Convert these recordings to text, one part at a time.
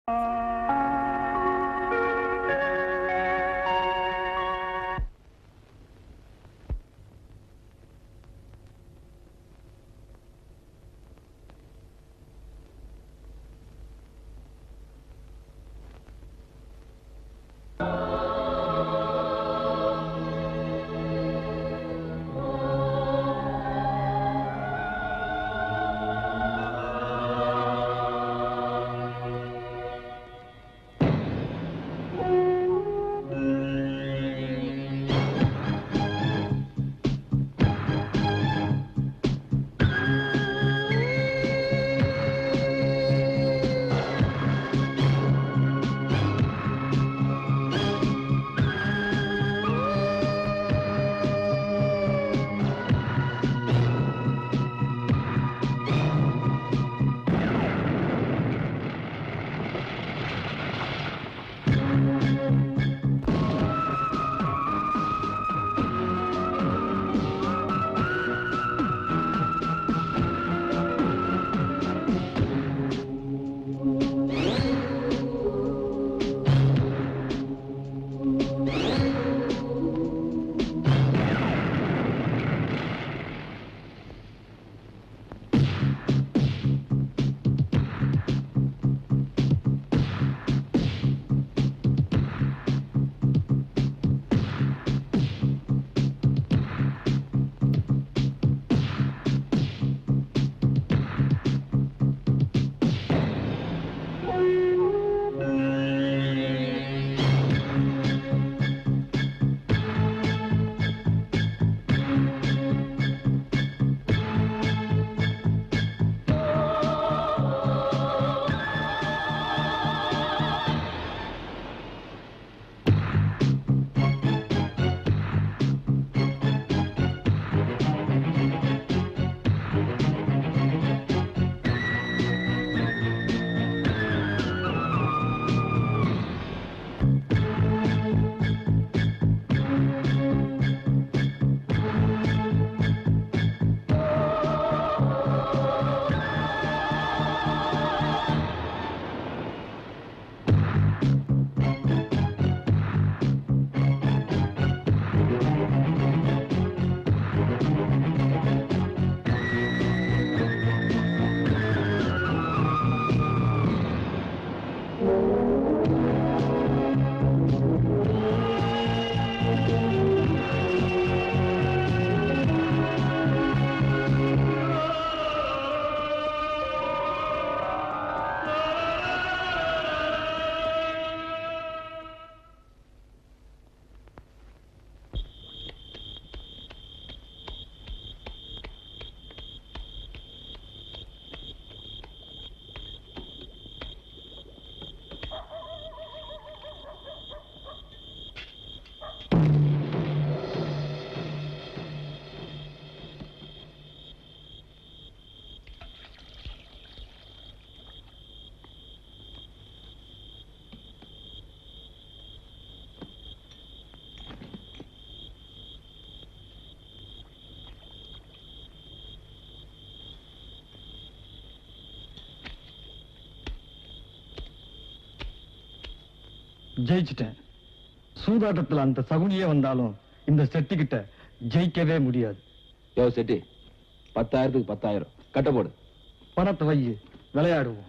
ஜெயிச்சிட்டேன் சூதாட்டத்துல அந்த சகுனியே வந்தாலும் இந்த செட்டி கிட்ட ஜெயிக்கவே முடியாது யோ செட்டி பத்தாயிரத்துக்கு பத்தாயிரம் கட்ட போடு பணத்தை வை விளையாடுவோம்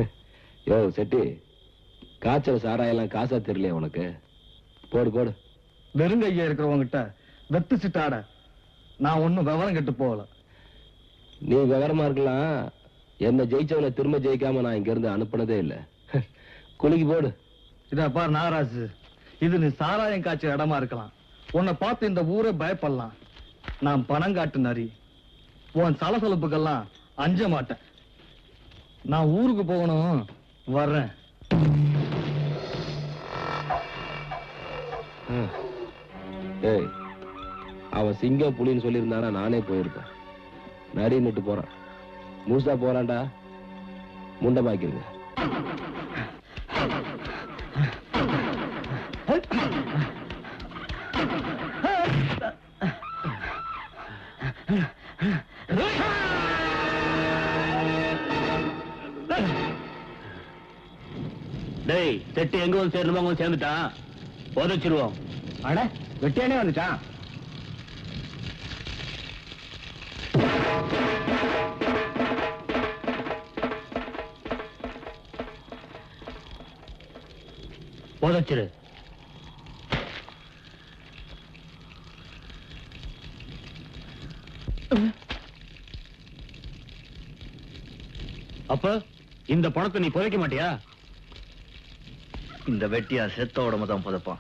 யோ செட்டி காய்ச்சல் சாராயெல்லாம் காசா தெரியலையா உனக்கு போடு போடு வெறுங்கையா இருக்கிறவங்கிட்ட வெத்து சிட்டாட நான் ஒண்ணும் விவரம் கெட்டு போகல நீ விவரமா இருக்கலாம் என்ன ஜெயிச்சவனை திரும்ப ஜெயிக்காம நான் இங்க இருந்து அனுப்புனதே இல்ல குலுக்கி போடு இத பார் நாகராஜு இது நீ சாராயம் காய்ச்ச இடமா இருக்கலாம் உன்னை பார்த்து இந்த ஊரே பயப்படலாம் நான் பணம் காட்டு நரி உன் சலசலப்புக்கெல்லாம் அஞ்ச மாட்டேன் நான் ஊருக்கு போகணும் வர்றேன் ம். ஏய் அவன் சிங்கம் புலின்னு சொல்லியிருந்தானா நானே போயிருப்பேன் நரின்னுட்டு போறான் முழுசா போறான்டா முண்டமாக்கிருங்க டேய் செட்டு எங்க வந்து சேரணுமோ அங்க வந்து சேர்ந்துட்டான் புதைச்சிருவோம் அட வெட்டியானே வந்துட்டான் புதைச்சிரு அப்ப இந்த பணத்தை நீ புதைக்க மாட்டியா இந்த வெட்டியா செத்த உடம்பு தான் புதைப்பான்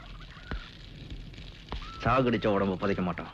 சாகடிச்ச உடம்பு புதைக்க மாட்டான்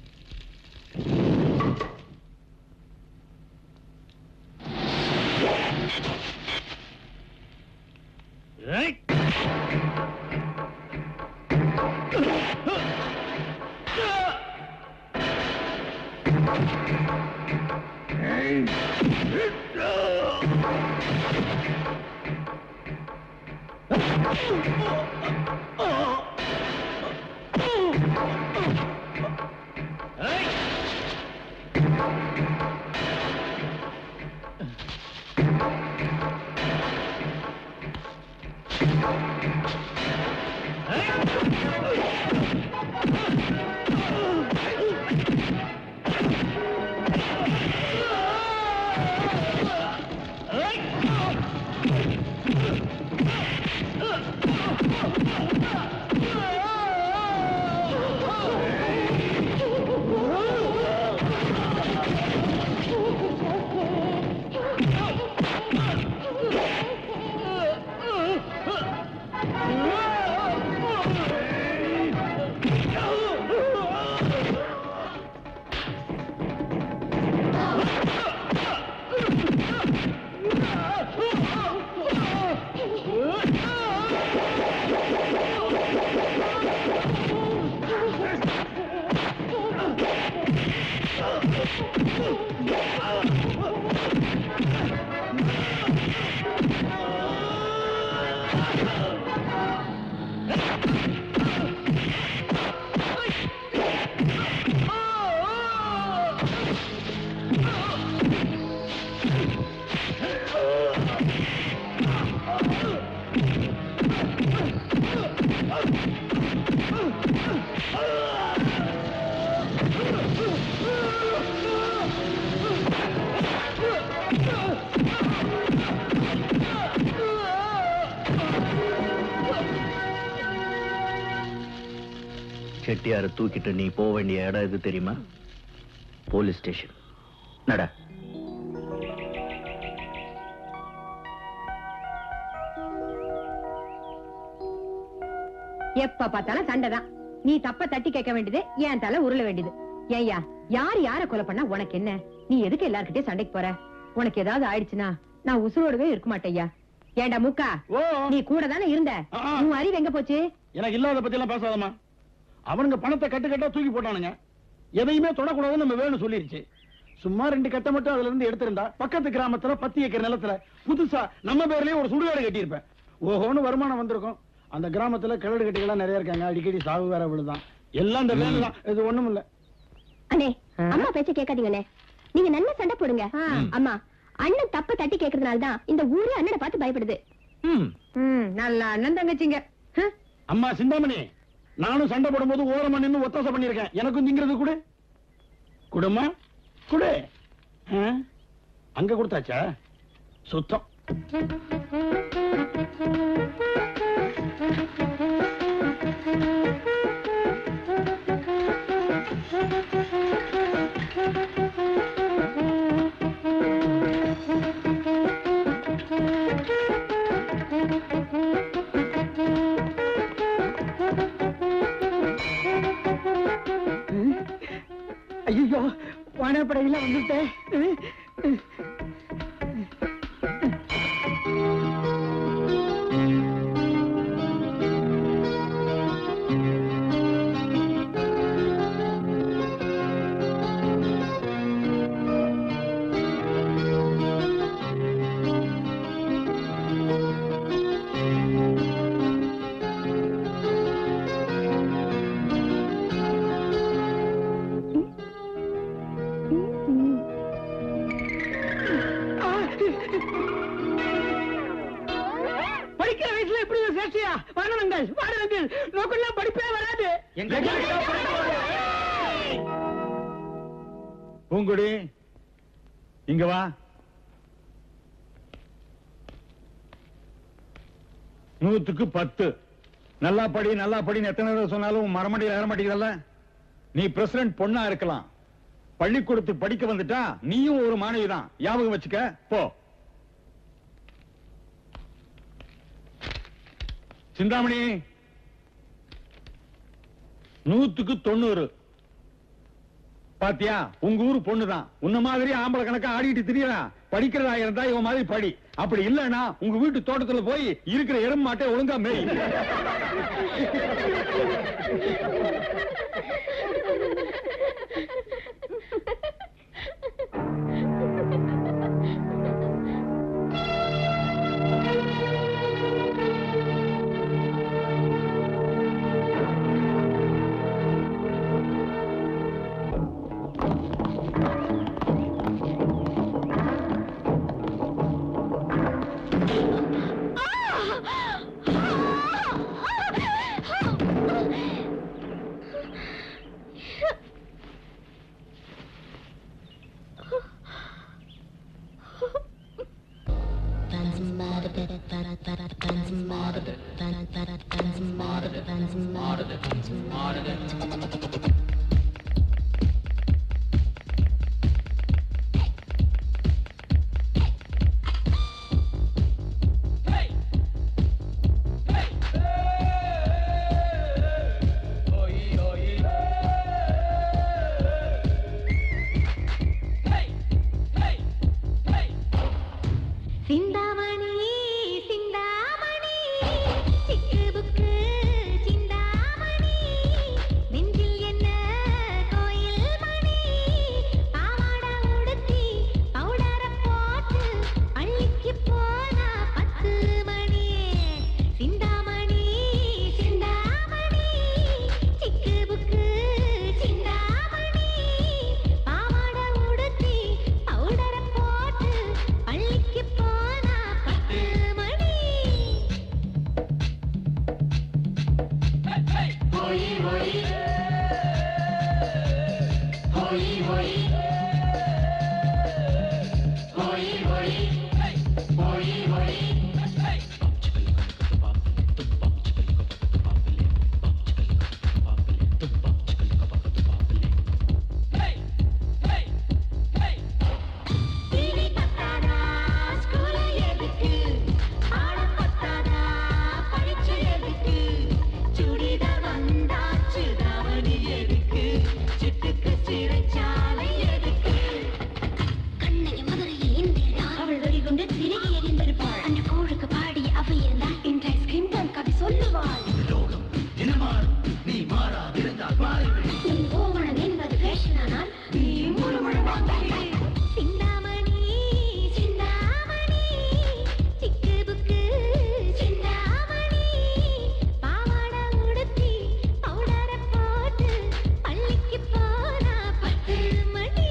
செட்டியார தூக்கிட்டு நீ போக வேண்டிய இடம் எது தெரியுமா போலீஸ் ஸ்டேஷன் நட எப்ப பார்த்தாலும் சண்டைதான் நீ தப்ப தட்டி கேட்க வேண்டியது என் தலை உருள வேண்டியது ஏய்யா யார் யார கொலை பண்ணா உனக்கு என்ன நீ எதுக்கு எல்லார்கிட்டயும் சண்டைக்கு போற உனக்கு ஏதாவது ஆயிடுச்சுன்னா நான் உசுரோடவே இருக்க மாட்டேயா ஏண்டா முக்கா ஓ நீ கூட தானே இருந்த ஆ, ஆ. உன் அறிவு எங்க போச்சு எனக்கு இல்லாத பத்தி எல்லாம் பேசாதம்மா அவனுங்க பணத்தை கட்டு கட்டா தூக்கி போட்டானுங்க எதையுமே தொடக்கூடாதுன்னு நம்ம வேணும் சொல்லிருச்சு சும்மா ரெண்டு கட்டை மட்டும் அதுல இருந்து எடுத்திருந்தா பக்கத்து கிராமத்துல பத்து ஏக்கர் நிலத்துல புதுசா நம்ம பேர்லயே ஒரு சுடுகாடு கட்டியிருப்பேன் ஓஹோன்னு வருமானம் வந்திருக்கும் அந்த கிராமத்துல கிழடு கட்டிகளா நிறைய இருக்காங்க அடிக்கடி சாவு வேற விழுதான் எல்லாம் இந்த வேலை தான் இது ஒண்ணும் இல்ல அண்ணே ஆ? அம்மா பேச்ச கேட்காதீங்கண்ணே நீங்க நல்ல சண்டை போடுங்க ஆ. அம்மா அண்ணன் தப்ப தட்டி கேக்குறதுனால தான் இந்த ஊரே அண்ணனை பார்த்து பயப்படுது ம் ம் நல்ல அண்ணன் தங்கச்சிங்க ஹம். அம்மா சிந்தாமணி நானும் சண்டை போடும்போது ஓரமா நின்னு ஒத்தாசை பண்ணிருக்கேன் எனக்கும் திங்கிறது கூட குடுமா குடு ஆ? அங்க கொடுத்தாச்சா சுத்தம் ஐயோ வானப்படையில வந்துட்டேன் படிக்கிற வயசுல எப்படி ஒரு சேஷ்டியா வானவங்கள் வானவங்கள் நோக்கெல்லாம் படிப்பே வராது பூங்குடி இங்க வா நூத்துக்கு பத்து நல்லா படி நல்லா படின்னு எத்தனை தடவை சொன்னாலும் உன் மரமடியில் ஏற மாட்டேங்குதல்ல நீ பிரசிடண்ட் பொண்ணா இருக்கலாம் பள்ளிக்கூடத்துக்கு படிக்க வந்துட்டா நீயும் ஒரு மாணவி தான் ஞாபகம் வச்சுக்க போ சிந்தாமணி நூத்துக்கு தொண்ணூறு பாத்தியா உங்க ஊரு பொண்ணுதான் உன்ன மாதிரி ஆம்பளை கணக்கா ஆடிட்டு திரியறா படிக்கிறதா இருந்தா இவன் மாதிரி படி அப்படி இல்லன்னா உங்க வீட்டு தோட்டத்துல போய் இருக்கிற எறும்பு மாட்டை ஒழுங்கா மேய் சிந்தாமணி சிந்தாமணி சிக்கு புக்கு சிந்தாமணி நெஞ்சில் என்ன கோயில் மணி பாவாட உடுத்தி பவுடர போட்டு பள்ளிக்கு போனா பத்து மணி சிந்தாமணி சிந்தாமணி சிக்கு புக்கு சிந்தாமணி பாவாட உடுத்தி பவுடர போட்டு பள்ளிக்கு போனா பத்து மணி டிவி பத்தாதா ஸ்கூல் எதுக்கு ஆடம் பத்தாதா பரீட்சை எதுக்கு சுடிதார் வந்தாச்சு தாவணி எதுக்கு சிட்டுக்கு சிறைச்சாலை எதுக்கு கண்ணகி மதுரையில் இருந்திருந்தாள் அவள் வெறிகொண்டு திருகி எறிந்திருப்பாள் அந்த கோழுக்கு பாடி அவ இருந்தால் இந்த ஐஸ்கிரீம் தான் கதை சொல்லுவாள் உன் கோவணம் என்பது ஃபேஷனானால் நீ முழுமுழு வாங்கிடு சிந்தாமணி சிந்தாமணி சிக்கு புக்கு சிந்தாமணி பாவாட உடுத்தி பவுடர போட்டு பள்ளிக்கு போனா பத்து மணி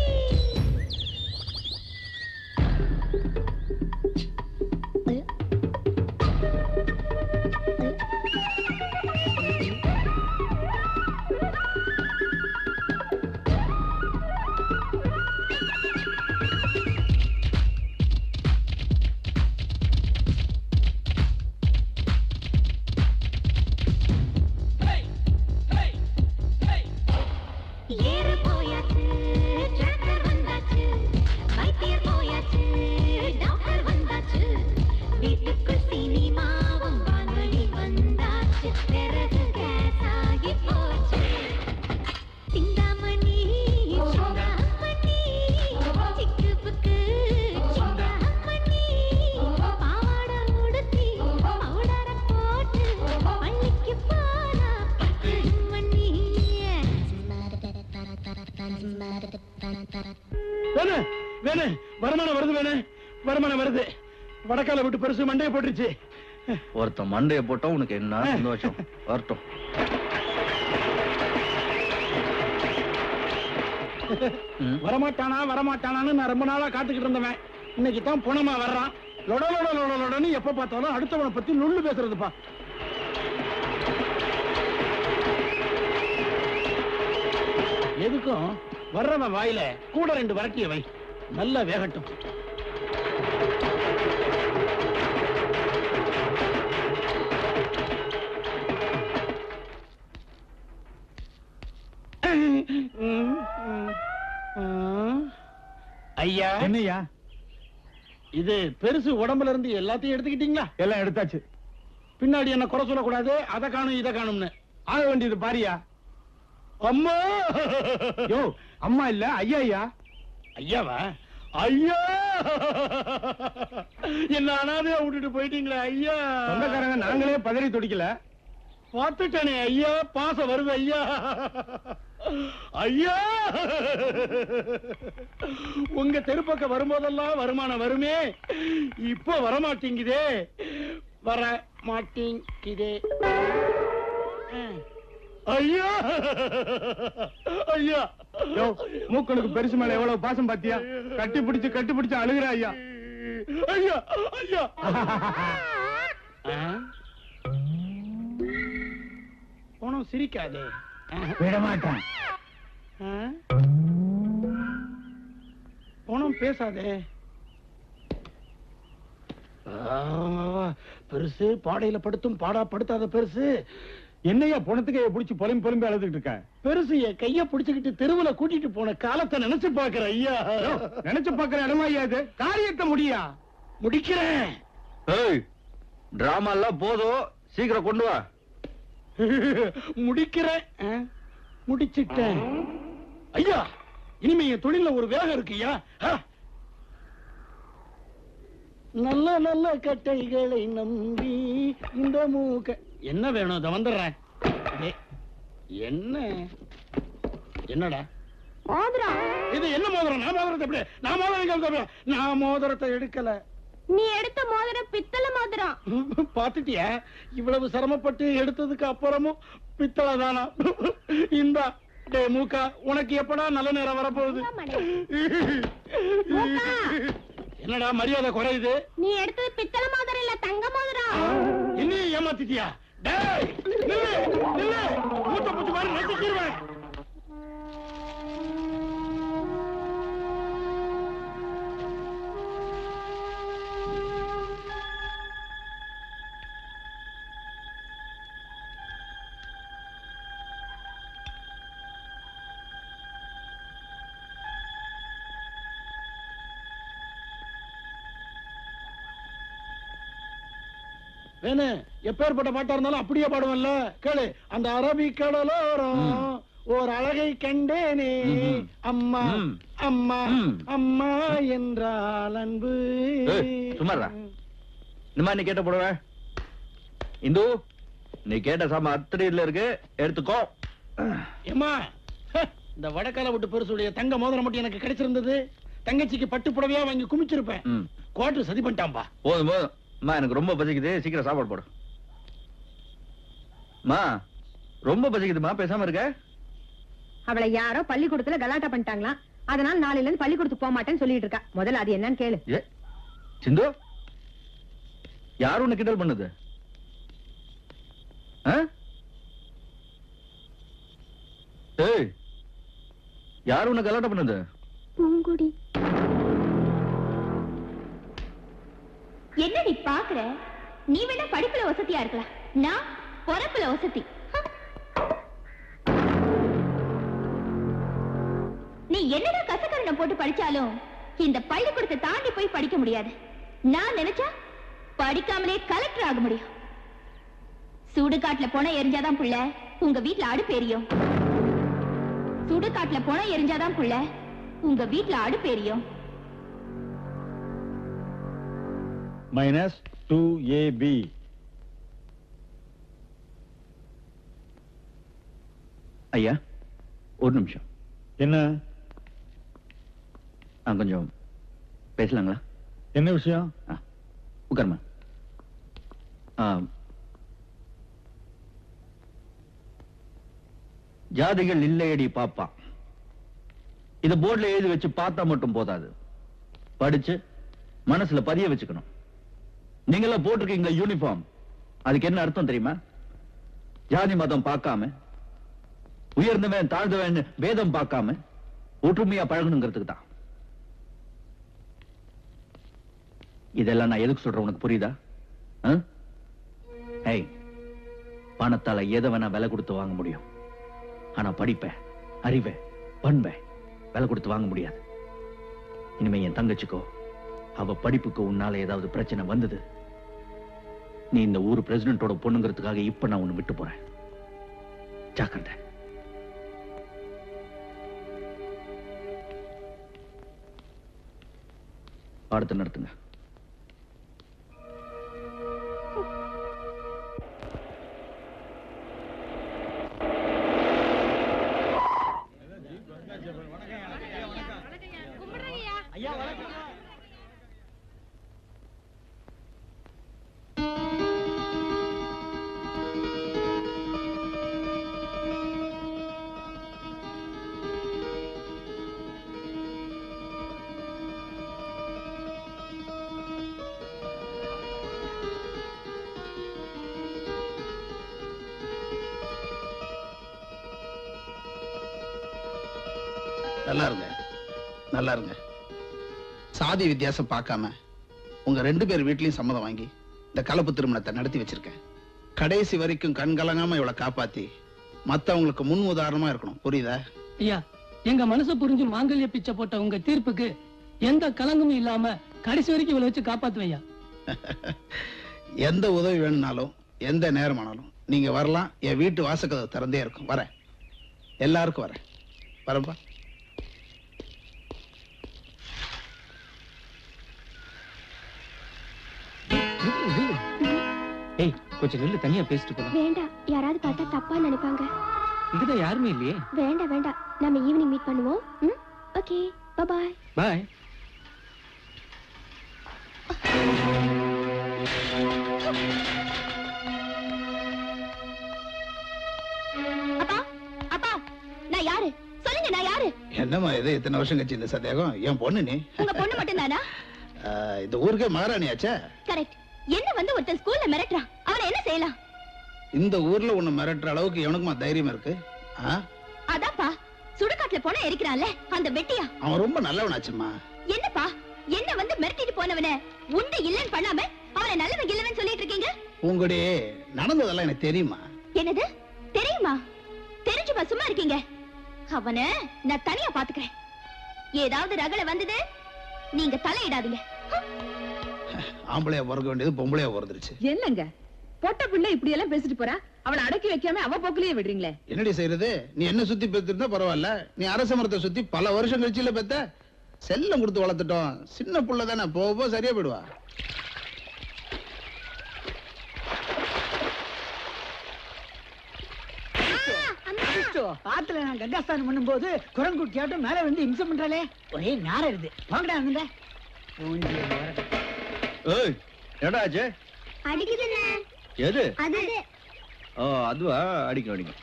ஏறு போயாச்சு டிராக்டர் வந்தாச்சு வைத்தியர் போயாச்சு டாக்டர் வந்தாச்சு வீட்டுக்குள் சினிமாவும் வானொலி வந்தாச்சு பிறகு கேஸ் ஆகி போச்சு சிந்தாமணி சிந்தாமணி சிக்கு புக்கு சிந்தாமணி பாவாட உடுத்தி பவுடர போட்டு பள்ளிக்கு போனா பத்து மணி வேணு வேணு வருமானம் வருது வேணு வருமானம் வருது வடக்கால விட்டு பெருசு மண்டையை போட்டுருச்சு ஒருத்தன் மண்டைய போட்டா உனக்கு என்ன சந்தோஷம் வரட்டும் ம். வரமாட்டானா வரமாட்டானான்னு நான் ரொம்ப நாளா காத்துக்கிட்டு இருந்தவன் இன்னைக்கு தான் புனமா வர்றான் லொட லொட லொட லொடன்னு எப்ப பார்த்தாலும் அடுத்தவனை பத்தி நுள்ளு பேசுறதுப்பா எதுக்கும் வர்றவன் வாயில கூட ரெண்டு வரட்டிய வை நல்லா வேகட்டும் ஐயா என்னய்யா இது பெருசு உடம்புல இருந்து எல்லாத்தையும் எடுத்துக்கிட்டீங்களா எல்லாம் எடுத்தாச்சு பின்னாடி என்ன குறை சொல்லக்கூடாது அதை காணும் இதை காணும்னு ஆக வேண்டியது பாரியா அம்மா யோ அம்மா இல்ல ஐயா ஐயா ஐயாவா ஐயா என்ன அனாதையா விட்டுட்டு போயிட்டீங்களே ஐயா சொந்தக்காரங்க நாங்களே பதறி துடிக்கல பார்த்துட்டேனே ஐயா பாசம் வருது ஐயா ஐயா உங்க தெருப்பக்கம் வரும்போதெல்லாம் வருமானம் வருமே இப்போ வரமாட்டேங்குதே வர மாட்டேங்குதே ஐயா ஐயா யோ மூக்கனுக்கு பெருசு மேல எவ்வளவு பாசம் பாத்தியா கட்டி பிடிச்சு கட்டி பிடிச்சு அழுகுற ஐயா ஐயா ஐயா போனோம் சிரிக்காதே விட மாட்டான் போனோம் பேசாதே ஆ, பெருசு பாடையில படுத்தும் பாடா படுத்தாத பெருசு என்னையா பொணத்துக்கு பிடிச்சு பொலம்பி பொலம்பி அழுதுகிட்டு இருக்க பெருசு என் கைய புடிச்சுக்கிட்டு தெருவுல கூட்டிட்டு போன காலத்தை நினைச்சு பாக்குற ஐயா யோ, நினைச்சு பாக்குற இடமா ஐயா இது காரியத்தை முடியா முடிக்கிறேன் ஏய் டிராமா எல்லாம் போதும் சீக்கிரம் கொண்டு வா முடிக்கிறேன் ஆ, முடிச்சிட்டேன் ஐயா இனிமே என் தொழில ஒரு வேகம் இருக்குயா ஆ. நல்ல நல்ல கட்டைகளை நம்பி இந்த மூக்க என்ன வேணும் இதை வந்துடுறேன் டேய், என்ன என்னடா மோதிரம் இது என்ன மோதிரம் நான் மோதிரத்தை எப்படி நான் மோதிரம் எங்க எடுத்தேன்? நான் மோதிரத்தை எடுக்கல நீ எடுத்த மோதிரம் பித்தளை மோதிரம் பாத்துட்டியா இவ்வளவு சிரமப்பட்டு எடுத்ததுக்கு அப்புறமும் பித்தளை தானா இந்த டே மூக்கா உனக்கு எப்படா நல்ல நேரம் வரப்போகுது மூக்கா. என்னடா மரியாதை குறையுது நீ எடுத்தது பித்தளை மோதிரம் இல்ல தங்க மோதிரம் இன்னும் ஏமாத்திட்டியா டேய் நில்லு நில்லு மூட்டை பூச்சி மாதிரி நசுக்கிடுவேன் வேணு எப்பேற்பட்ட பாட்டா இருந்தாலும் அப்படியே பாடுவேன்ல கேளு அந்த அரபிக் கடலோரம் ஓர் அழகை கண்டேனே ம்ஹும். அம்மா ம். அம்மா ம். அம்மா என்றால் அன்பு ஏய், சும்மாடா. இந்த மாதிரி நீ கேட்ட போடுவ இந்து நீ கேட்ட சாமா அத்திரியில இருக்கு எடுத்துக்கோ ஏம்மா ஹ, இந்த வடக்கால விட்டு பெருசுடைய தங்க மோதிரம் மட்டும் எனக்கு கிடைச்சிருந்தது தங்கச்சிக்கு பட்டு புடவையா வாங்கி குமிச்சிருப்பேன் ம். கோட்டு சதி பண்ணிட்டான்பா போதும் போதும் அம்மா எனக்கு ரொம்ப பசிக்குது சீக்கிரம் சாப்பாடு போடு மா ரொம்ப பசிக்குதுமா பேசாம இருக்க அவளை யாரோ பள்ளிக்கூடத்துல கலாட்டா பண்ணிட்டாங்களாம் அதனால நாளையில இருந்து பள்ளிக்கூடத்துக்கு போக மாட்டேன்னு சொல்லிட்டு இருக்கா முதல்ல அது என்னன்னு கேளு ஏ சிந்து யார் உன்னை கிண்டல் பண்ணுது ஆ? ஏய் யார் உன்னை கலாட்டம் பண்ணுது பூங்குடி என்ன நீ பாக்குற நீ வேணா படிப்புல வசதியா இருக்கலாம் நான் பொறப்புல வசதி ஹ. நீ என்னடா கசக்கரணம் போட்டு படிச்சாலும் இந்த பள்ளிக்கூடத்தை தாண்டி போய் படிக்க முடியாது நான் நினைச்சா படிக்காமலே கலெக்டர் ஆக முடியும் சுடுகாட்டுல போன எரிஞ்சாதான் புள்ள உங்க வீட்ல அடுப்பு எரியும் சுடுகாட்டுல போன எரிஞ்சாதான் புள்ள உங்க வீட்ல அடுப்பு எரியும் மைனஸ் டூ ஏபி ஐயா ஒரு நிமிஷம் என்ன ஆ கொஞ்சம் பேசலாங்களா என்ன விஷயம் ஆ உட்காருமா ஆ ஜாதிகள் இல்லையடி பாப்பா இத போர்டுல எழுதி வச்சு பார்த்தா மட்டும் போதாது படிச்சு மனசுல பதிய வச்சுக்கணும் நீங்கெல்லாம் போட்டிருக்கீங்க யூனிஃபார்ம் அதுக்கு என்ன அர்த்தம் தெரியுமா ஜாதி மதம் பார்க்காம உயர்ந்தவன் தாழ்ந்தவன் வேதம் பார்க்காம ஒற்றுமையா பழகணுங்கிறதுக்கு தான் இதெல்லாம் நான் எதுக்கு சொல்றேன் உனக்கு புரியுதா ஆ? ஏய் பணத்தால எதை வேணா விலை கொடுத்து வாங்க முடியும் ஆனா படிப்பை அறிவை பண்பை விலை கொடுத்து வாங்க முடியாது இனிமே என் தங்கச்சிக்கோ அவ படிப்புக்கு உன்னால ஏதாவது பிரச்சனை வந்தது நீ இந்த ஊர் பிரசிடென்ட்டோட பொண்ணுங்கிறதுக்காக இப்ப நான் உன்னை விட்டு போறேன் ஜாக்கிரதை பாடத்தை நடத்துங்க நல்லா இருங்க நல்லா இருங்க சாதி வித்தியாசம் பார்க்காம உங்க ரெண்டு பேர் வீட்லயும் சம்மதம் வாங்கி இந்த கலப்பு திருமணத்தை நடத்தி வச்சிருக்கேன் கடைசி வரைக்கும் கண் கலங்காம இவளை காப்பாத்தி மத்தவங்களுக்கு முன் உதாரணமா இருக்கணும் புரியுதா ஐயா எங்க மனசு புரிஞ்சு மாங்கல்ய பிச்சை போட்ட உங்க தீர்ப்புக்கு எந்த கலங்கமும் இல்லாம கடைசி வரைக்கும் இவளை வச்சு காப்பாத்துவையா எந்த உதவி வேணும்னாலும் எந்த நேரமானாலும் நீங்க வரலாம் என் வீட்டு வாசக்கதவு திறந்தே இருக்கும் வரேன் எல்லாருக்கும் வரேன் வரேன்பா ஏய் கொஞ்சம் நில்லு தனியா பேசிட்டு போலாம் வேண்டாம் யாராவது பார்த்தா தப்பா நினைப்பாங்க இங்கதான் யாருமே இல்லையே வேண்டாம் வேண்டாம் நம்ம ஈவினிங் மீட் பண்ணுவோம் ம் ஓகே பாய் பாய் அப்பா அப்பா நான் யாரு சொல்லுங்க நான் யாரு என்னம்மா இது இத்தனை வருஷம் கழிச்சு இந்த சந்தேகம் என் பொண்ணு நீ உங்க பொண்ணு மட்டும் தானா ஆஹ், இந்த ஊருக்கே மகாராணியாச்சே கரெக்ட் என்ன வந்து ஒருத்தன் ஸ்கூல்ல மிரட்டுறான் அவனை என்ன செய்யலாம் இந்த ஊர்ல உன்னை மிரட்டுற அளவுக்கு எவனுக்குமா தைரியம் இருக்கு ஆ? அதான்ப்பா சுடுகாட்டுல போன எரிக்கிறான்ல அந்த வெட்டியா அவன் ரொம்ப நல்லவனாச்சும்மா என்னப்பா என்ன வந்து மிரட்டிட்டு போனவன உண்டு இல்லன்னு பண்ணாம அவனை நல்லவன் இல்லவன் சொல்லிட்டு இருக்கீங்க உங்களுடைய நடந்ததெல்லாம் எனக்கு தெரியுமா என்னது தெரியுமா தெரிஞ்சுமா சும்மா இருக்கீங்க அவன நான் தனியா பாத்துக்கிறேன் ஏதாவது ரகல வந்தது நீங்க தலையிடாதீங்க ஆம்பளையா பிறக்க வேண்டியது பொம்பளையா பிறந்துருச்சு என்னங்க பொட்ட பிள்ளை இப்படி எல்லாம் பேசிட்டு போறா அவளை அடக்கி வைக்காம அவ போக்குலயே விடுறீங்களே என்னடி செய்யறது நீ என்ன சுத்தி பெத்திருந்தா பரவாயில்ல நீ அரச மரத்தை சுத்தி பல வருஷம் கழிச்சு இல்ல பெத்த செல்லம் கொடுத்து வளர்த்துட்டோம் சின்ன புள்ள தானே போக போக சரியா போயிடுவா ஆத்துல நான் கங்காஸ்தானம் பண்ணும்போது குரங்குட்டியாட்டம் மேல வந்து இம்சம் பண்றாளே ஒரே நேரம் இருக்கு வாங்கடா அண்ணா ஏய் என்னடா ஆச்சு அடிக்குதுண்ணே எது அது ஓ அதுவா அடிக்கும் அடிக்கும்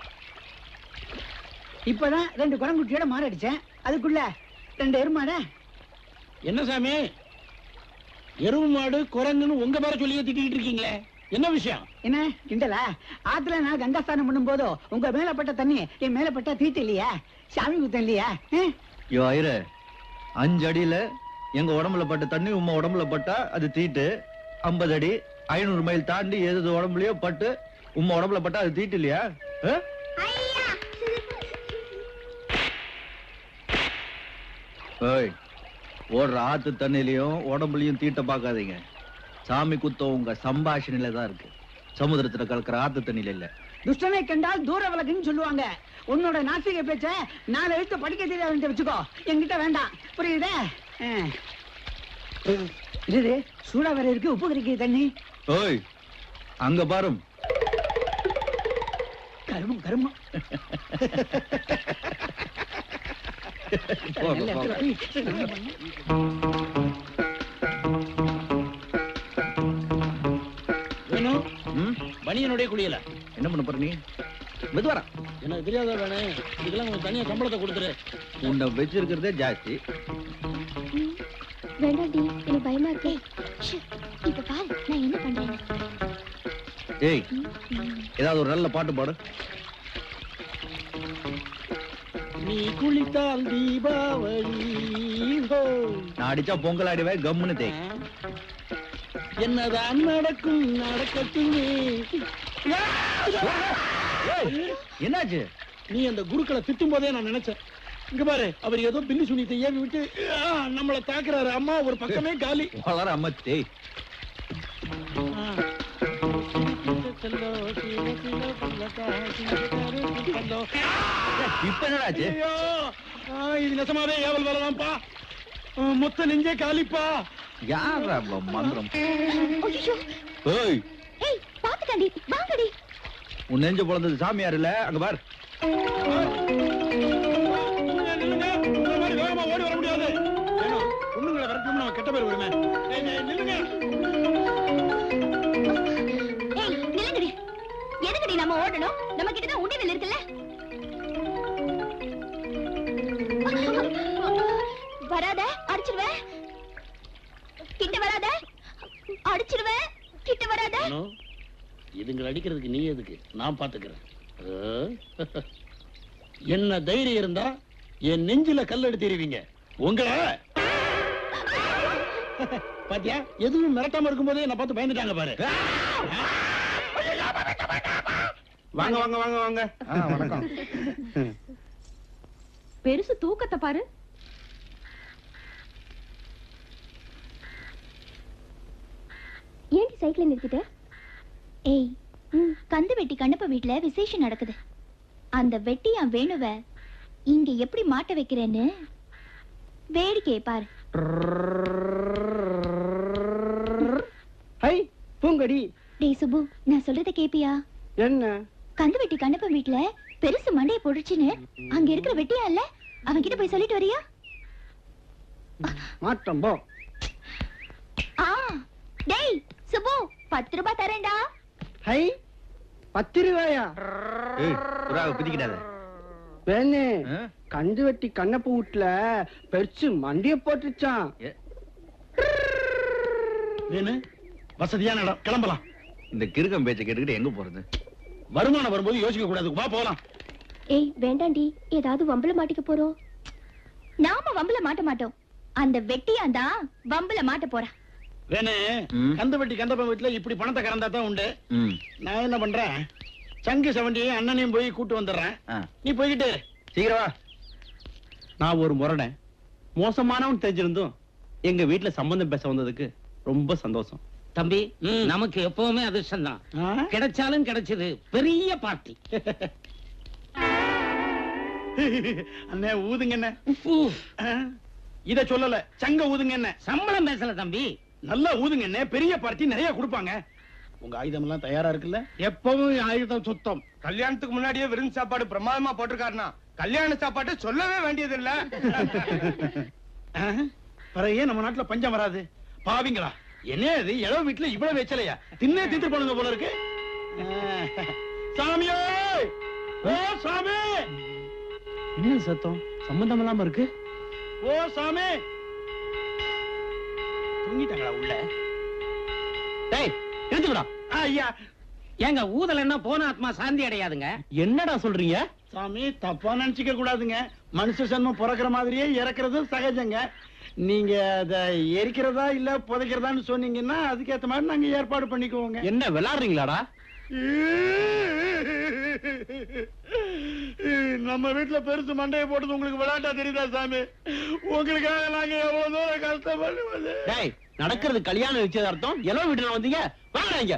இப்பதான் ரெண்டு குரங்குட்டியோட மாற அடிச்சேன் அதுக்குள்ள ரெண்டு எருமாட என்ன சாமி எருவு மாடு குரங்குன்னு உங்க பேர சொல்லி திட்டிட்டு இருக்கீங்களே என்ன விஷயம் என்ன கிண்டலா ஆத்துல நான் கங்காஸ்தானம் பண்ணும்போதோ உங்க மேலப்பட்ட தண்ணி என் மேலப்பட்ட தீட்டு இல்லையா சாமி குத்தம் இல்லையா ஆ? யோ ஐயரு அஞ்சு அடியில எங்க உடம்புல பட்ட தண்ணி உம்ம உடம்புல பட்டா அது தீட்டு ஐம்பது அடி ஐநூறு மைல் தாண்டி எது எது உடம்புலயோ பட்டு உம்ம உடம்புல பட்டா அது தீட்டு இல்லையா ஆ? ஏய் ஓடுற ஆத்து தண்ணிலையும் உடம்புலயும் தீட்ட பார்க்காதீங்க சாமி குத்தம் உங்க சம்பாஷணையில தான் இருக்கு சமுத்திரத்துல கலக்கிற ஆத்து தண்ணியில இல்ல துஷ்டனை கண்டால் தூர விலகுன்னு சொல்லுவாங்க உன்னோட நாசிக பேச்ச நாலு எழுத்து படிக்க தெரியாதுன்னு வச்சுக்கோ என்கிட்ட வேண்டாம் புரியுதா ஆ. இது சூடா வர இருக்கு உப்பு கறிக்கு தண்ணி ஓய் அங்க பாரும் கருமம் கருமம் போங்க, நல்ல போங்க. இடத்துல போய் வேணும் ம்? பனியனுடைய குளியல என்ன பண்ண போற நீ மெதுவாரா எனக்கு தெரியாத வேணே இதுக்கெல்லாம் கொஞ்சம் தனியா சம்பளத்தை கொடுத்துரு உன்னை வச்சிருக்கிறதே ஜாஸ்தி வேண்டாண்டி எனக்கு பயமா இருக்கு இப்ப பாரு நான் என்ன பண்றேன் ஏய் ஏதாவது ஒரு நல்ல பாட்டு பாடு நீ குளித்தால் தீபாவளி ஹோ. நான் அடிச்சா பொங்கல் ஆடிவே கம்முன்னு தேய் என்னதான் நடக்கும் நடக்கட்டுமே என்னாச்சு நீ அந்த குருக்களை திட்டும் போதே நான் நினைச்சேன் இங்க பாரு அவர் ஏதோ பில்லி சுனித்தை ஏவி விட்டு ஆ, நம்மள தாக்குறாரு அம்மா ஒரு பக்கமே காலி வளர அம்மா தேய் ஆ. செல்லோ, சீல, சீல, புள்ளக்கா, சிங்கக்காரு, புள்ளக்கல்லோ. இப்ப என்னடாச்சு ஐயோ, ஆ, இது நெசமாவே ஏவல் வேலைதான்ப்பா ஆ, மொத்த நெஞ்சே காலிப்பா யாரா மந்திரம் ஐயோ ஏய் ஏய் பாத்துக்காண்டி வாங்கடி உன் நெஞ்சு பிறந்தது சாமியார் இல்ல அங்க பார் நில்லுங்க, நில்லுங்க. இந்த மாதிரி வேகமா ஓடி வர முடியாது ஏன்னா, பொண்ணுங்களை விரட்டணும்னு நம்ம கெட்ட பேர் வருமே ஏய், ஏய், நில்லுங்க ஏய் நில்லுங்கடி எதுக்குடி நம்ம ஓடணும் நம்ம கிட்ட தான் உண்டியல் இருக்குல்ல வராத அடிச்சிருவேன் கிட்ட வராத அடிச்சிருவேன் கிட்ட வராத இதுங்களை அடிக்கிறதுக்கு நீ எதுக்கு நான் பாத்துக்கிறேன் என்ன தைரியம் இருந்தா என் நெஞ்சில கல் எடுத்திருவீங்க உங்களை பாத்தியா எதுவும் மிரட்டாம இருக்கும்போதே என்ன பார்த்து பயந்துட்டாங்க பாரு வாங்க வாங்க வாங்க வாங்க வணக்கம் பெருசு தூக்கத்தை பாரு ஏன்டி சைக்கிளை நிறுத்திட்ட ஏய் ம், கந்து வெட்டி கண்ணப்ப வீட்ல விசேஷம் நடக்குது அந்த வெட்டியா வேணுவ இங்க எப்படி மாட்ட வைக்கிறேன்னு வேடிக்கையை பாரு ஹை பூங்கடி டேய் சுப்பு நான் சொல்றத கேப்பியா என்ன கந்து வெட்டி கண்ணப்ப வீட்ல பெருசு மண்டைய பொடிச்சுன்னு அங்க இருக்கிற வெட்டியா இல்ல அவன் கிட்ட போய் சொல்லிட்டு வரியா மாற்றம் போ ஆ டேய் சுப்பு பத்து ரூபாய் தரேன்டா ஹை பத்து ரூபாயா ஏய் புறாவை பிதிக்கிடாத வேணு ஆ? கந்து வெட்டி கண்ணப்ப வீட்டுல பெருசு மண்டிய போட்டுச்சான் ஏ. வேணு வசதியான இடம் கிளம்பலாம் இந்த கிறுக்கம் பேச்சை கேட்டுக்கிட்டு எங்க போறது வருமானம் வரும்போது யோசிக்க கூடாது வா போலாம் ஏய் வேண்டாண்டி ஏதாவது வம்புல மாட்டிக்க போறோம் நாம வம்புல மாட்ட மாட்டோம் அந்த வெட்டியாந்தா வம்புல மாட்ட போறா வேணு ம். கந்த வெட்டி கந்தப்ப வீட்டுல இப்படி பணத்தை கறந்தா தான் உண்டு ம் நான் என்ன பண்றேன் சங்கு செவண்டியும் அண்ணனையும் போய் கூட்டு வந்துடுறேன் ஆ. நீ போய்கிட்டு இரு. சீக்கிரம் வா நான் ஒரு முரடன் மோசமானவன் தெரிஞ்சிருந்தும் எங்க வீட்டுல சம்பந்தம் பேச வந்ததுக்கு ரொம்ப சந்தோஷம் தம்பி ம். நமக்கு எப்பவுமே அதிர்ஷ்டம் தான் ஆ? கிடைச்சாலும் கிடைச்சது பெரிய பார்ட்டி அண்ணே ஊதுங்க என்ன இத சொல்லல சங்க ஊதுங்க என்ன சம்பளம் பேசல தம்பி நல்லா ஊதுங்க என்ன பெரிய பார்ட்டி நிறைய கொடுப்பாங்க உங்க ஆயுதம் எல்லாம் தயாரா இருக்குல்ல எப்பவும் ஆயுதம் சுத்தம் கல்யாணத்துக்கு முன்னாடியே விருந்து சாப்பாடு பிரமாதமா போட்டிருக்காருனா கல்யாண சாப்பாடு சொல்லவே வேண்டியது இல்ல ஆ? பிறகு ஏன் நம்ம நாட்டுல பஞ்சம் வராது பாவிங்களா என்ன இது இளவு வீட்டுல இவ்வளவு வச்சலையா தின்னே தீத்து போனுங்க போல இருக்கு ஆ. சாமியே ஓ சாமி என்ன சத்தம் சம்பந்தம் இல்லாம இருக்கு ஓ சாமி தூங்கிட்டாங்களா உள்ள டேய் எடுத்துக்கடா ஆ, ஐயா ஏங்க ஊதலன்னா போன ஆத்மா சாந்தி அடையாதுங்க என்னடா சொல்றீங்க சாமி தப்பா நினைச்சுக்க கூடாதுங்க மனுஷ சன்மம் பிறக்கிற மாதிரியே இறக்குறது சகஜங்க நீங்க அத எரிக்கிறதா இல்ல புதைக்கிறதான்னு சொன்னீங்கன்னா அதுக்கேத்த மாதிரி நாங்க ஏற்பாடு பண்ணிக்குவோங்க என்ன விளையாடுறீங்களாடா நம்ம வீட்டுல பெருசு மண்டையை போட்டது உங்களுக்கு விளையாட்டா தெரியுதா சாமி உங்களுக்காக நாங்க எவ்வளவு தூரம் கஷ்டப்படுவது டேய் நடக்கிறது கல்யாண நிச்சயதார்த்தம் எவ்வளவு வீட்டுல வந்தீங்க வாங்கடா இங்க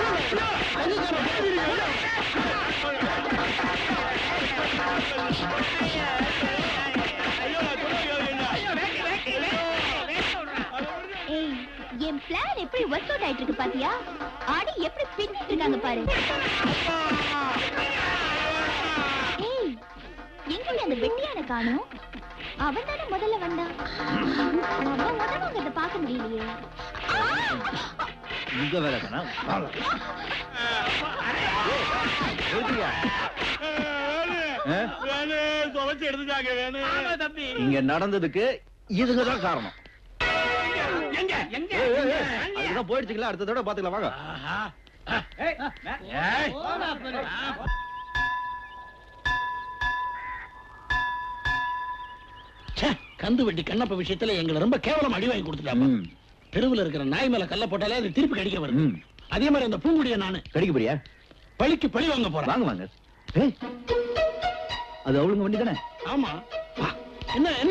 ஏய் என் பிளான் எப்படி ஒர்க் அவுட் ஆயிட்டு இருக்கு பாத்தியா ஆடி எப்படி பின்னிட்டு இருக்காங்க பாரு ஏய் எங்க அந்த வெட்டியான காணோம் அவன் தானே முதல்ல வந்தான் அவன் உதவங்கிறத பார்க்க முடியலையே ஆ! இங்க வேலை தானா தொலைச்சு எடுத்துட்டாங்க வேணும் தம்பி இங்க நடந்ததுக்கு இதுங்கதான் காரணம் எங்க எங்க ஏய், ஏய், ஏய், எங்க? அதுதான் போயிடுச்சுங்களா அடுத்த தடவை பாத்துக்கலாம் வாங்க ஆஹா. ஏய், ஏய். போடா, போடா. ச்சே, கந்து வட்டி கண்ணப்ப விஷயத்துல எங்களை ரொம்ப கேவலம் அடி வாங்கி கொடுத்துட்டாப்பா ம், தெருவுல இருக்கிற நாய் மேல கல்ல போட்டாலே அது திருப்பி கடிக்க வருது ம். அதே மாதிரி அந்த பூங்குடிய நானு கடிக்க போறியா பழிக்கு பழி வாங்க போறேன் வாங்க வாங்க ஏய், அது அவளுங்க வண்டி தானே ஆமா வா. என்ன என்ன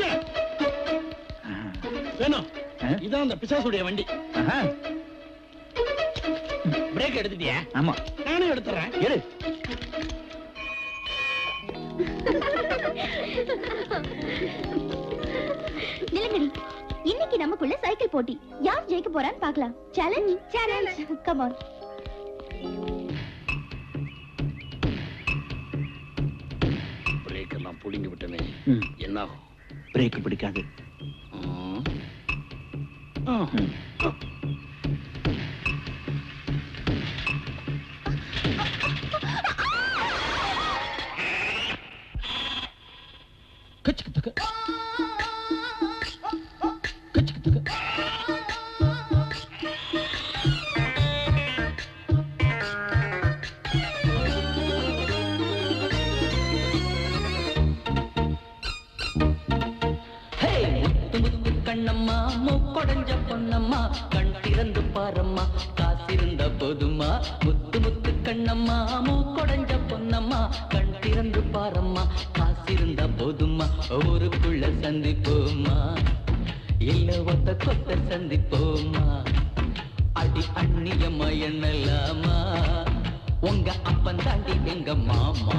வேணும் ஆ? இதான் அந்த பிசாசுடைய வண்டி ஆஹா, பிரேக் எடுத்துட்டியா ஆமா நானும் எடுத்துறேன் எடு நிலங்கடி இன்னைக்கு நமக்குள்ள சைக்கிள் போட்டி யார் ஜெயிக்க போறான்னு பார்க்கலாம் challenge challenge come on break எல்லாம் புடுங்கி விட்டனே ம். என்ன ஆகும் பிரேக் பிடிக்காது ம். ஆ. முத்து முத்து கண்ணம்மா மூக்கொடைஞ்ச பொன்னம்மா கண் திறந்து பாரம்மா காசிருந்த போதுமா முத்து முத்து கண்ணம்மா மூக்கொடைஞ்ச பொன்னம்மா கண் திறந்து பாரம்மா காசிருந்த போதுமா ஊருக்குள்ள சந்திப்போமா இல்ல ஒத்த கொத்த சந்திப்போமா அடி அந்நியம்மா என்னலாமா உங்க அப்பன் தாண்டி எங்க மாமா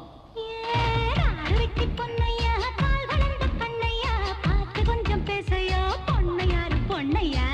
பொன்னையா கால் வளர்ந்த பண்ணையா பார்த்து கொஞ்சம் பேசையா பொன்னையாரு பொன்னையா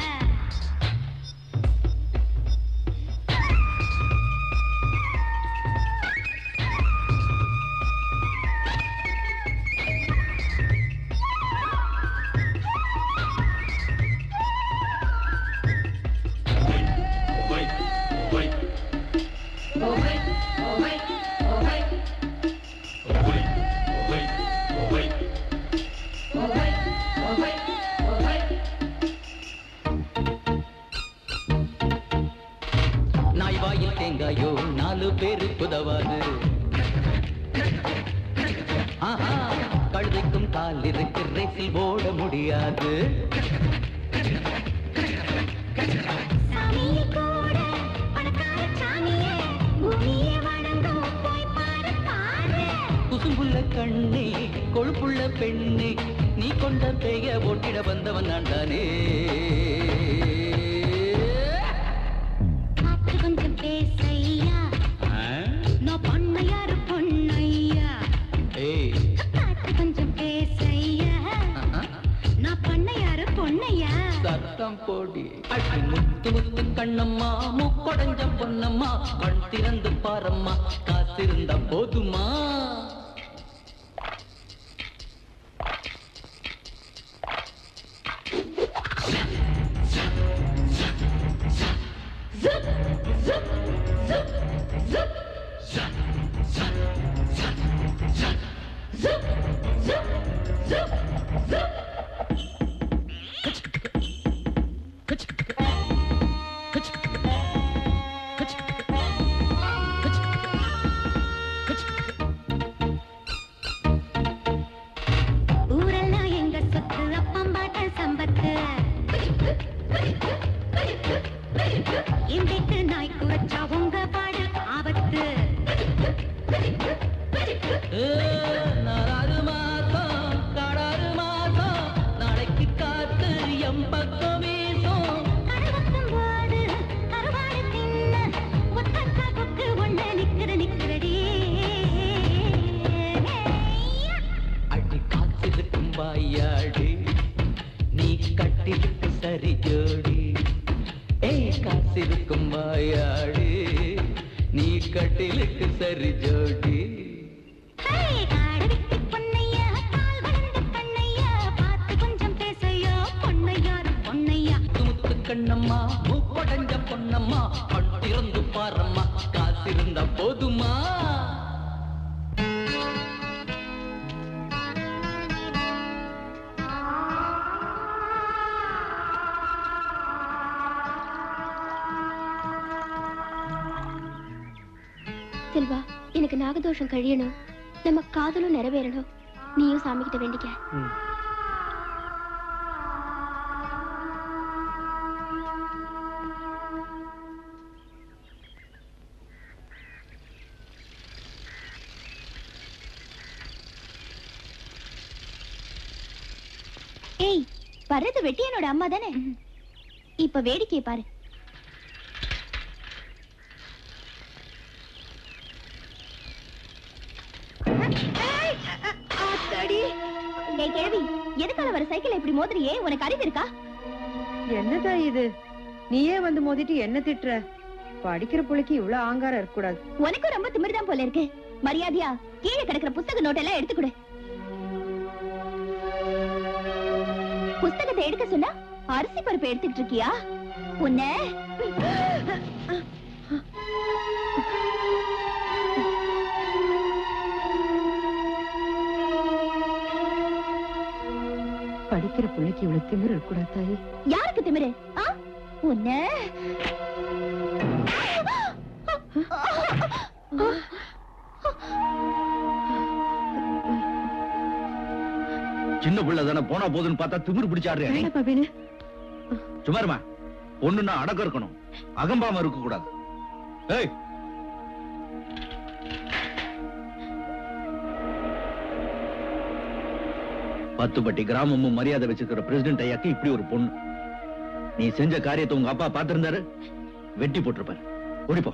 நாய் வாயில் தேங்காயோ நாலு பேருக்கு உதவாது ஆஹா கழுதைக்கும் கால் இருக்கு ரேசில் ஓட முடியாது சாமியே கூட பணக்கார சாமியே பூமியே வணங்கும் போய் பாரு பாரு குசும்புள்ள கண்ணே கொழுப்புள்ள பெண்ணே நீ கொண்ட பெய ஓட்டிட வந்தவன் நான் தானே பார்த்து கொஞ்சம் பேசையா நான் பொன்னையாரு பொன்னையா ஏய் பார்த்து கொஞ்சம் பேசையா நான் பண்ணையாரு பொன்னையா சத்தம் போடி அடி முத்து முத்து கண்ணம்மா முக்கொடைஞ்ச பொன்னம்மா கண் திறந்து பாரம்மா காத்திருந்த போதுமா ஊரெல்லாம் எங்க சொத்து அப்பம்பாட்ட சம்பத்து என் வீட்டு நாய்க்கு வச்சா உங்க பாடு ஆபத்து ஏ, நாலாறு மாசம் காடாறு மாசம் நாளைக்கு காத்து எம் பக்கம் வீசும் கருவத்தும் போது கருவாடு தின்ன ஒத்தக்கா கொக்கு ஒண்ணு நிக்கிற நிக்கிறடி அடி காத்திருக்கும் வாயாடி நீ கட்டிருக்கு சரி ஜோடி ஏய் காத்திருக்கும் வாயாடி நீ கட்டிலுக்கு சரி ஜோடி ஹே, காடு வெட்டி பொன்னையா கால் வளர்ந்த கண்ணையா பார்த்து கொஞ்சம் பேசையா பொன்னையாரு பொன்னையா முத்து முத்து கண்ணம்மா மூப்படைஞ்ச பொன்னம்மா கண் திறந்து பாரம்மா காத்திருந்த போதுமா செல்வா எனக்கு நாகதோஷம் கழியணும் நம்ம காதலும் நிறைவேறணும் நீயும் சாமி கிட்ட வேண்டிக்க ஏய் வர்றது வெட்டியனோட அம்மா தானே இப்ப வேடிக்கை பாரு டேய் கிழவி எதுக்கால வர சைக்கிள் இப்படி மோதுறியே உனக்கு அறிவு இருக்கா என்னதா இது நீயே வந்து மோதிட்டு என்ன திட்டுற படிக்கிற புள்ளைக்கு இவ்வளவு ஆங்காரம் இருக்க கூடாது உனக்கும் ரொம்ப திமிர்தான் போல இருக்கு மரியாதையா கீழே கிடக்குற புஸ்தக நோட் எல்லாம் எடுத்துக்கொடு புஸ்தகத்தை எடுக்க சொன்னா அரிசி பருப்பு எடுத்துக்கிட்டு இருக்கியா உன்ன படிக்கிற புள்ளைக்கு இவ்வளவு திமிர் இருக்க கூடாது தாயி யாருக்கு திமிரு ஆ? உன்ன சின்ன பிள்ளை தானே போனா போதுன்னு பார்த்தா திமிரு பிடிச்சாடுறியா நீ? வேணாப்பா வேணு சுமாருமா பொண்ணுன்னா அடக்கம் இருக்கணும் அகம்பாம இருக்க கூடாது ஏய் பத்து பட்டி கிராமமும் மரியாதை வச்சிருக்கிற பிரசிடென்ட் ஐயாக்கு இப்படி ஒரு பொண்ணு நீ செஞ்ச காரியத்தை உங்க அப்பா பார்த்திருந்தாரு வெட்டி போட்டிருப்பாரு ஓடிப்போ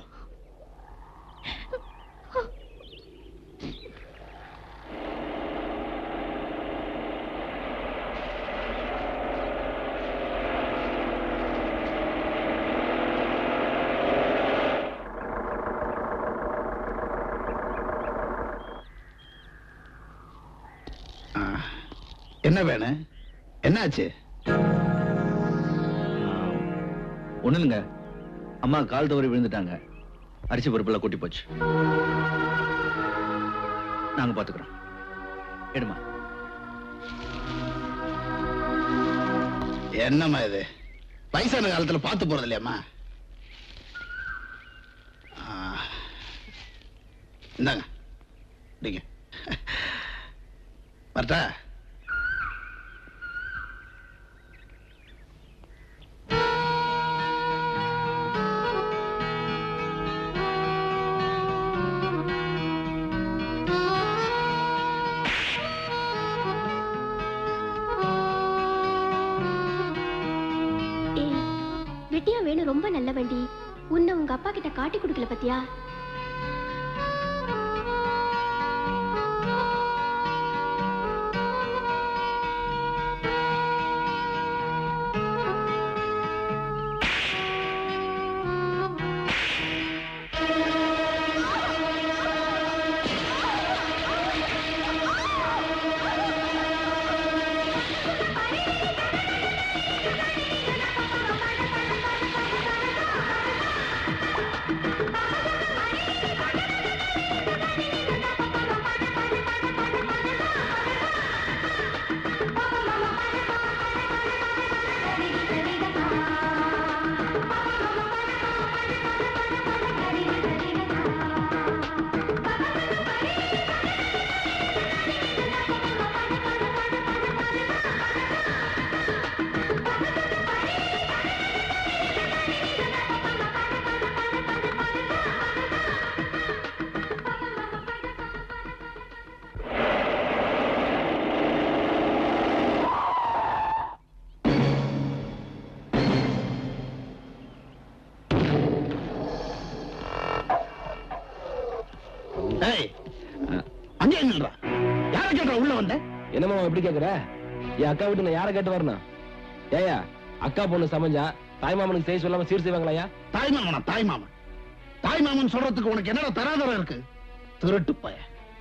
ஆ, என்ன வேணும் என்னாச்சு ஒண்ணு இல்லைங்க அம்மா கால் தவறி விழுந்துட்டாங்க அரிசி பருப்புலாம் கொட்டி போச்சு நாங்க பாத்துக்கிறோம் எடுமா என்னம்மா இது வயசான காலத்துல பார்த்து போறது இல்லையாம்மா ஆ, இந்தாங்க நீங்க வரட்டா ஏய் வெட்டியா வேணும் ரொம்ப நல்ல வண்டி உன்னை உங்க அப்பா கிட்ட காட்டி கொடுக்கல பத்தியா ஏய் அங்கே நில்றா யாரை கேட்கற உள்ள வந்த என்னம்மா எப்படி கேக்குற என் அக்கா வீட்டு நான் யாரை கேட்டு வரணும் ஏயா அக்கா பொண்ணு சமைஞ்சா தாய் மாமனுக்கு செய்ய சொல்லாம சீர் செய்வாங்களாயா தாய் மாமனா தாய் மாமன் தாய் மாமன் சொல்றதுக்கு உனக்கு என்னடா தராதரம் இருக்கு திருட்டு பய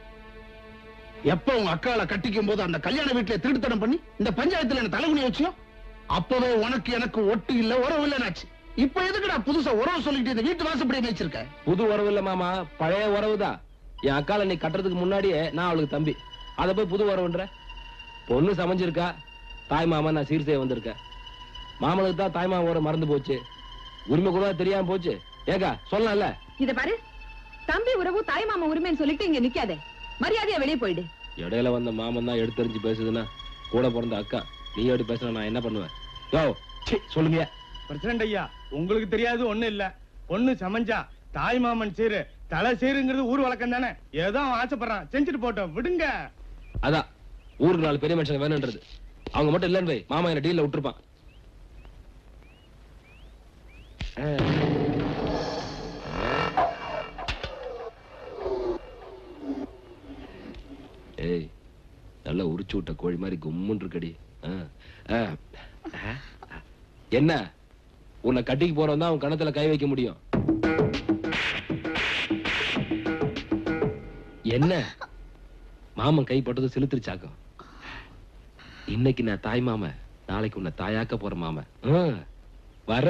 எப்ப உங்க அக்காளை கட்டிக்கும் போது அந்த கல்யாண வீட்டுல திருட்டுத்தனம் பண்ணி இந்த பஞ்சாயத்துல என்ன தலைகுனி வச்சியோ அப்பவே உனக்கு எனக்கு ஒட்டு இல்ல உறவு இல்லைனாச்சு இப்ப எதுக்குடா புதுசா உறவு சொல்லிட்டு இந்த வீட்டு வாசப்படியே வச்சிருக்க புது உறவு இல்ல மாமா பழைய உறவுதான் என் அக்கால நீ கட்டுறதுக்கு முன்னாடியே நான் அவளுக்கு தம்பி அத போய் புது உறவுன்ற பொண்ணு சமைஞ்சிருக்கா தாய் மாமா நான் சீர் செய்ய வந்திருக்கேன் மாமனுக்கு தான் தாய் மாமா உறவு மறந்து போச்சு உரிமை கூட தெரியாம போச்சு ஏக்கா சொல்லலாம்ல இத பாரு தம்பி உறவு தாய் மாமா உரிமைன்னு சொல்லிட்டு இங்க நிக்காதே மரியாதையா வெளியே போயிடு இடையில வந்த மாமன் தான் எடுத்தறிஞ்சு பேசுதுன்னா கூட பிறந்த அக்கா நீ எப்படி பேசுன நான் என்ன பண்ணுவேன் யோ சீ, சொல்லுங்க பிரசிடண்ட் ஐயா உங்களுக்கு தெரியாது ஒண்ணு இல்ல பொண்ணு சமைஞ்சா தாய் மாமன் சீரு தலை சீருங்கிறது ஊர் வழக்கம் தானே ஏதோ அவன் ஆசைப்படுறான் செஞ்சுட்டு போட்டோம் விடுங்க அதான் ஊருக்கு நாலு பெரிய மனுஷங்க வேணும்ன்றது அவங்க மட்டும் இல்லைன்னு வை மாமா என்ன டீல்ல விட்டுருப்பான் ஆ. ஏய் நல்லா உரிச்சு விட்ட கோழி மாதிரி கும்முன்னு இருக்கடி ஆ, ஆ, ஆ. என்ன உன்னை கட்டிக்கு போறவன் தான் உன் கணத்துல கை வைக்க முடியும் என்ன மாமன் கைப்பட்டது செலுத்திருச்சாக்கும் இன்னைக்கு நான் தாய் மாமன் நாளைக்கு உன்னை தாயாக்க போற மாமன் ம், வர்ற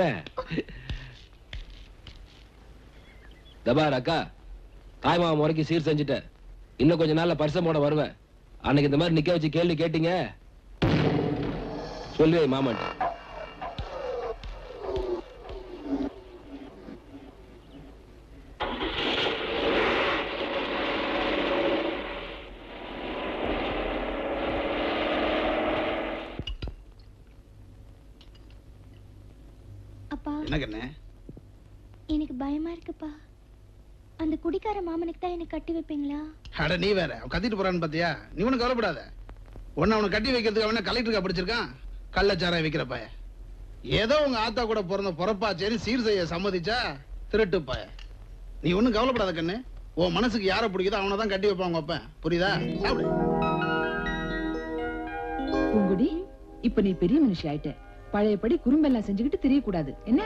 தபார் அக்கா தாய் மாமன் முறைக்கு சீர் செஞ்சுட்ட இன்னும் கொஞ்ச நாள்ல பரிசம் போட வருவேன் அன்னைக்கு இந்த மாதிரி நிக்க வச்சு கேள்வி கேட்டீங்க சொல்லு மாமன் அப்பா என்ன கண்ணே எனக்கு பயமா இருக்குப்பா அந்த குடிக்கார மாமனுக்கு தான் என்ன கட்டி வைப்பீங்களா அட நீ வேற அவன் கத்திட்டு போறான்னு பாத்தியா நீ ஒன்னும் கவலைப்படாத உன்னை அவனை கட்டி வைக்கிறதுக்கு அவன கலெக்டருக்கா படிச்சிருக்கான் கள்ளச்சாராயம் வைக்கிற பைய ஏதோ உங்க ஆத்தா கூட பிறந்த பொறப்பாச்சேன்னு சீர் செய்ய சம்மதிச்சா திருட்டு பைய நீ ஒண்ணும் கவலைப்படாத கண்ணு உன் மனசுக்கு யாரை பிடிக்குதோ அவனை தான் கட்டி வைப்பான் உங்க அப்பன் புரியுதா சாப்பிடு பூங்குடி இப்ப நீ பெரிய மனுஷி ஆயிட்ட பழையபடி குறும்பெல்லாம் செஞ்சுக்கிட்டு தெரியக்கூடாது என்ன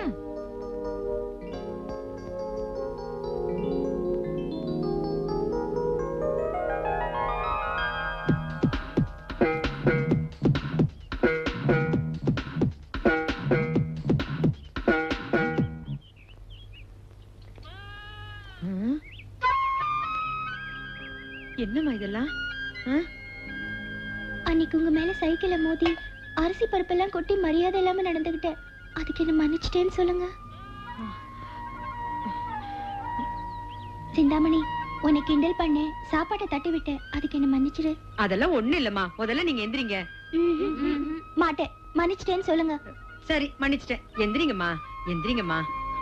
என்னம்மா இதெல்லாம் அன்னைக்கு உங்க மேல சைக்கிள மோதி அரிசி பருப்பெல்லாம் கொட்டி மரியாதை இல்லாம நடந்துகிட்டேன் அதுக்கு என்ன மன்னிச்சிட்டேன்னு சொல்லுங்க சிந்தாமணி உன்னை கிண்டல் பண்ணேன் சாப்பாட்டை தட்டி விட்டேன் அதுக்கு என்ன மன்னிச்சிரு அதெல்லாம் ஒண்ணு இல்லம்மா முதல்ல நீங்க எந்திரிங்க மாட்டேன் மன்னிச்சிட்டேன்னு சொல்லுங்க சரி மன்னிச்சிட்டேன் எந்திரிங்கம்மா எந்திரிங்கம்மா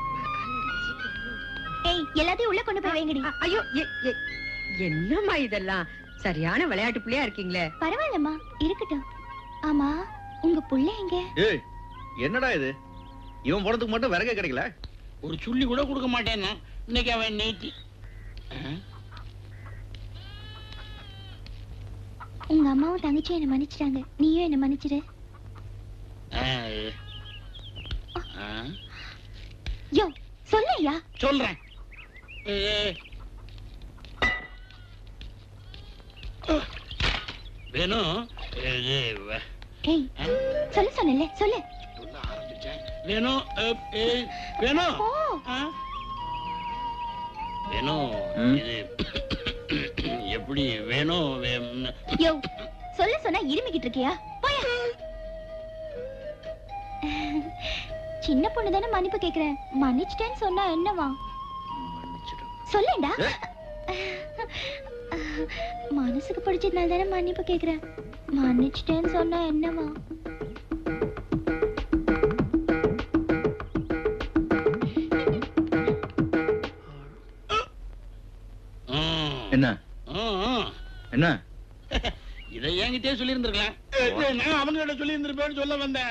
ஏய் எல்லாத்தையும் உள்ள கொண்டு போய் வைங்கடி ஐயோ எ- எ- என்னம்மா இதெல்லாம் சரியான விளையாட்டு பிள்ளையா இருக்கீங்களே பரவாயில்லம்மா இருக்கட்டும் ஆமா உங்க புள்ள எங்க ஏய் என்னடா இது இவன் போனதுக்கு மட்டும் விறகே கிடைக்கல ஒரு சுள்ளி கூட கொடுக்க மாட்டேன்னா இன்னைக்கு அவன் நேத்தி உங்க அம்மாவும் தங்கச்சியும் என்ன மன்னிச்சிட்டாங்க நீயும் என்ன மன்னிச்சிரு யோ சொல்லையா சொல்றேன் ஏய். வேணும் இது வ- ஏய் சொல்ல சொன்னல சொல்லு வேணும் அஹ், ஏய், வேணும் ஓ ஆ? வேணும் இது எப்படி வேணும் வே- யோ சொல்ல சொன்னா இருமிக்கிட்டு இருக்கியா போயா சின்ன பொண்ணு தானே மன்னிப்பு கேக்குறேன் மன்னிச்சிட்டேன்னு சொன்னா என்னவா சொல்லேண்டா மனசுக்கு பிடிச்சதுனால தானே மன்னிப்பு கேக்குறேன் மன்னிச்சிட்டேன்னு சொன்னா என்னவா ம். என்ன ம், ம். என்ன இதை என்கிட்டயே சொல்லியிருந்திருக்கலாம் நான் அவங்ககிட்ட சொல்லியிருந்திருப்பேன்னு சொல்ல வந்தேன்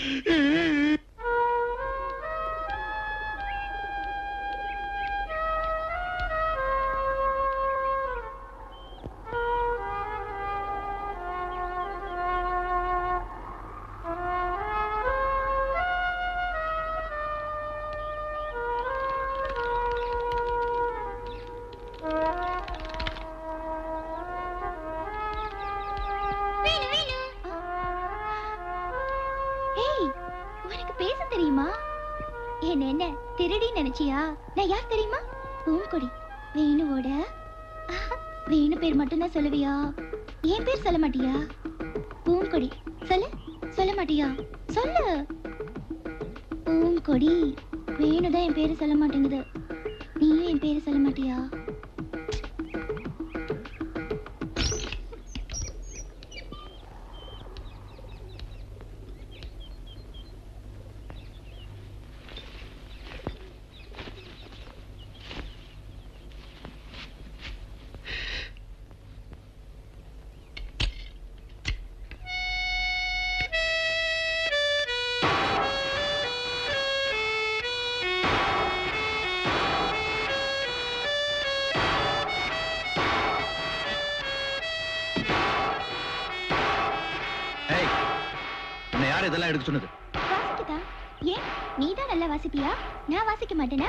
ஏய் உனக்கு பேச தெரியுமா என்ன என்ன திருடி நினைச்சியா நான் யார் தெரியுமா பூங்கொடி வேணுவோட ஆஹா, வேணு பேர் மட்டும்தான் சொல்லுவியா என் பேர் சொல்ல மாட்டியா பூங்கொடி சொல்லு சொல்ல மாட்டியா சொல்லு பூங்கொடி வேணுதான் என் பேரு சொல்ல மாட்டேங்குது நீயும் என் பேரை சொல்ல மாட்டியா ஏய் உன்னை யார் இதெல்லாம் எடுக்க சொன்னது வாசிக்குதா ஏன் நீ தான் நல்லா வாசிப்பியா நான் வாசிக்க மாட்டேனா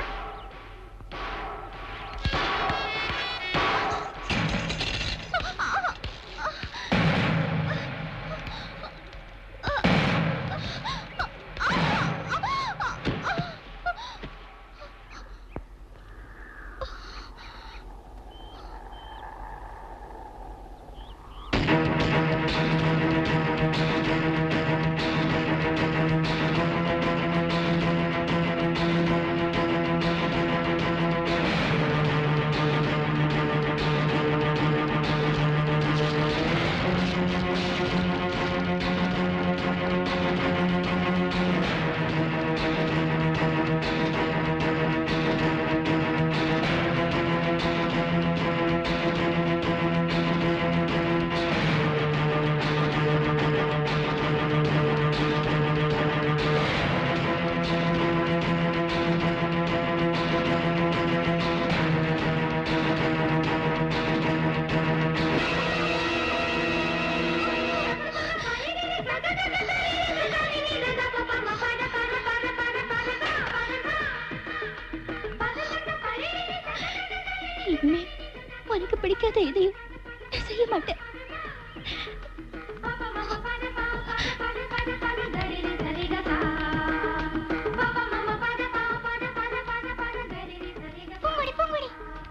இனிமே உனக்கு பிடிக்காத எதையும் நான் செய்ய மாட்டேன் பூங்குடி, பூங்குடி.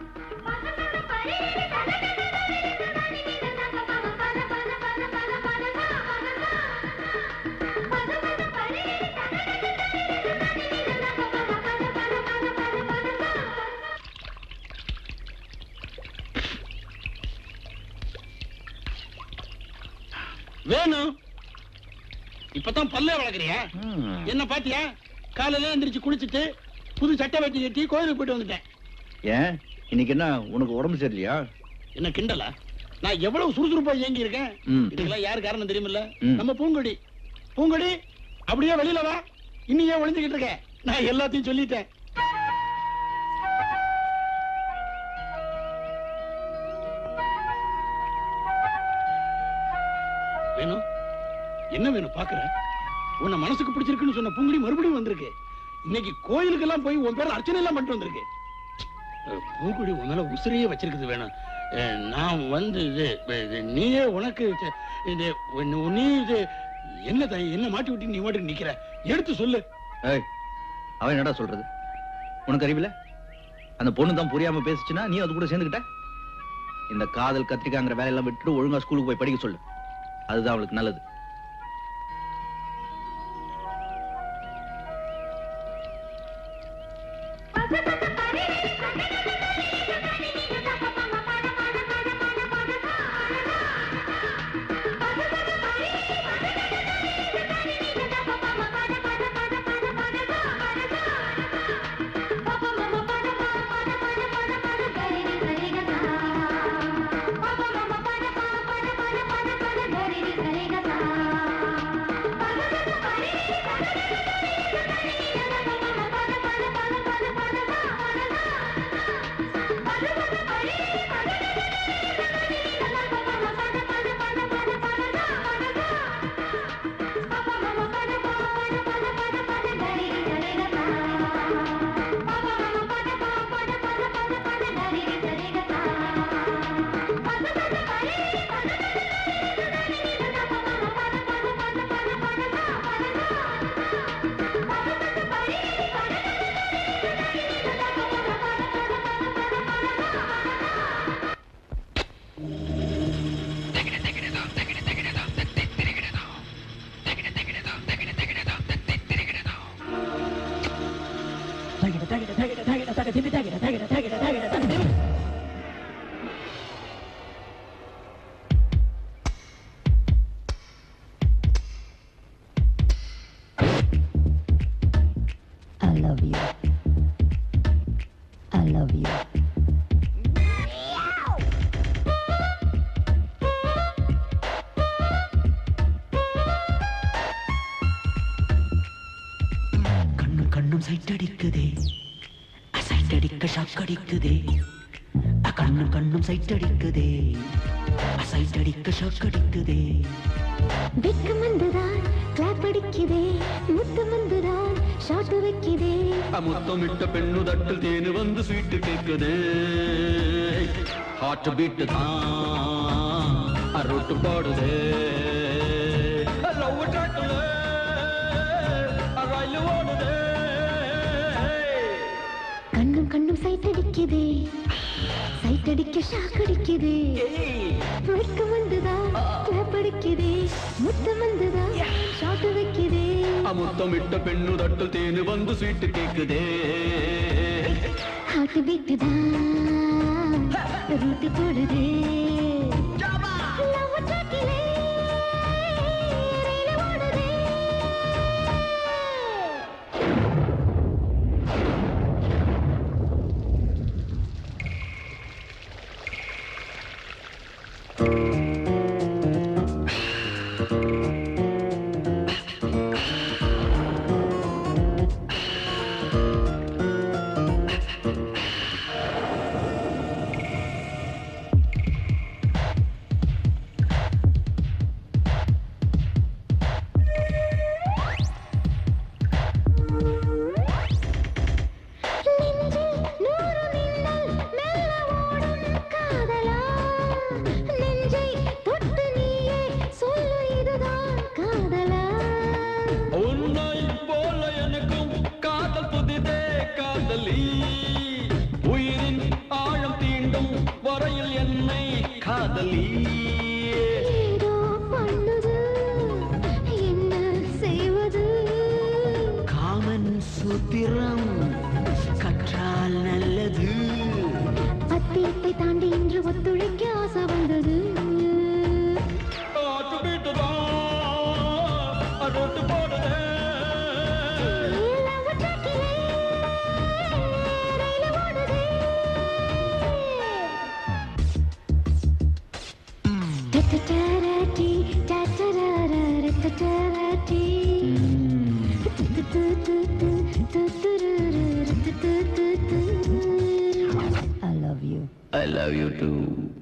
வேணும் இப்பதான் பல்லே வளர்க்குறியா என்ன பாத்தியா காலையில எந்திரிச்சு குளிச்சுட்டு புது சட்டை வெட்டி கட்டி கோயிலுக்கு போயிட்டு வந்துட்டேன் ஏன் இன்னைக்கு என்ன உனக்கு உடம்பு சரியில்லையா என்ன கிண்டலா நான் எவ்வளவு சுறுசுறுப்பா இயங்கி இருக்கேன் ம். இதுக்கெல்லாம் யாரு காரணம் தெரியுமில்ல ம். நம்ம பூங்கொடி பூங்கொடி அப்படியே வெளியில வா இன்னும் ஏன் ஒளிஞ்சுக்கிட்டு இருக்க நான் எல்லாத்தையும் சொல்லிட்டேன் வேணும் என்ன வேணும் பாக்குற உன்னை மனசுக்கு பிடிச்சிருக்குன்னு சொன்ன பூங்குடி மறுபடியும் வந்திருக்கு இன்னைக்கு கோயிலுக்கெல்லாம் போய் உன் பேர் அர்ச்சனை எல்லாம் பண்ணிட்டு வந்திருக்கு அஹ், பூங்குடி உன் மேல உசிரியே வச்சிருக்குது வேணும் அஹ், நான் வந்து இது இது நீயே உனக்கு இது- இது உன் நீ இது என்ன த- என்ன மாட்டி விட்டு நீ மாட்டி நிக்கிற எடுத்து சொல்லு ஏய் அவன் என்னடா சொல்றது உனக்கு அறிவில்ல அந்த பொண்ணு தான் புரியாம பேசுச்சுன்னா நீ அது கூட சேர்ந்துக்கிட்ட இந்த காதல் கத்திரிக்காங்கிற வேலையெல்லாம் விட்டுட்டு ஒழுங்கா ஸ்கூலுக்கு போய் படிக்க சொல்லு அதுதான் அவளுக்கு நல்லது தகிட தகிட தகிட தகிட I love you. I love you. கண்ணும் கண்ணும் சைட் அடிக்குதே சைட் அடிக்க ஷாக் அடிக்குதே அ, கண்ணும் கண்ணும் சைட் அடிக்குதே சைட் அடிக்க ஷாக் அடிக்குதே வெக்கம் வந்துதான் கிளாப் அடிக்குதே முத்தம் வந்துதான் ஷாட் வைக்குதே முத்தமிட்ட பெண்ணு தட்டில் தேனு வந்து ஸ்வீட்டு கேக்குது ஹார்ட் பீட்டு தான் அருட்டு போடுது லவ் ட்ராக்ல ரயில் ஓடுது கண்ணும் கண்ணும் சைட் அடிக்குதே சைட் அடிக்க ஷாக் அடிக்குதே வெக்கம் வந்துதான் கிளாப் அடிக்குதே முத்தம் வந்துதான் ஷாட் வைக்குதே முத்தமிட்ட பெண்ணு தட்டில் தேனு வந்து ஸ்வீட்டு கேக்குதே ஹார்ட் பீட் தான் ரூட்டு போடுதே லவ் ட்ராக்கிலே ரயில் ஓடுதே நெஞ்சில் நூறு மின்னல் மெல்ல ஓடும் காதலா நெஞ்சை தொட்டு நீயே சொல்லு இதுதான் காதலா உன்னை போல எனக்கும் காதல் புதிதே காதலி உயிரின் ஆழம் தீண்டும் வரையில் என்னை காதலி ஏதோ பண்ணுது என்ன செய்வது காமன் சூத்திரம் கற்றால் நல்லது பத்திரத்தை தாண்டி இன்று ஒத்துழைக்க ஆசை வந்தது லவ் ட்ராக்கிலே ரயில் ஓடுதே Ta-ta-ta-ra-ti, ta-ta-ra-ra-ra-ta-ta-ra-ti. Tu-tu-tu-tu-tu, tu-tu-ru-ru-ru-tu-tu-tu-tu. I love you. I love you too.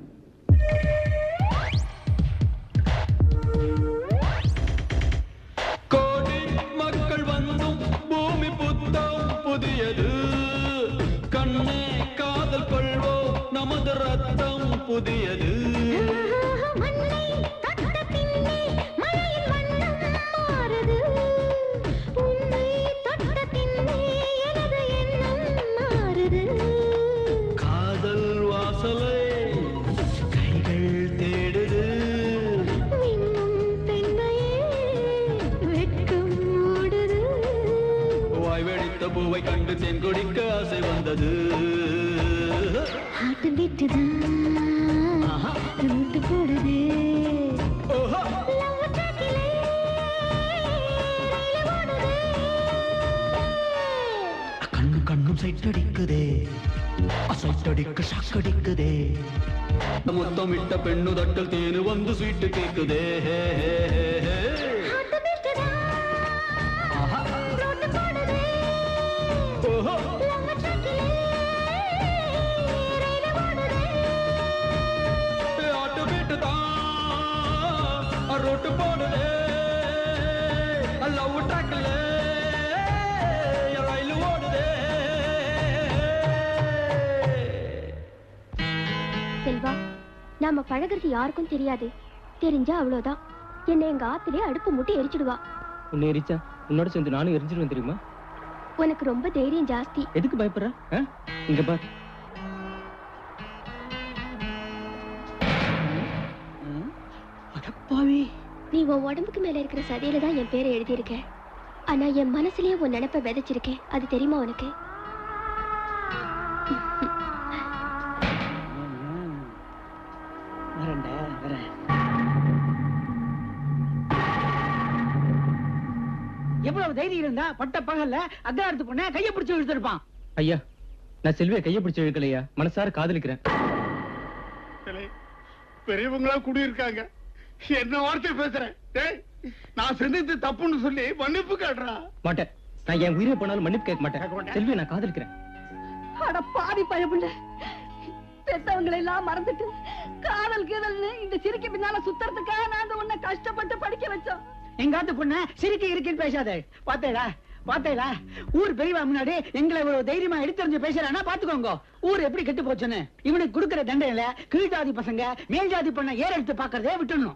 கோடி மக்கள் வந்தும் பூமி புத்தம் புதியது கண்ணே காதல் கொள்வோ நமது ரத்தம் புதியது மண்ணை தொட்ட பின்னே மழையின் வண்ணம் மாறுது. உன்னை தொட்ட பின்னே எனது எண்ணம் மாறுது. காதல் வாசலை கைகள் தேடுது மின்னும் பெண்மையே வெட்கம் மூடுது. வாய் வெடித்த பூவை கண்டு தேன் குடிக்க ஆசை வந்தது ஹார்ட் பீட்டு தான் ரூட்டு போடுது லவ் ட்ராக்கிலே ரயில் ஓடுது கண்ணு கண்ணும் சைட் அடிக்குதே சைட் அடிக்க ஷாக் அடிக்குதே முத்தமிட்ட பெண்ணு தட்டில் தேனு வந்து ஸ்வீட்டு கேக்குதே ஹார்ட் பீட்டு தான் ரூட்டு போடுது லவ் ட்ராக்கிலே ரயில் ஓடுது ஆட்டு வீட்டு தான் ரொட்டு போடுதே லவ் ட்ராக்ல ரயில் ஓடுதே செல்வா நாம பழகுறது யாருக்கும் தெரியாது தெரிஞ்சா அவ்வளவுதான் என்னை எங்க ஆத்திலே அடுப்பு மூட்டி எரிச்சிடுவா உன்னை எரிச்சா உன்னோட சேர்ந்து நானும் எரிஞ்சிருவேன் தெரியுமா உனக்கு ரொம்ப தைரியம் ஜாஸ்தி எதுக்கு பயப்படுற ஆ? இங்க பார் நீ உன் உடம்புக்கு மேல இருக்கிற சதையில தான் என் பேரை எழுதியிருக்க ஆனா என் மனசுலயே உன் நினைப்ப விதைச்சிருக்கேன் அது தெரியுமா உனக்கு வரேன்டா வரேன் எவ்வளவு தைரியம் இருந்தா பட்ட பகல்ல அக்ராரத்து பொண்ண கைய பிடிச்சு இழுத்திருப்பான் ஐயா நான் செல்வியை கையை பிடிச்சு இழுக்கலையா மனசார காதலிக்கிறேன் ஏலே, பெரியவங்களா குடியிருக்காங்க என்ன வார்த்தை பேசுறேன் டேய் நான் செஞ்சது தப்புன்னு சொல்லி மன்னிப்பு கேட்டுறா மாட்டேன் நான் என் உயிரை போனாலும் மன்னிப்பு கேட்க மாட்டேன் செல்வியை நான் காதலிக்கிறேன் அட பாவி பயமுள்ள பெத்தவங்களை எல்லாம் மறந்துட்டு காதல் கீதல்னு இந்த சிரிக்கு பின்னால சுத்துறதுக்காக நாங்க உன்னை கஷ்டப்பட்டு படிக்க வச்சோம் எங்காத்து பொண்ண சிரிக்க இருக்கேன்னு பேசாத பாத்தேடா பாத்தேடா ஊர் பெரியவா முன்னாடி எங்களை இவ்வளவு தைரியமா எடுத்தறிஞ்சு பேசுறானா பாத்துக்கோங்க ஊர் எப்படி கெட்டு போச்சுன்னு இவனுக்கு கொடுக்கிற தண்டனையில கீழ் ஜாதி பசங்க மேல் ஜாதி பொண்ண ஏற எடுத்து பாக்குறதே விட்டுடணும்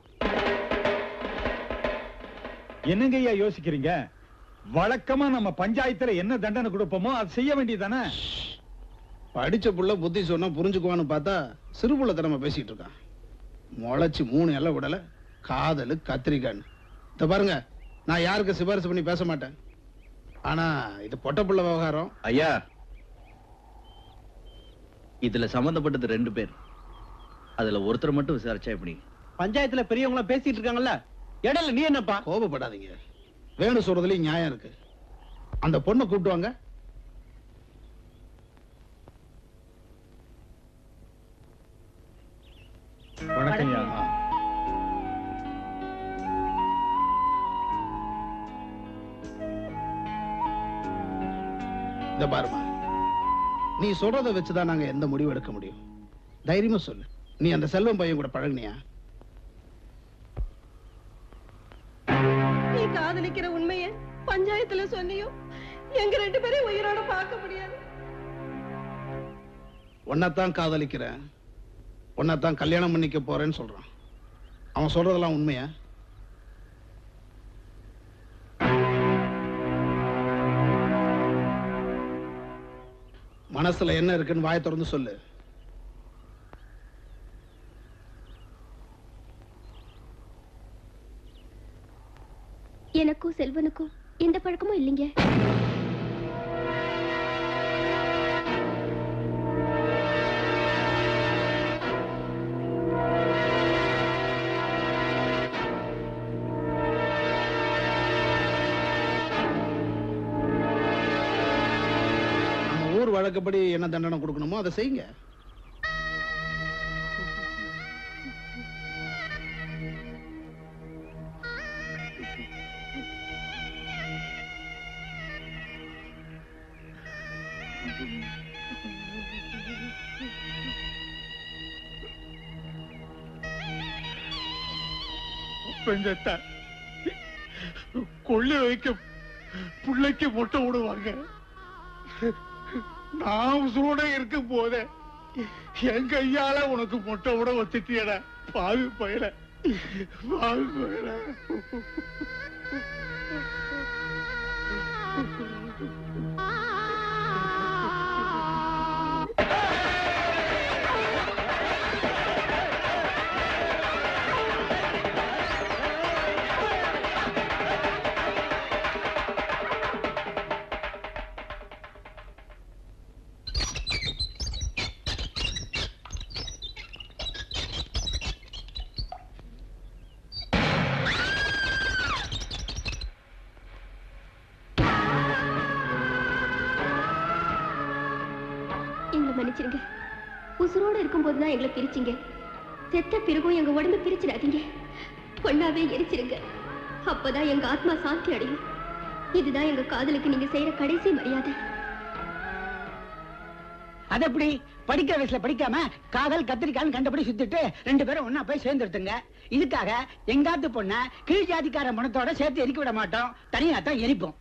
என்னங்க ஐயா யோசிக்கிறீங்க வழக்கமா நம்ம பஞ்சாயத்துல என்ன தண்டனை கொடுப்போமோ அது செய்ய வேண்டியதானே படிச்ச புள்ள புத்தி சொன்னா புரிஞ்சுக்குவான்னு பார்த்தா சிறு புள்ள தரமா பேசிட்டு இருக்கான் முளைச்சு மூணு எல்லை விடல காதலு கத்திரிக்கான்னு இத பாருங்க நான் யாருக்கு சிபாரிசு பண்ணி பேச மாட்டேன் ஆனா இது பொட்ட புள்ள விவகாரம் ஐயா இதுல சம்பந்தப்பட்டது ரெண்டு பேர் அதுல ஒருத்தர் மட்டும் விசாரிச்சா எப்படி பஞ்சாயத்துல பெரியவங்கள பேசிட்டு இருக்காங்கல்ல இடையில நீ என்னப்பா கோபப்படாதீங்க வேணும் சொல்றதுலயும் நியாயம் இருக்கு அந்த பொண்ணை கூப்பிட்டு வாங்க வணக்கம் ஐயா இந்த பாருமா நீ சொல்றத வச்சுதான் நாங்க எந்த முடிவு எடுக்க முடியும் தைரியமா சொல்லு நீ அந்த செல்வம் பையன் கூட பழகுனியா நீ காதலிக்கிற உண்மைய பஞ்சாயத்துல சொன்னியும் எங்க ரெண்டு பேரையும் உயிரோட பார்க்க முடியாது உன்னைத்தான் காதலிக்கிறேன் உன்னைத்தான் கல்யாணம் பண்ணிக்க போறேன்னு சொல்றான் அவன் சொல்றதெல்லாம் உண்மையா மனசுல என்ன இருக்குன்னு வாயை திறந்து சொல்லு எனக்கும் செல்வனுக்கும் எந்த பழக்கமும் இல்லைங்க நம்ம ஊர் வழக்கப்படி என்ன தண்டனை கொடுக்கணுமோ அதை செய்யுங்க பெஞ்சத்தா கொள்ளை வைக்க பிள்ளைக்கு முட்டை விடுவாங்க நான் உசுரோட இருக்கும் போதே என் கையால உனக்கு முட்டை விட வச்சுட்டியடா பாவி பயல பாவி பயல எங்களை மன்னிச்சிருங்க உசுரோட இருக்கும்போது தான் எங்களை பிரிச்சிங்க செத்த பிறகும் எங்க உடம்பு பிரிச்சிடாதீங்க பொண்ணாவே எரிச்சிருங்க அப்பதான் எங்க ஆத்மா சாந்தி அடையும் இதுதான் எங்க காதலுக்கு நீங்க செய்யற கடைசி மரியாதை அது எப்படி படிக்கிற வயசுல படிக்காம காதல் கத்திரிக்கான்னு கண்டபடி சுத்திட்டு ரெண்டு பேரும் ஒன்னா போய் சேர்ந்துருத்துங்க இதுக்காக எங்காத்து பொண்ண கீழ் ஜாதிக்கார மனத்தோட சேர்த்து எரிக்க விட மாட்டோம் தனியா தான் எரிப்போம்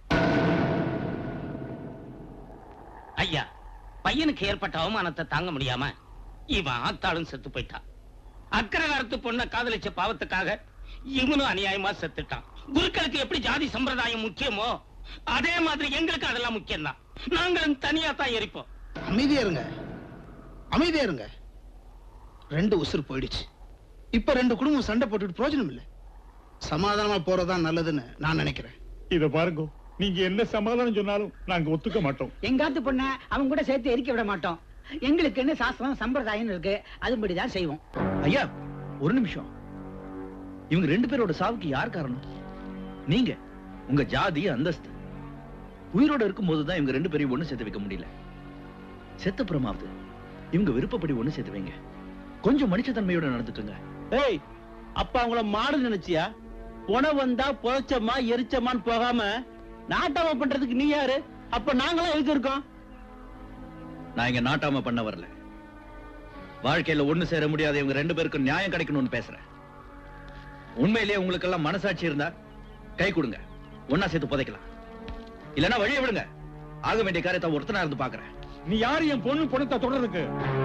ஐயா பையனுக்கு ஏற்பட்ட அவமானத்தை தாங்க முடியாம இவன் ஆத்தாளும் செத்து போயிட்டான் அக்கரகாரத்து பொண்ண காதலிச்ச பாவத்துக்காக இவனும் அநியாயமா செத்துட்டான் குருக்களுக்கு எப்படி ஜாதி சம்பிரதாயம் முக்கியமோ அதே மாதிரி எங்களுக்கு அதெல்லாம் முக்கியம்தான் நாங்களும் தனியா தான் எரிப்போம் அமைதியா இருங்க அமைதியா இருங்க ரெண்டு உசுர் போயிடுச்சு இப்ப ரெண்டு குடும்பம் சண்டை போட்டுட்டு பிரயோஜனம் இல்ல சமாதானமா போறதுதான் நல்லதுன்னு நான் நினைக்கிறேன் இத பாருங்க நீங்க என்ன சமாதானம் சொன்னாலும் நாங்க ஒத்துக்க மாட்டோம் எங்காத்து பொண்ண அவன் கூட சேர்த்து எரிக்க விட மாட்டோம் எங்களுக்குன்னு சாஸ்திரம் சம்பிரதாயம் இருக்கு அதுபடிதான் செய்வோம் ஐயா ஒரு நிமிஷம் இவங்க ரெண்டு பேரோட சாவுக்கு யார் காரணம் நீங்க உங்க ஜாதி அந்தஸ்து உயிரோட இருக்கும்போது தான் இவங்க ரெண்டு பேரையும் ஒண்ணு சேர்த்து வைக்க முடியல செத்தப்புறமாவது இவங்க விருப்பப்படி ஒண்ணு சேர்த்து வைங்க கொஞ்சம் மனுஷத்தன்மையோட நடந்துக்குங்க ஏய் அப்ப அவங்கள மாடு நினைச்சியா உண வந்தா புழைச்சமா எரிச்சமான்னு போகாம நாட்டாம பண்றதுக்கு நீ யாரு அப்ப நாங்களாம் எதுக்கு இருக்கோம் நான் இங்க நாட்டாம பண்ண வரல வாழ்க்கையில ஒண்ணு சேர முடியாத இவங்க ரெண்டு பேருக்கும் நியாயம் கிடைக்கணும்னு பேசுறேன் உண்மையிலேயே உங்களுக்கு எல்லாம் மனசாட்சி இருந்தா கை கொடுங்க ஒன்னா சேர்த்து புதைக்கலாம் இல்லனா வழிய விடுங்க ஆக வேண்டிய காரியத்தை ஒருத்தனா இருந்து பாக்குறேன் நீ யாரு என் பொண்ணு பொண்ணத்தை தொடர்றதுக்கு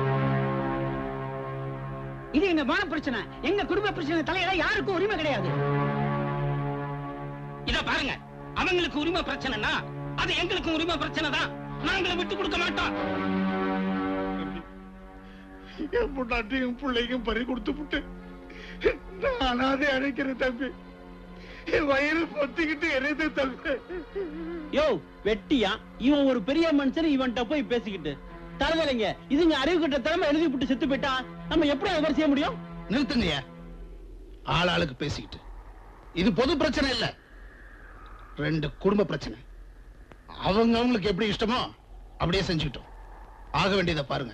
இது எங்க மான பிரச்சனை எங்க குடும்ப பிரச்சனை தலையில யாருக்கும் உரிமை கிடையாது இத பாருங்க அவங்களுக்கு உரிமை பிரச்சனைனா அது எங்களுக்கு உரிமை பிரச்சனை தான் நாங்கள விட்டு கொடுக்க மாட்டோம் என் பொண்டாட்டியும் பிள்ளைக்கும் பறி கொடுத்து விட்டு நான் அனாதை அழைக்கிறேன் தம்பி என் வயிறு பொத்திக்கிட்டு எரியுது தம்பி யோ வெட்டியா இவன் ஒரு பெரிய மனுஷன் இவன்கிட்ட போய் பேசிக்கிட்டு தலைவலைங்க இதுங்க அறிவு கிட்ட தலைமை எழுதி விட்டு செத்து போயிட்டா நம்ம எப்படி அதை செய்ய முடியும் நிறுத்துங்கய்யா ஆள் ஆளுக்கு பேசிக்கிட்டு இது பொது பிரச்சனை இல்ல ரெண்டு குடும்ப பிரச்சனை அவங்க அவங்களுக்கு எப்படி இஷ்டமோ அப்படியே செஞ்சுக்கிட்டோம் ஆக வேண்டியதை பாருங்க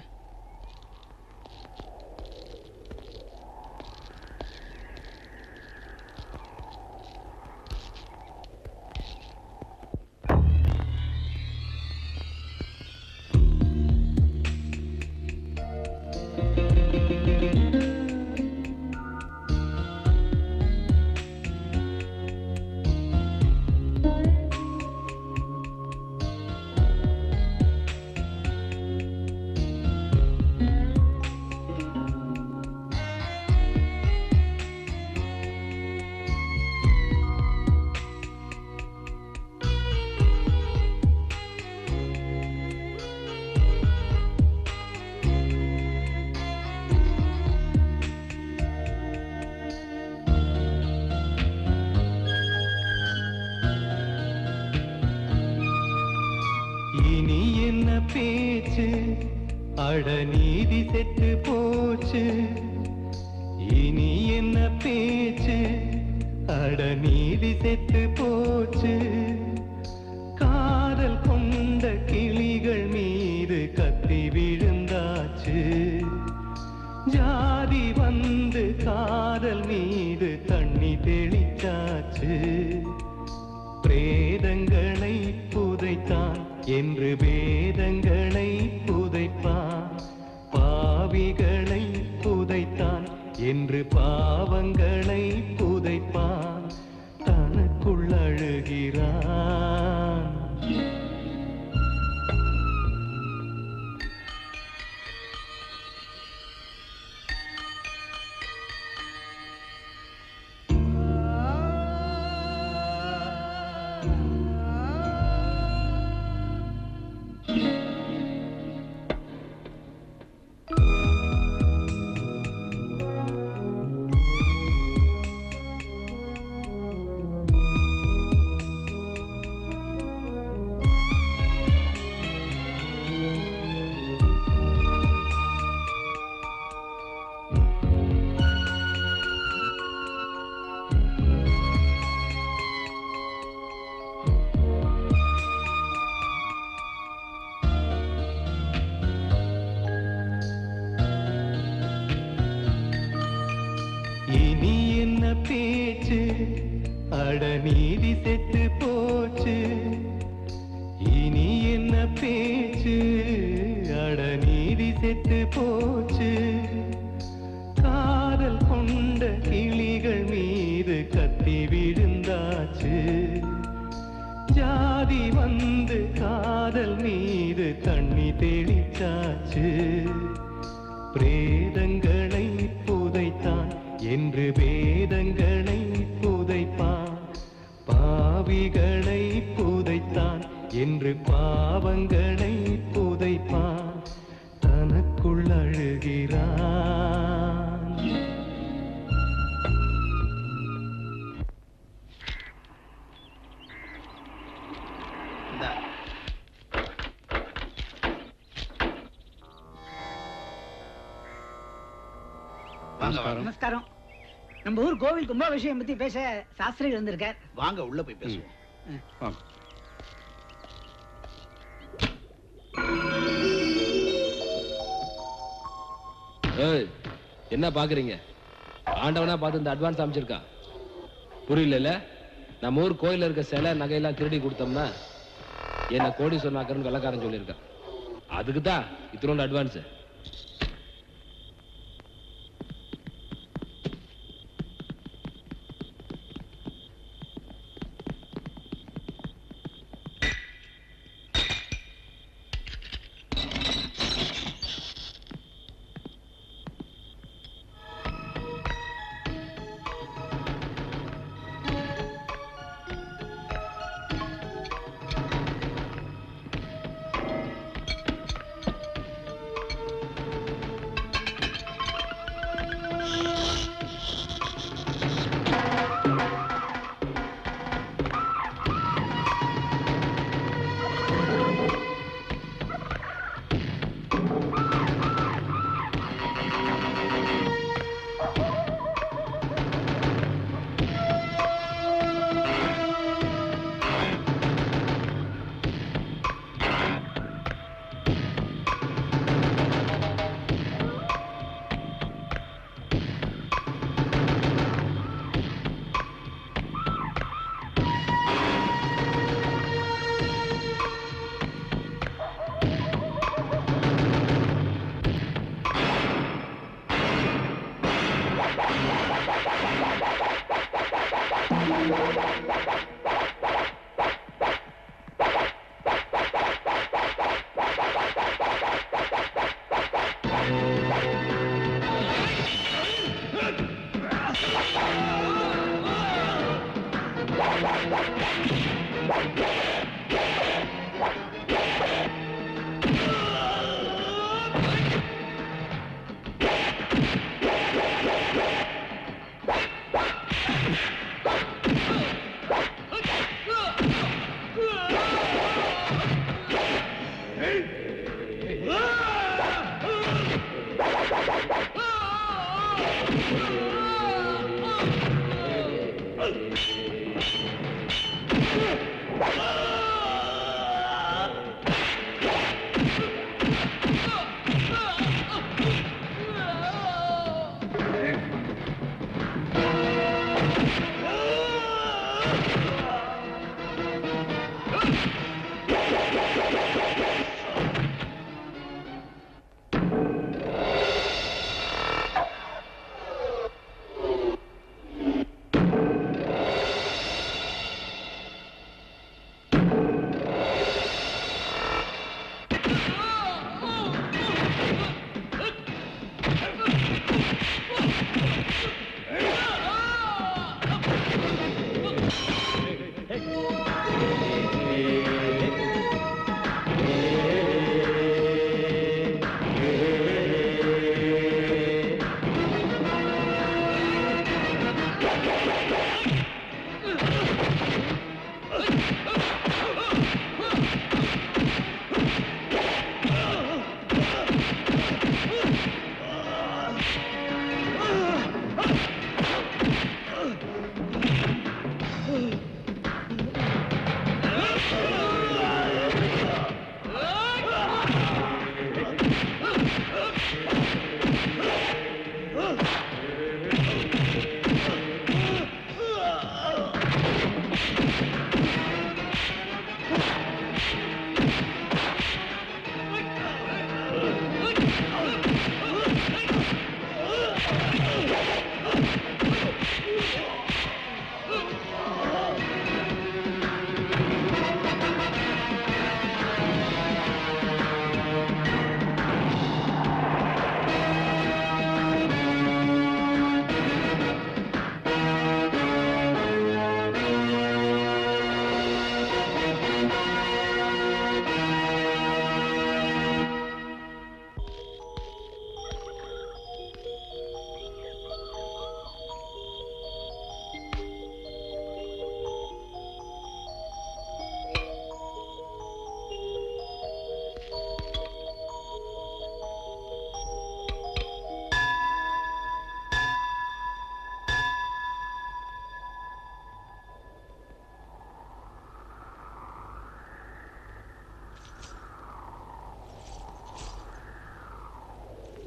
இனி என்ன பேச்சு அட நீதி செத்து போச்சு இனி என்ன பேச்சு அட நீதி செத்து போச்சு காதல் கொண்ட கிளிகள் மீது கத்தி விழுந்தாச்சு ஜாதி வந்து காதல் மீது தண்ணி தெளிச்சாச்சு பிரேதங்களை புதைத்தான் என்று வேதங்களை புதைப்பான் பாவிகளை புதைத்தான் என்று பாவங்களை புதைப்பான் தனக்குள் அழுகிறான் இனி என்ன பேச்சு அட நீதி செத்து போச்சு இனி என்ன பேச்சு அட நீதி செத்து போச்சு காதல் கொண்ட கிளிகள் மீது கத்தி விழுந்தாச்சு ஜாதி வந்து காதல் மீது தண்ணி தெளிச்சாச்சு பிரேதங்களை புதைத்தான் என்று வேதங்களை புதைப்பான் பாவிகளை புதைத்தான் என்று பாவங்களை புதைப்பான் தனக்குள் அழுகிறான் நமஸ்காரம் நம்ம ஊர் கோவில் கும்பாபிஷேகம் பத்தி பேச சாஸ்திரிகள் வந்திருக்கார் வாங்க உள்ள போய் பேசுவோம் ஏய் என்ன பாக்குறீங்க ஆண்டவனா பார்த்து இந்த அட்வான்ஸ் அமைச்சிருக்கான் புரியல நம்ம ஊர் கோயில்ல இருக்க சிலை நகையெல்லாம் திருடி கொடுத்தோம்னா என்ன கோடி சொன்னாக்கன்னு வெள்ளக்காரன் சொல்லியிருக்கான் அதுக்கு தான் இத்தனோண்டு அட்வான்ஸ்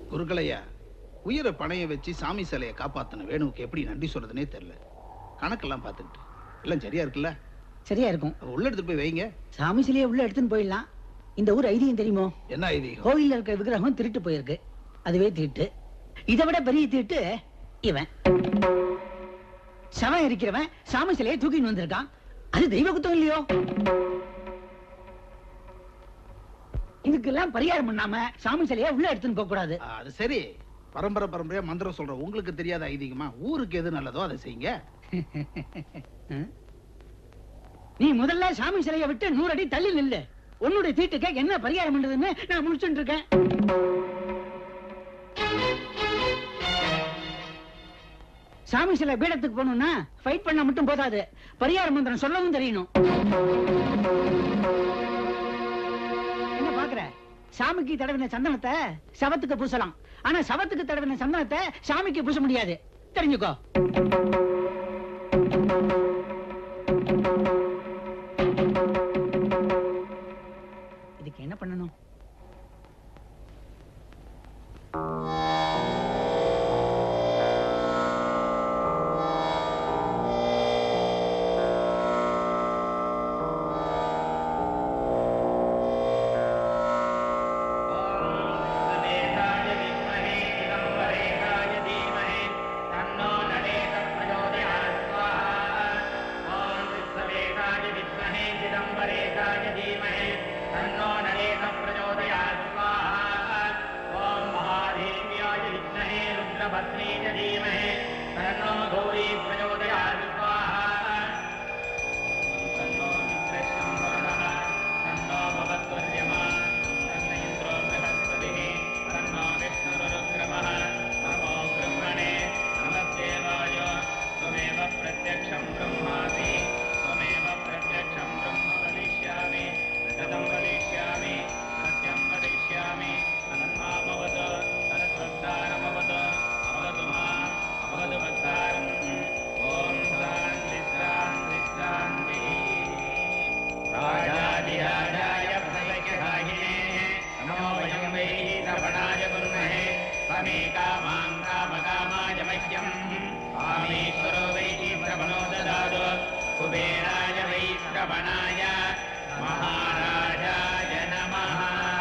குருக்களையா உயிரை பணைய வச்சு சாமி சிலையை காப்பாத்தின வேணுவுக்கு எப்படி நன்றி சொல்றதுனே தெரியல கணக்கெல்லாம் பார்த்துக்கிட்டு எல்லாம் சரியா இருக்குல்ல சரியா இருக்கும் உள்ள எடுத்துட்டு போய் வைங்க சாமி சிலையை உள்ள எடுத்துன்னு போயிடலாம் இந்த ஊர் ஐதீகம் தெரியுமோ என்ன ஐதீகம் கோவில்ல இருக்க விக்கிரகம் திருட்டு போயிருக்கு அதுவே தீட்டு இதை விட பெரிய தீட்டு இவன் சவன் இருக்கிறவன் சாமி சிலையை தூக்கின்னு வந்திருக்கான் அது தெய்வ குத்தம் இல்லையோ இதுக்கெல்லாம் பரிகாரம் பண்ணாம சாமி சிலையை உள்ள எடுத்துன்னு போக கூடாது அது சரி பரம்பரை பரம்பரையா மந்திரம் சொல்ற உங்களுக்கு தெரியாத ஐதீகமா ஊருக்கு எது நல்லதோ அதை செய்யுங்க நீ முதல்ல சாமி சிலையை விட்டு நூறு அடி தள்ளி நில்லு உன்னுடைய தீட்டுக்கு என்ன பரிகாரம் பண்றதுன்னு நான் முடிச்சுட்டு இருக்கேன் சாமி சிலை பீடத்துக்கு போகணும்னா ஃபைட் பண்ண மட்டும் போதாது பரிகார மந்திரம் சொல்லவும் தெரியணும் என்ன பாக்குற சாமிக்கு தடவின சந்தனத்தை சவத்துக்கு பூசலாம் ஆனா சவத்துக்கு தடவின சந்தனத்தை சாமிக்கு பூச முடியாது தெரிஞ்சுக்கோ இதுக்கு என்ன பண்ணணும் प्रत्यक्षं ब्रह्मासि त्वमेव प्रत्यक्षं ब्रह्म वदिष्यामि कथं वदिष्यामि सत्यं वदिष्यामि अनन्मामवद सरस्वद्धारमवद अवतु माम् अवतु वद्धारम् ॐ शान्ति शान्ति शान्तिः राजाधिराजाय प्रलयहाहिने नमो वयं वै श्रवणाय कुर्महे त्वमे कामां कामकामाय मह्यम् कामेश्वरो वै श्रवणो ददातु कुबेराय वै श्रवणाय महाराजाय नमः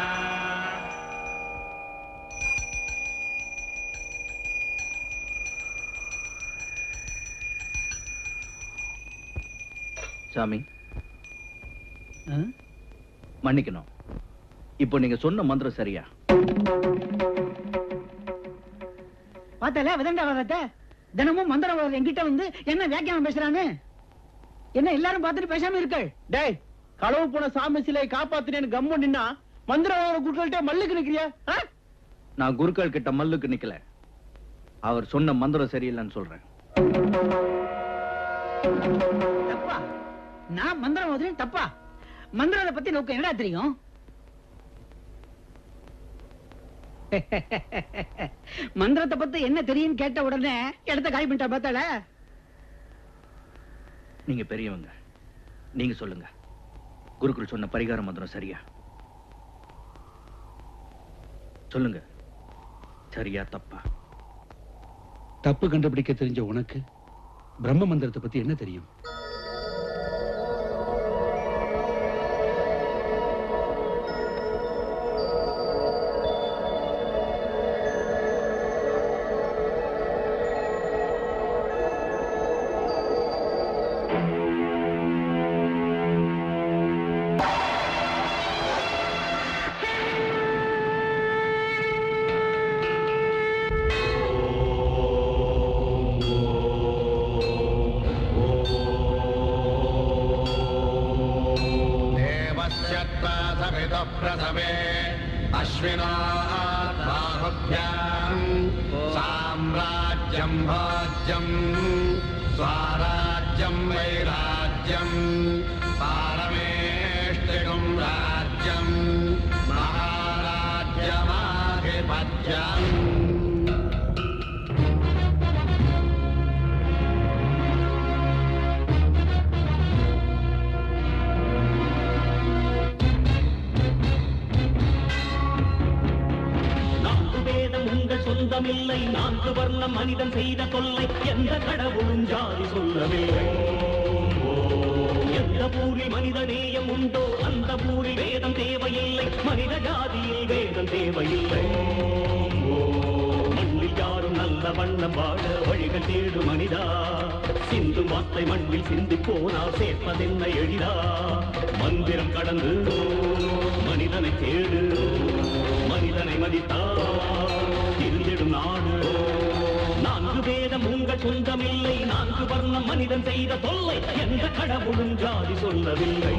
சாமி மன்னிக்கணும் இப்போ நீங்க சொன்ன மந்திரம் சரியா பார்த்தல விதண்டாவதத்தை தினமும் மந்திரவாதம் என்கிட்ட வந்து என்ன வியாக்கியானம் பேசுறான்னு என்ன எல்லாரும் பார்த்துட்டு பேசாம இருக்கள் டேய் களவு போன சாமி சிலையை காப்பாத்தினேன்னு கம்மு நின்னா மந்திரவாத குட்கள்கிட்ட மல்லுக்கு நிக்கிறியா ஆ? நான் குருக்கள் கிட்ட மல்லுக்கு நிக்கல அவர் சொன்ன மந்திரம் சரியில்லைன்னு சொல்றேன் தப்பா நான் மந்திரம் ஓதுறேன் தப்பா மந்திரத்தை பத்தி நோக்கம் என்னடா தெரியும் மந்திரத்தை பத்தி என்ன தெரியும் கேட்ட உடனே இடத்த காலி பண்ணிட்டா பார்த்தால நீங்க பெரியவங்க நீங்க சொல்லுங்க குருக்கள் சொன்ன பரிகார மந்திரம் சரியா சொல்லுங்க சரியா தப்பா தப்பு கண்டுபிடிக்க தெரிஞ்ச உனக்கு பிரம்ம மந்திரத்தை பத்தி என்ன தெரியும் देवस्य समितः प्रसवे अश्विनात् बाहुभ्याम् साम्राज्यम् भाज्यम् स्वाराज्यम् वैराज्यम् पारमेष्टिकम् राज्यम् महाराज्यमाधिपत्यम् நான்கு வேதம் உங்கள் சொந்தமில்லை நான்கு வர்ணம் மனிதன் செய்த தொல்லை எந்த கடவுளும் ஜாதி சொல்லவில்லை எந்த ஊரில் மனித நேயம் உண்டோ அந்த ஊரில் வேதம் தேவையில்லை மனித ஜாதியில் வேதம் தேவையில்லை மண்ணில் யாரும் நல்ல வண்ணம் வாழ வழிகள் தேடு மனிதா சிந்தும் வார்த்தை மண்ணில் சிந்தி போனால் சேர்ப்பதென்ன எளிதா மந்திரம் கடந்து மனிதனை தேடு மனிதனை மதித்தால் இருந்திடும் நாடு நான்கு வேதம் உங்கள் சொந்தமில்லை நான்கு வர்ணம் மனிதன் செய்த தொல்லை எந்த கடவுளும் ஜாதி சொல்லவில்லை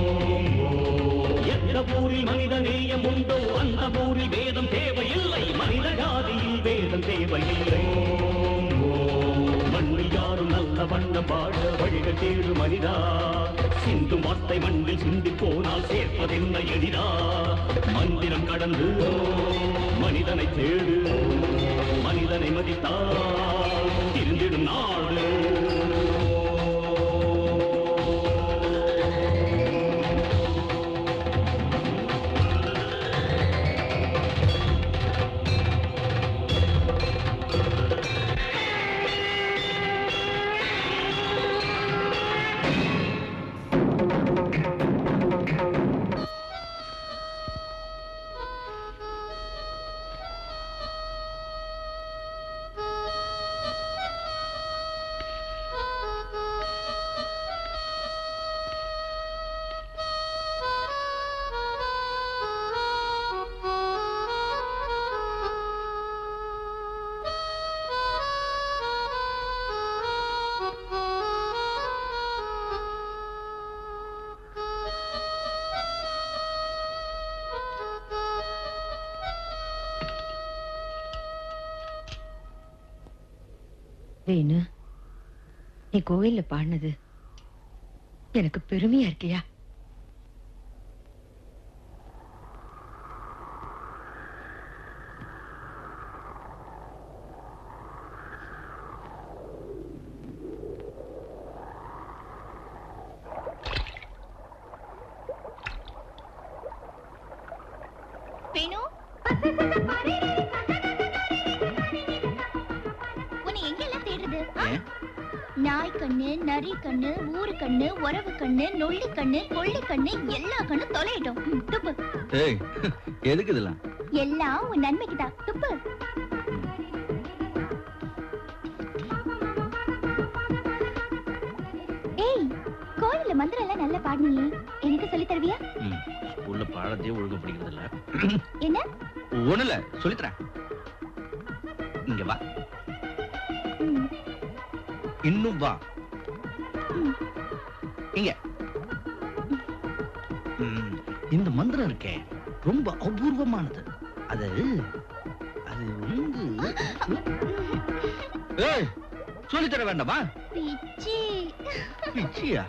எந்த ஊரில் மனித நேயம் உண்டோ அந்த ஊரில் வேதம் தேவையில்லை மனித ஜாதியில் வேதம் தேவையில்லை மண்ணில் யாரும் நல்ல வண்ண பாட வழிகள் தேடு மனிதா சிந்தும் வார்த்தை மண்ணில் சிந்தி போனால் சேர்ப்பதென்ன எளிதா மந்திரம் கடந்து மனிதனை தேடு மனிதனை மதித்தால் திருந்திடும் நாடு வேணு நீ கோயில்ல பாடினது எனக்கு பெருமையா இருக்கியா வேணு உன்னை எங்க எல்லாம் தேடுறது ஆ? நாய் கண்ணு நரி கண்ணு ஊரு கண்ணு உறவு கண்ணு நொள்ளி கண்ணு கொள்ளி கண்ணு எல்லா கண்ணும் தொலையிட்டோம் ம், துப்பு ஏய் எதுக்கு இதெல்லாம் எல்லாம் உன் நன்மைக்கு தான் துப்பு ஏய் கோயில்ல மந்திரம் எல்லாம் நல்லா பாடுனியே எனக்கு சொல்லி தருவியா உள்ள பாடத்தையே ஒழுங்க பிடிக்கிறது இல்ல என்ன ஒண்ணு இல்ல சொல்லித்தரேன் இங்க வா ம், இன்னும் வா ம். இங்க ம், இந்த மந்திரம் இருக்கே ரொம்ப அபூர்வமானது அது அது வந்து ஏய் சொல்லித்தர வேண்டாமா பிச்சி பிச்சியா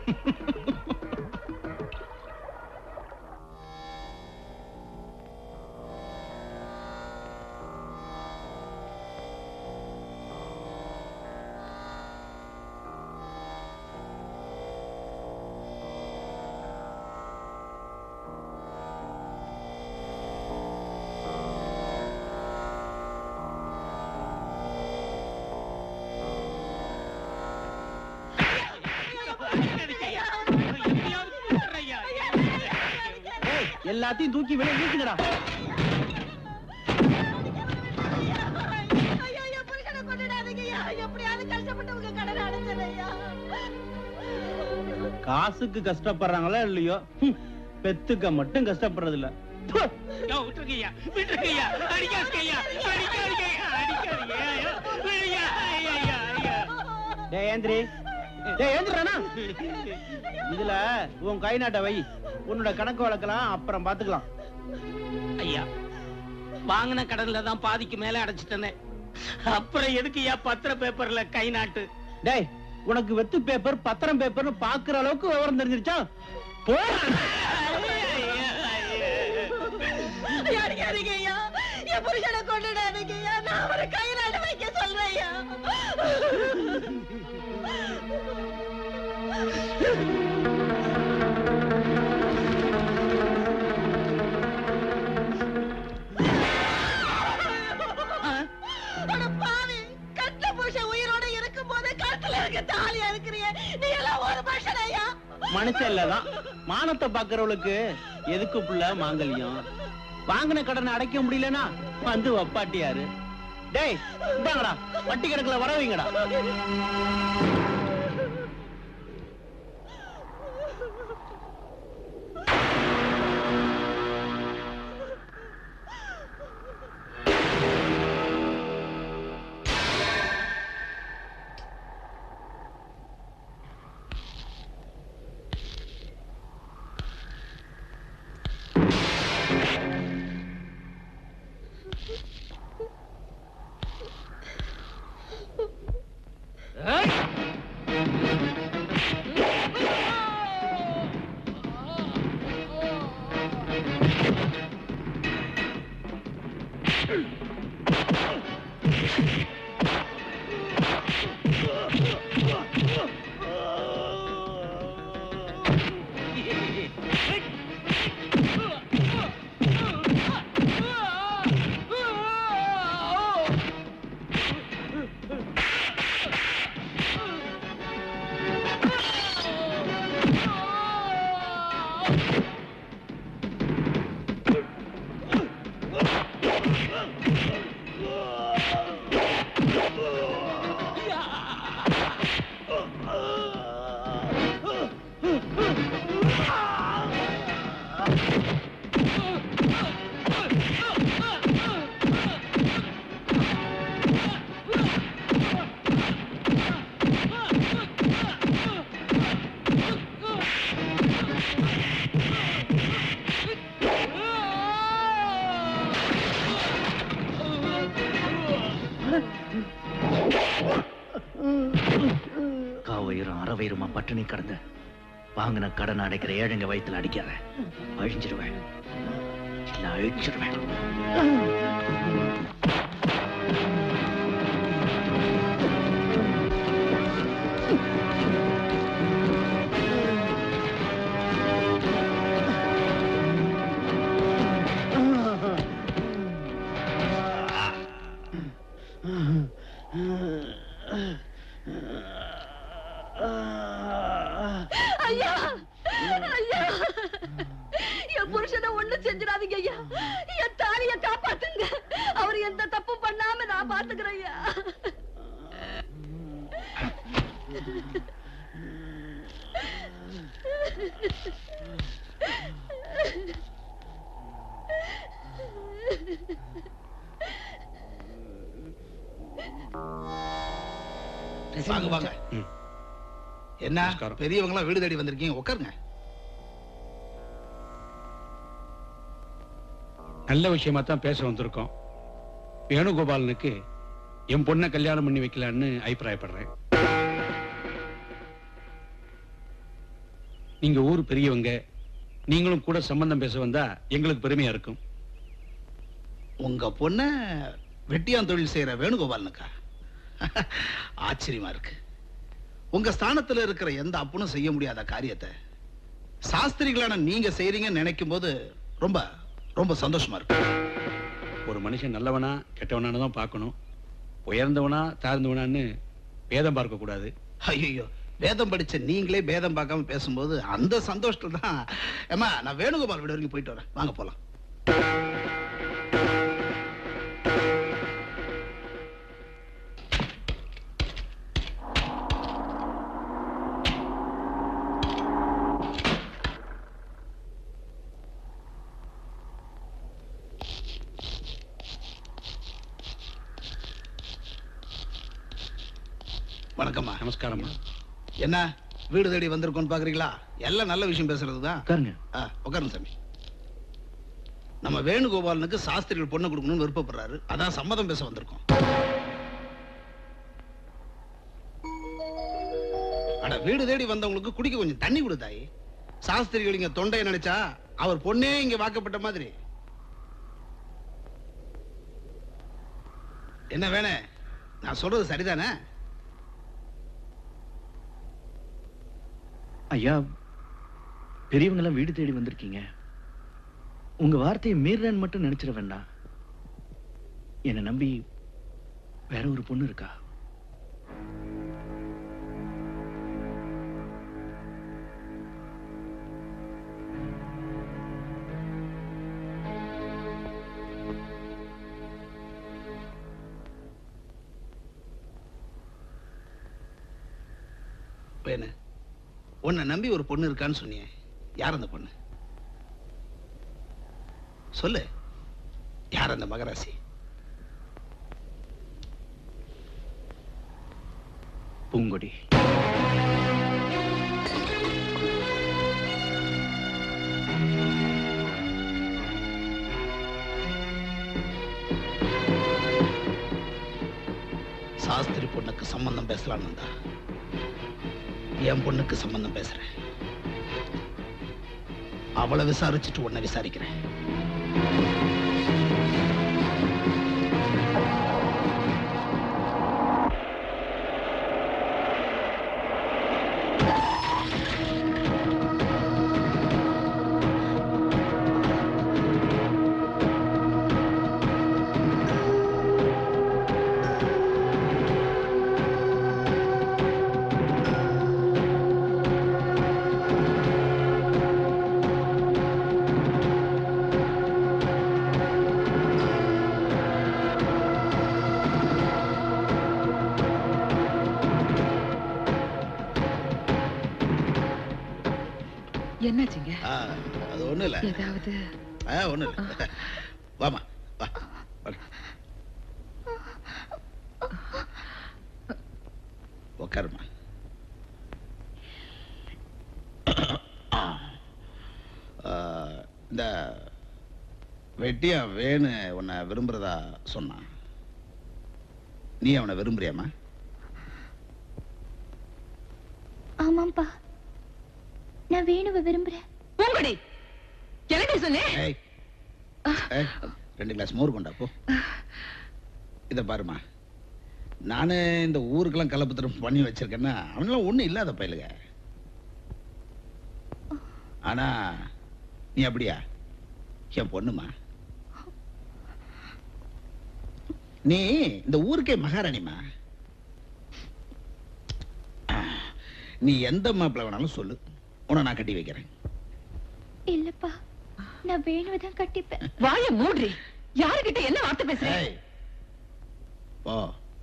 ஏய், எல்லாத்தையும் தூக்கி வெளியே வீசுங்கடா காசுக்கு கஷ்டப்படுறாங்களா இல்லையோ ஹம், பெத்துக்க மட்டும் கஷ்டப்படுறது இல்ல ப்பு. யோ, விட்டுருங்கய்யா விட்டுருங்கய்யா அடிக்காதீங்கய்யா அடிக்காதீங்கய்யா அடிக்காதீங்க விடுயா ஐயா ஐயா ஐயா டேய் ஏந்திரி டேய் ஏந்திரனா இதுல உன் கை நாட்ட வை உன்னோட கணக்கு வழக்கலாம் அப்புறம் பாத்துக்கலாம் ஐயா வாங்கின கடன்ல தான் பாதிக்கு மேல அடைச்சிட்டனே அப்புறம் எதுக்குய்யா பத்திர பேப்பர்ல கை நாட்டு டேய் உனக்கு வெத்து பேப்பர் பத்திரம் பேப்பர்னு பாக்குற அளவுக்கு விவரம் தெரிஞ்சிருச்சா போ அடிக்காதீங்க ஐயா என் புருஷனை கொண்டுடாதீங்க ஐயா நான் அவரை கையில வைக்க சொல்றேன் ஐயா மனுஷன் தான் மானத்தை பாக்குறவளுக்கு எதுக்கு புள்ள மாங்கல்யம் வாங்கின கடனை அடைக்க முடியலனா வந்து வப்பாட்டியாரு டேய் இந்தாங்கடா வட்டி கணக்குல வர வைங்கடா காவயிரும் அறவயிறுமா பட்டினி கடந்த வாங்கின கடன் அடைக்கிற ஏழைங்க வயித்துல அடிக்காத அழிஞ்சிருவேன் இல்ல அழிச்சிருவேன் ஐயா ஐயா என் புருஷனை ஒண்ணு செஞ்சிடாதீங்க ஐயா என் தாலிய காப்பாத்துங்க அவர் எந்த தப்பும் பண்ணாம நான் பாத்துக்கிறேன் ஐயா வாங்க வாங்க என்ன பெரியவங்க எல்லாம் வீடு தேடி வந்திருக்கீங்க உட்காருங்க நல்ல விஷயமா தான் பேச வந்திருக்கோம் வேணுகோபாலனுக்கு என் பொண்ணை கல்யாணம் பண்ணி வைக்கலான்னு அபிப்பிராயப்படுறேன் நீங்க ஊர் பெரியவங்க நீங்களும் கூட சம்பந்தம் பேச வந்தா எங்களுக்கு பெருமையா இருக்கும் உங்க பொண்ண வெட்டியான் தொழில் செய்யற வேணுகோபாலனுக்கா ஆச்சரியமா இருக்கு உங்க ஸ்தானத்துல இருக்கிற எந்த அப்பனும் செய்ய முடியாத காரியத்தை சாஸ்திரிகளான நீங்க செய்றீங்கன்னு நினைக்கும் போது ரொம்ப ரொம்ப சந்தோஷமா இருக்கு ஒரு மனுஷன் நல்லவனா கெட்டவனானு தான் பார்க்கணும் உயர்ந்தவனா தாழ்ந்தவனான்னு பேதம் பார்க்க கூடாது ஐயோ வேதம் படிச்ச நீங்களே பேதம் பார்க்காம பேசும்போது அந்த சந்தோஷத்துல தான் ஏமா நான் வேணுகோபால் வீடு வரைக்கும் போயிட்டு வரேன் வாங்க போலாம் வணக்கம்மா நமஸ்காரம்மா என்ன வீடு தேடி வந்திருக்கோன்னு பாக்குறீங்களா எல்லாம் நல்ல விஷயம் பேசுறது தான் உட்காருங்க உட்காருங்க சாமி நம்ம வேணுகோபாலனுக்கு சாஸ்திரிகள் பொண்ணு கொடுக்கணும்னு விருப்பப்படுறாரு அதான் சம்மதம் பேச வந்திருக்கோம் அட வீடு தேடி வந்தவங்களுக்கு குடிக்க கொஞ்சம் தண்ணி கொடு தாயி சாஸ்திரிகள் இங்க தொண்டையை நினைச்சா அவர் பொண்ணே இங்க வாக்கப்பட்ட மாதிரி என்ன வேணே நான் சொல்றது சரிதானே ஐயா பெரியவங்க எல்லாம் வீடு தேடி வந்திருக்கீங்க உங்க வார்த்தையை மீறேன்னு மட்டும் நினைச்சிட வேண்டாம் என்னை நம்பி வேற ஒரு பொண்ணு இருக்கா வேணு உன்னை நம்பி ஒரு பொண்ணு இருக்கான்னு சொன்னியே யார் அந்த பொண்ணு சொல்லு யார் அந்த மகராசி பூங்கொடி சாஸ்திரி பொண்ணுக்கு சம்பந்தம் பேசலான்னு இருந்தா என் பொண்ணுக்கு சம்பந்தம் பேசுறேன் அவளை விசாரிச்சுட்டு உன்னை விசாரிக்கிறேன் என்னாச்சுங்க ஆ, அது ஒண்ணும் இல்ல ஏதாவது ஆ, ஒண்ணும் இல்ல வாமா வா வாடி. உட்காருமா ஆ, இந்த வெட்டியா வேணு உன்னை விரும்புறதா சொன்னான் நீ அவனை விரும்புறியாமா ஆமாம்பா நான் வேணுவை விரும்புறேன் பூங்கொடி எனக்கு சொன்னேன் ஏய் ஏய், ரெண்டு கிளாஸ் மோர் கொண்டா போ இத பாருமா நானு இந்த ஊருக்கெல்லாம் கலப்பத்திரம் பண்ணி வச்சிருக்கேன்னா அவனெல்லாம் ஒண்ணும் இல்லாத பயலுங்க ஆனா நீ அப்படியா என் பொண்ணுமா நீ இந்த ஊருக்கே மகாராணிமா ஆ, நீ எந்த மாப்பிள்ள வேணாலும் சொல்லு உன்னை நான் கட்டி வைக்கிறேன் இல்லப்பா நான் வேணுவை தான் கட்டிப்பேன் வாய மூடுறி யாருகிட்ட என்ன வார்த்தை பேசுற ஏய், போ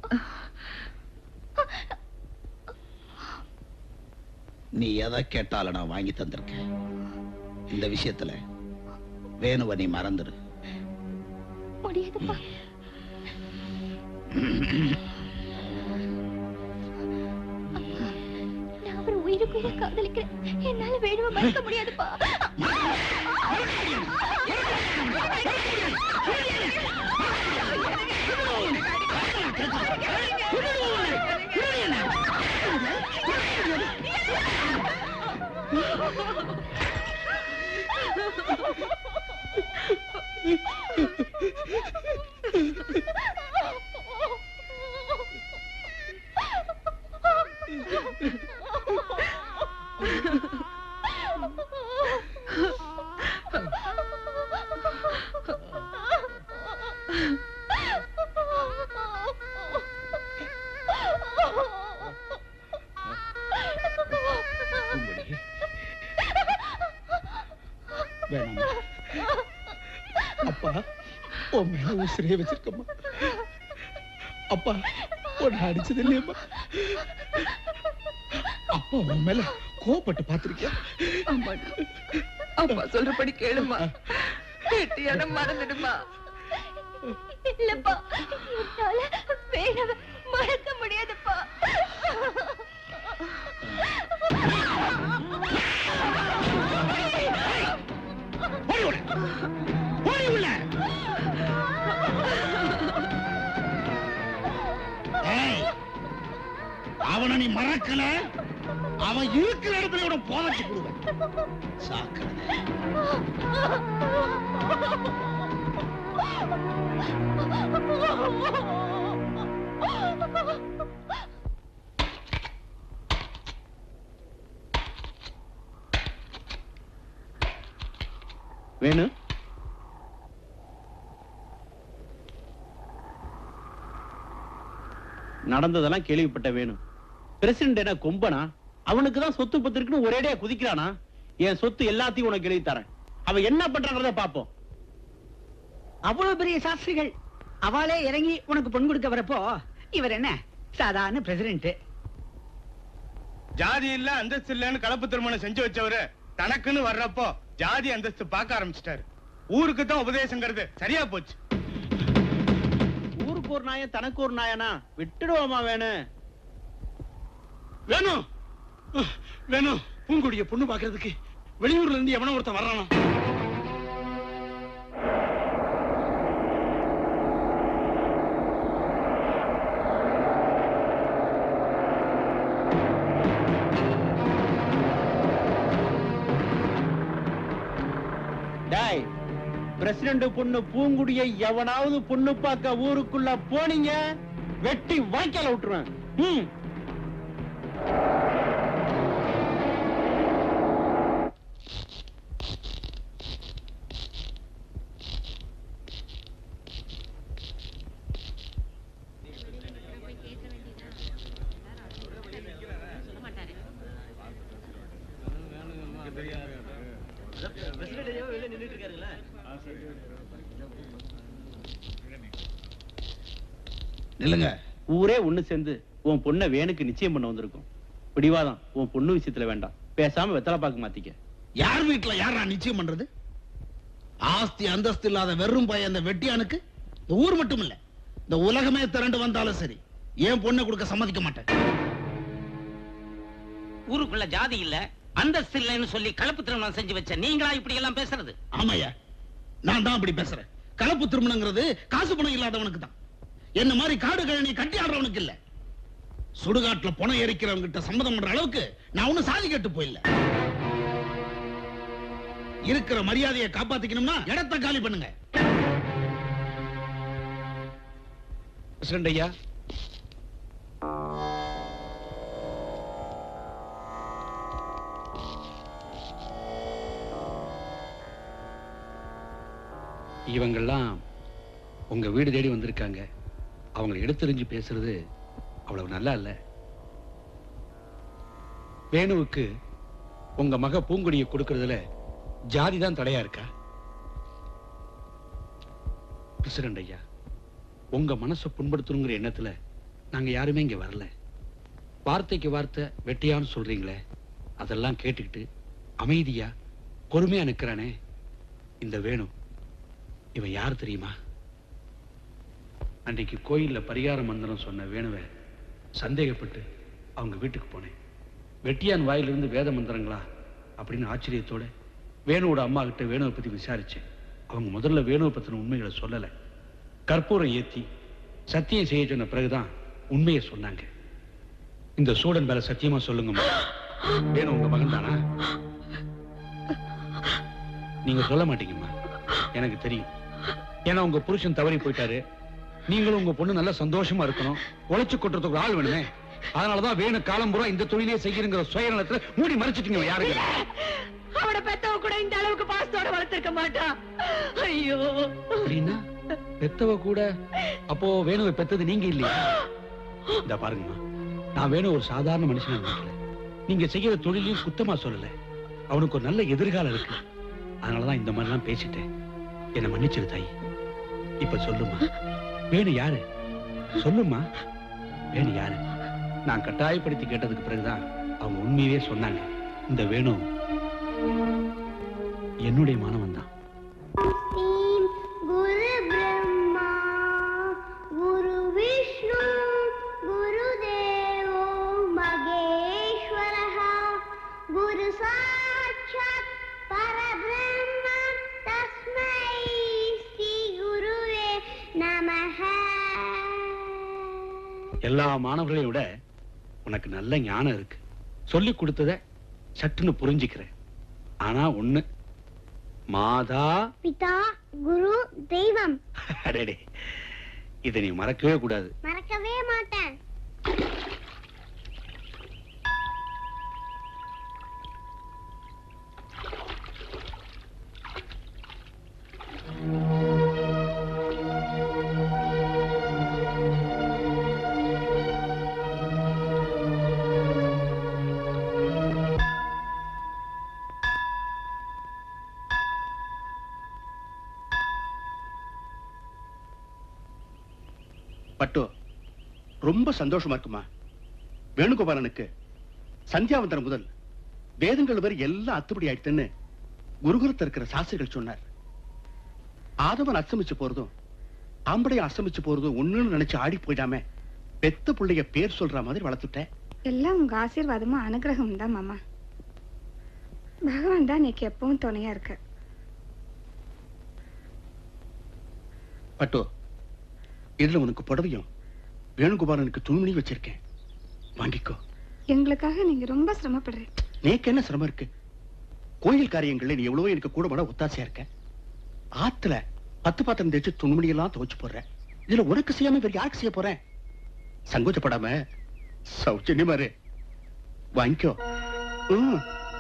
நீ எதை கேட்டாலும் நான் வாங்கி தந்திருக்கேன் இந்த விஷயத்துல வேணுவ நீ மறந்துடு முடியாதுப்பா நான் அவர் உயிருக்குயிர காதலிக்கிறேன் என்னால வேணுவை மறக்க முடியாதுப்பா வேணாமா அப்பா உன் மேல உசிரியே வச்சிருக்கம்மா அப்பா உன்னை அடிச்சது இல்லையம்மா அப்பா உன் மேல கோவப்பட்டு பார்த்திருக்கியா ஆமாடி அப்பா சொல்றபடி கேளுமா கெட்டியான மறந்துடுமா இல்லப்பா என்னால வேணுவை மறக்க முடியாதுப்பா போடி உள்ள ஏய், அவனை நீ மறக்கல அவன் இருக்கிற இடத்துல இவனை போதச்சு கொடுவேன் சாக்கிரதை வேணு நடந்ததெல்லாம் கேள்விப்பட்ட வேணும் பிரசிடண்ட் என்ன கொம்பனா அவனுக்கு தான் சொத்து பத்து இருக்குன்னு ஒரேடியா குதிக்கிறானா என் சொத்து எல்லாத்தையும் உனக்கு எழுதி தரேன் அவன் என்ன பண்றாங்கிறத பாப்போம் அவ்வளவு பெரிய சாஸ்திரிகள் அவளே இறங்கி உனக்கு பொன் கொடுக்க வரப்போ இவர் என்ன சாதாரண பிரசிடென்ட் ஜாதி இல்ல அந்தஸ்து இல்லன்னு கலப்பு திருமணம் செஞ்சு வச்சவரு தனக்குன்னு வர்றப்போ ஜாதி அந்தஸ்து பார்க்க ஆரம்பிச்சிட்டாரு ஊருக்கு தான் உபதேசங்கிறது சரியா போச்சு ஊருக்கு ஒரு நாயன் தனக்கு ஒரு நாயனா விட்டுடுவோமா வேணும் வேணும் அஹ், வேணும் பூங்குடிய பொண்ணு பாக்குறதுக்கு வெளியூர்ல இருந்து எவனோ ஒருத்தன் வர்றானா டாய் பிரசிடண்ட் பொண்ணு பூங்குடியை எவனாவது பொண்ணு பார்க்க ஊருக்குள்ள போனீங்க வெட்டி வாய்க்கால விட்டுருவேன் ம். நில்லுங்க ஊரே ஒண்ணு சேர்ந்து உன் பொண்ணை வேணுக்கு நிச்சயம் பண்ண வந்திருக்கும் பிடிவாதம் உன் பொண்ணு விஷயத்துல வேண்டாம் பேசாம வெத்தலை பாக்கு மாத்திக்க யார் வீட்டுல யாரா நிச்சயம் பண்றது ஆஸ்தி அந்தஸ்து இல்லாத வெறும் பையன் அந்த வெட்டியானுக்கு இந்த ஊர் மட்டும் இல்ல இந்த உலகமே திரண்டு வந்தாலும் சரி ஏன் பொண்ணை கொடுக்க சம்மதிக்க மாட்டேன் ஊருக்குள்ள ஜாதி இல்ல அந்தஸ்து இல்லைன்னு சொல்லி கலப்பு திருமணம் செஞ்சு வச்ச நீங்களா இப்படி எல்லாம் பேசுறது ஆமாய்யா நான் தான் அப்படி பேசுறேன் கலப்பு திருமணங்கிறது காசு பணம் இல்லாதவனுக்கு தான் என்ன மாதிரி காடு கழனி கட்டி ஆடுறவனுக்கு இல்ல சுடுகாட்டுல பணம் எரிக்கிறவங்க கிட்ட சம்மதம் பண்ற அளவுக்கு நான் ஒண்ணும் சாதி கட்டு போயில்ல இருக்கிற மரியாதையை காப்பாத்திக்கணும்னா இடத்தை காலி பண்ணுங்க பிரசிடண்ட் ஐயா இவங்கெல்லாம் உங்க வீடு தேடி வந்திருக்காங்க அவங்களை எடுத்தெறிஞ்சு பேசுறது அவ்வளவு நல்லா இல்ல வேணுவுக்கு உங்க மக பூங்குடியை கொடுக்கறதுல ஜாதி தான் தடையா இருக்கா பிரசிடண்ட் ஐயா உங்க மனசை புண்படுத்தணுங்கிற எண்ணத்துல நாங்க யாருமே இங்க வரல வார்த்தைக்கு வார்த்தை வெட்டியான்னு சொல்றீங்களே அதெல்லாம் கேட்டுக்கிட்டு அமைதியா பொறுமையா நிக்கிறானே இந்த வேணு இவன் யார் தெரியுமா அன்றைக்கு கோயில்ல பரிகார மந்திரம் சொன்ன வேணுவை சந்தேகப்பட்டு அவங்க வீட்டுக்கு போனேன் வெட்டியான் வாயிலிருந்து வேத மந்திரங்களா அப்படின்னு ஆச்சரியத்தோட வேணுவோட அம்மா கிட்ட வேணுவை பத்தி விசாரிச்சேன் அவங்க முதல்ல வேணுவை பத்தின உண்மைகளை சொல்லல கற்பூரம் ஏத்தி சத்தியம் செய்ய சொன்ன பிறகுதான் உண்மையை சொன்னாங்க இந்த சூடன் மேல சத்தியமா சொல்லுங்கம்மா வேணு உங்க மகன் தானா நீங்க சொல்ல மாட்டீங்கம்மா எனக்கு தெரியும் ஏன்னா உங்க புருஷன் தவறி போயிட்டாரு நீங்களும் உங்க பொண்ணு நல்லா சந்தோஷமா இருக்கணும் உழைச்சு கொட்டுறதுக்கு ஒரு ஆள் வேணுமே அதனாலதான் வேணு காலம் பூரா இந்த தொழிலே செய்கிறங்கிற சுயநலத்துல மூடி மறைச்சிட்டீங்க யாருங்க அவனை பெத்தவ கூட இந்த அளவுக்கு பாசத்தோட வளர்த்திருக்க மாட்டான் ஐயோ அப்படின்னா பெத்தவ கூட அப்போ வேணுவை பெத்தது நீங்க இல்லையா இந்த பாருங்கம்மா நான் வேணு ஒரு சாதாரண மனுஷனா நினைக்கல நீங்க செய்யற தொழிலையும் குத்தமா சொல்லல அவனுக்கு ஒரு நல்ல எதிர்காலம் இருக்கு அதனாலதான் இந்த மாதிரிலாம் பேசிட்டேன் என்ன மன்னிச்சிரு தாய் இப்ப சொல்லுமா வேணு யாரு சொல்லுமா வேணு யாரு நான் கட்டாயப்படுத்தி கேட்டதுக்கு பிறகுதான் அவங்க உண்மையவே சொன்னாங்க இந்த வேணு என்னுடைய மாணவன் தான் गुरु ब्रह्मा गुरु विष्णु गुरुदेवो महेश्वरः गुरु साक्षात् परब्रह्म तस्मै श्री गुरुवे नमः எல்லா மாணவர்களையும் விட உனக்கு நல்ல ஞானம் இருக்கு சொல்லி கொடுத்தத சட்டுன்னு புரிஞ்சுக்கிறேன் ஆனா ஒண்ணு மாதா பிதா குரு தெய்வம் அடடே இதை நீ மறக்கவே கூடாது மறக்கவே மாட்டேன் பட்டு ரொம்ப சந்தோஷமா இருக்குமா வேணுகோபாலனுக்கு சந்தியாவந்தனம் முதல் வேதங்கள் வரை எல்லாம் அத்துப்படி ஆயிடுத்துன்னு குருகுலத்தில் இருக்கிற சாஸ்திரிகள் சொன்னார் ஆதவன் அஸ்தமிச்சு போறதும் ஆம்படையும் அஸ்தமிச்சு போறதும் ஒண்ணுன்னு நினைச்சு ஆடி போயிடாம பெத்த பிள்ளைய பேர் சொல்ற மாதிரி வளர்த்துட்டேன் எல்லாம் உங்க ஆசீர்வாதமும் அனுகிரகம் தான் மாமா பகவான் தான் நீக்கு எப்பவும் துணையா இருக்க பட்டோ இதுல உனக்கு புடவையும் வேணுகோபாலனுக்கு துணிமணி வச்சிருக்கேன் வாங்கிக்கோ எங்களுக்காக நீங்க ரொம்ப சிரமப்படுறீங்க நேக்கு என்ன சிரமம் இருக்கு கோயில் காரியங்கள்ல நீ எவ்வளவோ எனக்கு கூட மாட ஒத்தாசையா இருக்க ஆத்துல பத்து பாத்திரம் தேய்ச்சு துணிமணி எல்லாம் துவைச்சு போடுறேன் இதுல உனக்கு செய்யாம வேற யாருக்கு செய்ய போறேன் சங்கோச்சப்படாம சௌஜன்யமா இரு வாங்கிக்கோ ம்.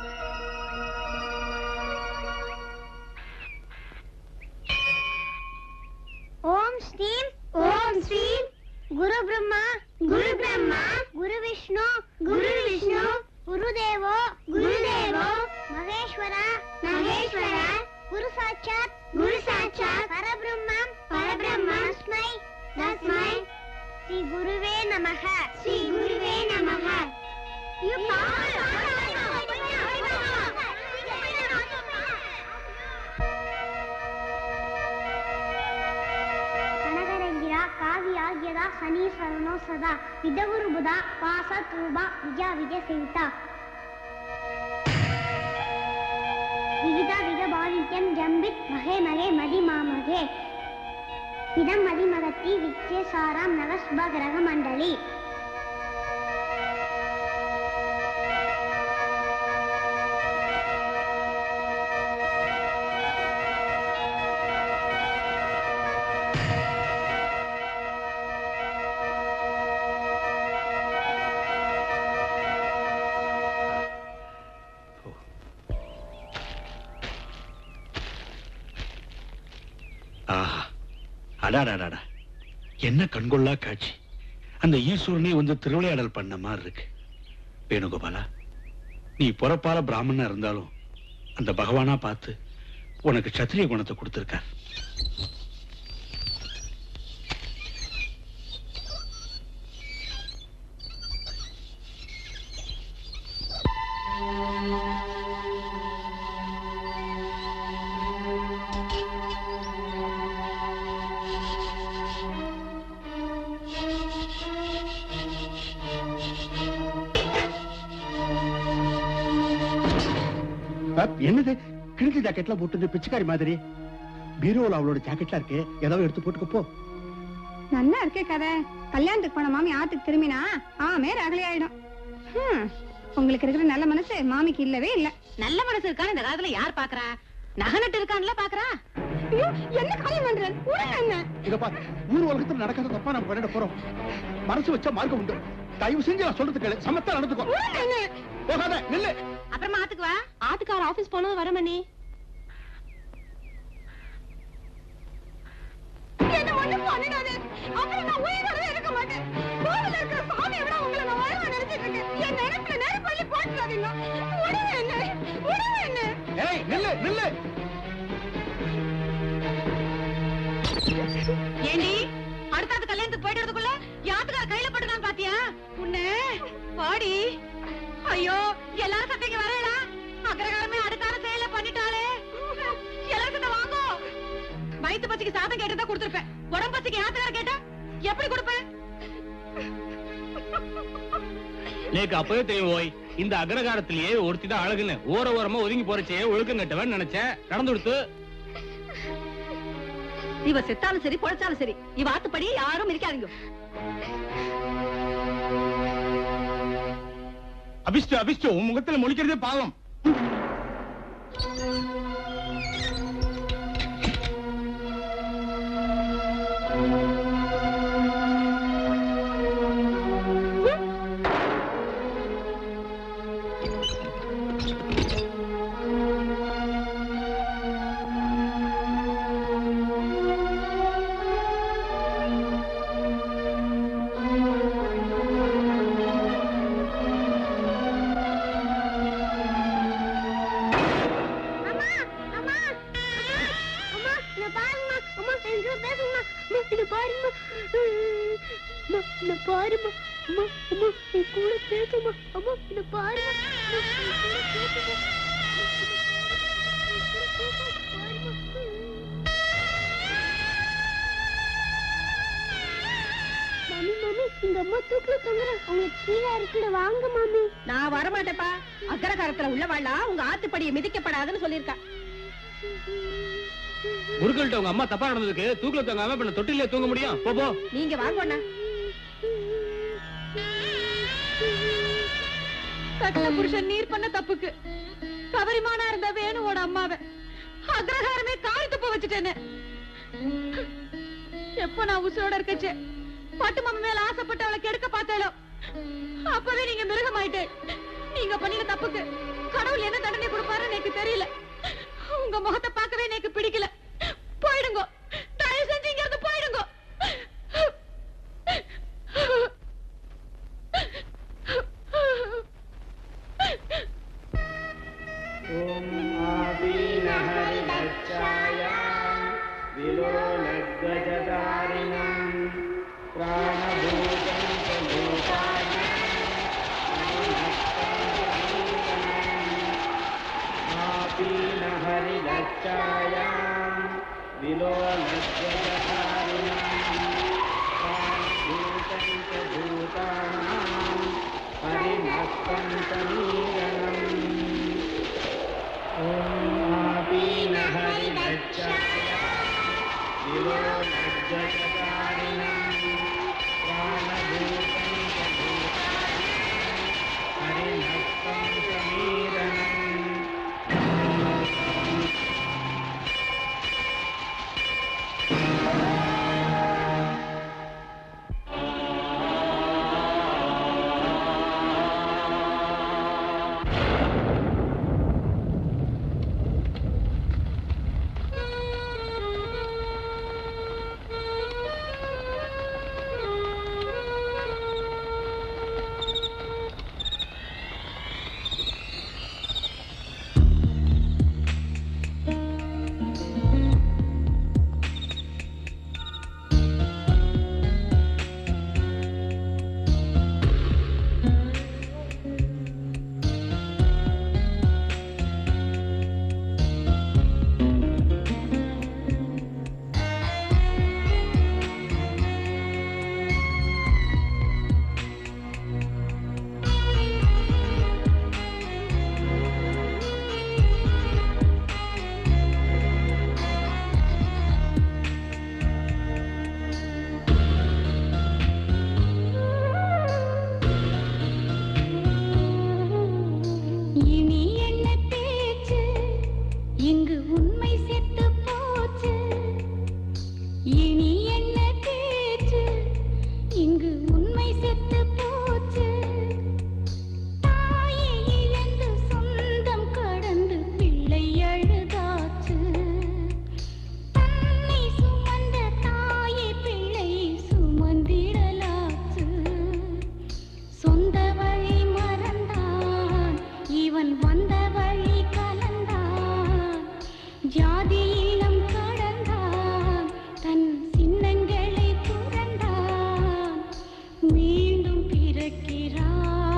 ஓம் ஸ்ரீம் ஓம் ஸ்ரீம் குரு பிரம்மா குரு பிரம்மா குரு விஷ்ணு குரு விஷ்ணு குருதேவோ குருதேவோ மகேஸ்வர மகேஸ்வர குரு சாட்சாத் குரு சாட்சாத் பரபிரம்மம் பரபிரம்மம் தஸ்மை தஸ்மை ஸ்ரீ குருவே நமக ஸ்ரீ குருவே நமக ಕನಗರಂಗಿರ ಕಾವ್ಯಾಗ್ಯದ ಸನೀಸರನೋ ಸದಾ ವಿಧಗುರು ಬುಧ ವಾಸ ತೂಬ ವಿಜಯ ವಿಜಯ ಸೇವಿತ ವಿವಿಧ ವಿಧ ಬಾಲಿತ್ಯಂ ಜಂಬಿತ್ ಮಹೆ ಮಲೆ ಮದಿ ಮಾಮಗೆ ಇದಂ ಮದಿ ಮಗತಿ ವಿಚ್ಛೆ ಸಾರಾಂ ನವಶುಭ ಗ್ರಹ ಮಂಡಳಿ ஆஹா அடாடாடாடா என்ன கண்கொள்ளா காட்சி அந்த ஈஸ்வரனே வந்து திருவிளையாடல் பண்ண மாதிரி இருக்கு வேணுகோபாலா நீ பிறப்பால பிராமணனா இருந்தாலும் அந்த பகவானா பார்த்து உனக்கு சத்திரிய குணத்தை கொடுத்திருக்கார் அப், என்னது கிழிஞ்ச ஜாக்கெட்லாம் போட்டு பிச்சைக்காரி மாதிரி பீரோல அவளோட ஜாக்கெட்லாம் இருக்கு ஏதாவது எடுத்து போட்டுக்க போ நல்லா இருக்கே கதை கல்யாணத்துக்கு போன மாமி ஆத்துக்கு திரும்பினா ஆமே ரகலை ஆயிடும் ஹம், உங்களுக்கு இருக்கிற நல்ல மனசு மாமிக்கு இல்லவே இல்ல நல்ல மனசு இருக்கான்னு இந்த காலத்துல யார் பாக்குறா நகனட்டு இருக்கான்ல பாக்குறா ஐயோ, என்ன காரியம் பண்றேன் உடனே என்ன இத பா ஊர் உலகத்துல நடக்காத தப்பா நம்ம பண்ணிட போறோம் மனசு வச்சா மார்க்கம் உண்டு தயவு செஞ்சு நான் சொல்றது கேளு சமத்தா நடந்துக்கோ போகாத நில்லு அப்புறமா ஆத்துக்கு வா ஆத்துக்கார ஆபீஸ் போனது வர மணி என்ன ஒண்ணும் பண்ணிடாதே அப்புறம் நான் உயிரோட இருக்க மாட்டேன் கோவில இருக்கிற சாமியை விட உங்களை நான் வாழ்வா நினைச்சிட்டு இருக்கேன் என் நினைப்புல நெருப்பள்ளி போட்டுறாதீங்க உடனே என்ன உடனே என்ன ஏய் நில்லு நில்லு ஏண்டி அடுத்தடுத்து கல்யாணத்துக்கு போயிட்டு வரதுக்குள்ள யாத்துக்கார கையில போட்டுக்கான்னு பாத்தியா உன்னை பாடி ஐயோ எல்லாரும் சத்தைக்கு வரேடா அக்கரகாலமே அடுத்தார செயல பண்ணிட்டாளே எல்லாரும் சத்த வாங்கோ வயித்து பசிக்கு சாதம் கேட்டதா கொடுத்துருப்பேன் உடம்பு பசிக்கு யாத்துக்கார கேட்டா எப்படி கொடுப்பேன் நேக்கு அப்பவே தெரியும் ஓய் இந்த அக்ரகாரத்திலேயே ஒருத்தி தான் அழகுன்னு ஓர ஓரமா ஒதுங்கி போறச்சே ஒழுக்கம் கட்டவன் நினைச்சேன் நடந்து கொடுத்து இவ செத்தாலும் சரி பொழைச்சாலும் சரி இவ ஆத்துப்படி யாரும் இருக்காதீங்க அபிஷ்டு அபிஷ்டு உன் முகத்துல முழிக்கிறதே பாவம் அம்மா இங்க பாருங்கம்மா அம்மா எங்க பேசுங்கம்மா அம்மா இங்க பாருங்கம்மா அம்மா என்ன பாருமா அம்மா அம்மா என் கூட பேசுமா அம்மா என்ன பாருமா அம்மா, என் கூட பேசுமா மாமி மாமி எங்க அம்மா தூக்குல தொங்குறேன் உங்களுக்கு கீழே இருக்குட வாங்க மாமி நான் வரமாட்டேப்பா அக்கரகாரத்துல உள்ளவாளா உங்க ஆத்துப்படியை மிதிக்கப்படாதுன்னு சொல்லியிருக்கா குருக்கள்கிட்ட உங்க அம்மா தப்பா நடந்ததுக்கு தூக்கில தூங்காம இப்ப தொட்டிலே தூங்க முடியும் போ போ நீங்க வாங்கண்ணா கட்ட புருஷன் நீர் பண்ண தப்புக்கு கவரிமானா இருந்த வேணுவோட அம்மாவை அக்ரஹாரமே காரி துப்ப வச்சுட்டேன்னு எப்ப நான் உசுரோட இருக்கச்சே பட்டு மாமா மேல ஆசைப்பட்டு அவளை கெடுக்க பார்த்தாலோ அப்பவே நீங்க மிருகமாயிட்டே நீங்க பண்ணின தப்புக்கு கடவுள் என்ன தண்டனை கொடுப்பாருன்னு எனக்கு தெரியல உங்க முகத்தை பார்க்கவே எனக்கு பிடிக்கல போயிடுங்க தயவு செஞ்சு இங்க இருந்து போயிடுங்க இனி என்ன பேச்சு இங்கு உண்மை செத்து போச்சு இனி என்ன பேச்சு இங்கு உண்மை செத்து போச்சு தாயை இழந்து சொந்தம் கடந்து பிள்ளை அழுதாச்சு தன்னை சுமந்த தாயை பிள்ளை சுமந்திடலாச்சு சொந்த வழி மறந்தான் இவன் வந்த வழி கலந்தான் ஜாதி இனம் கடந்தான் தன் சின்னங்களை துறந்தான் மீண்டும் பிறக்கிறான்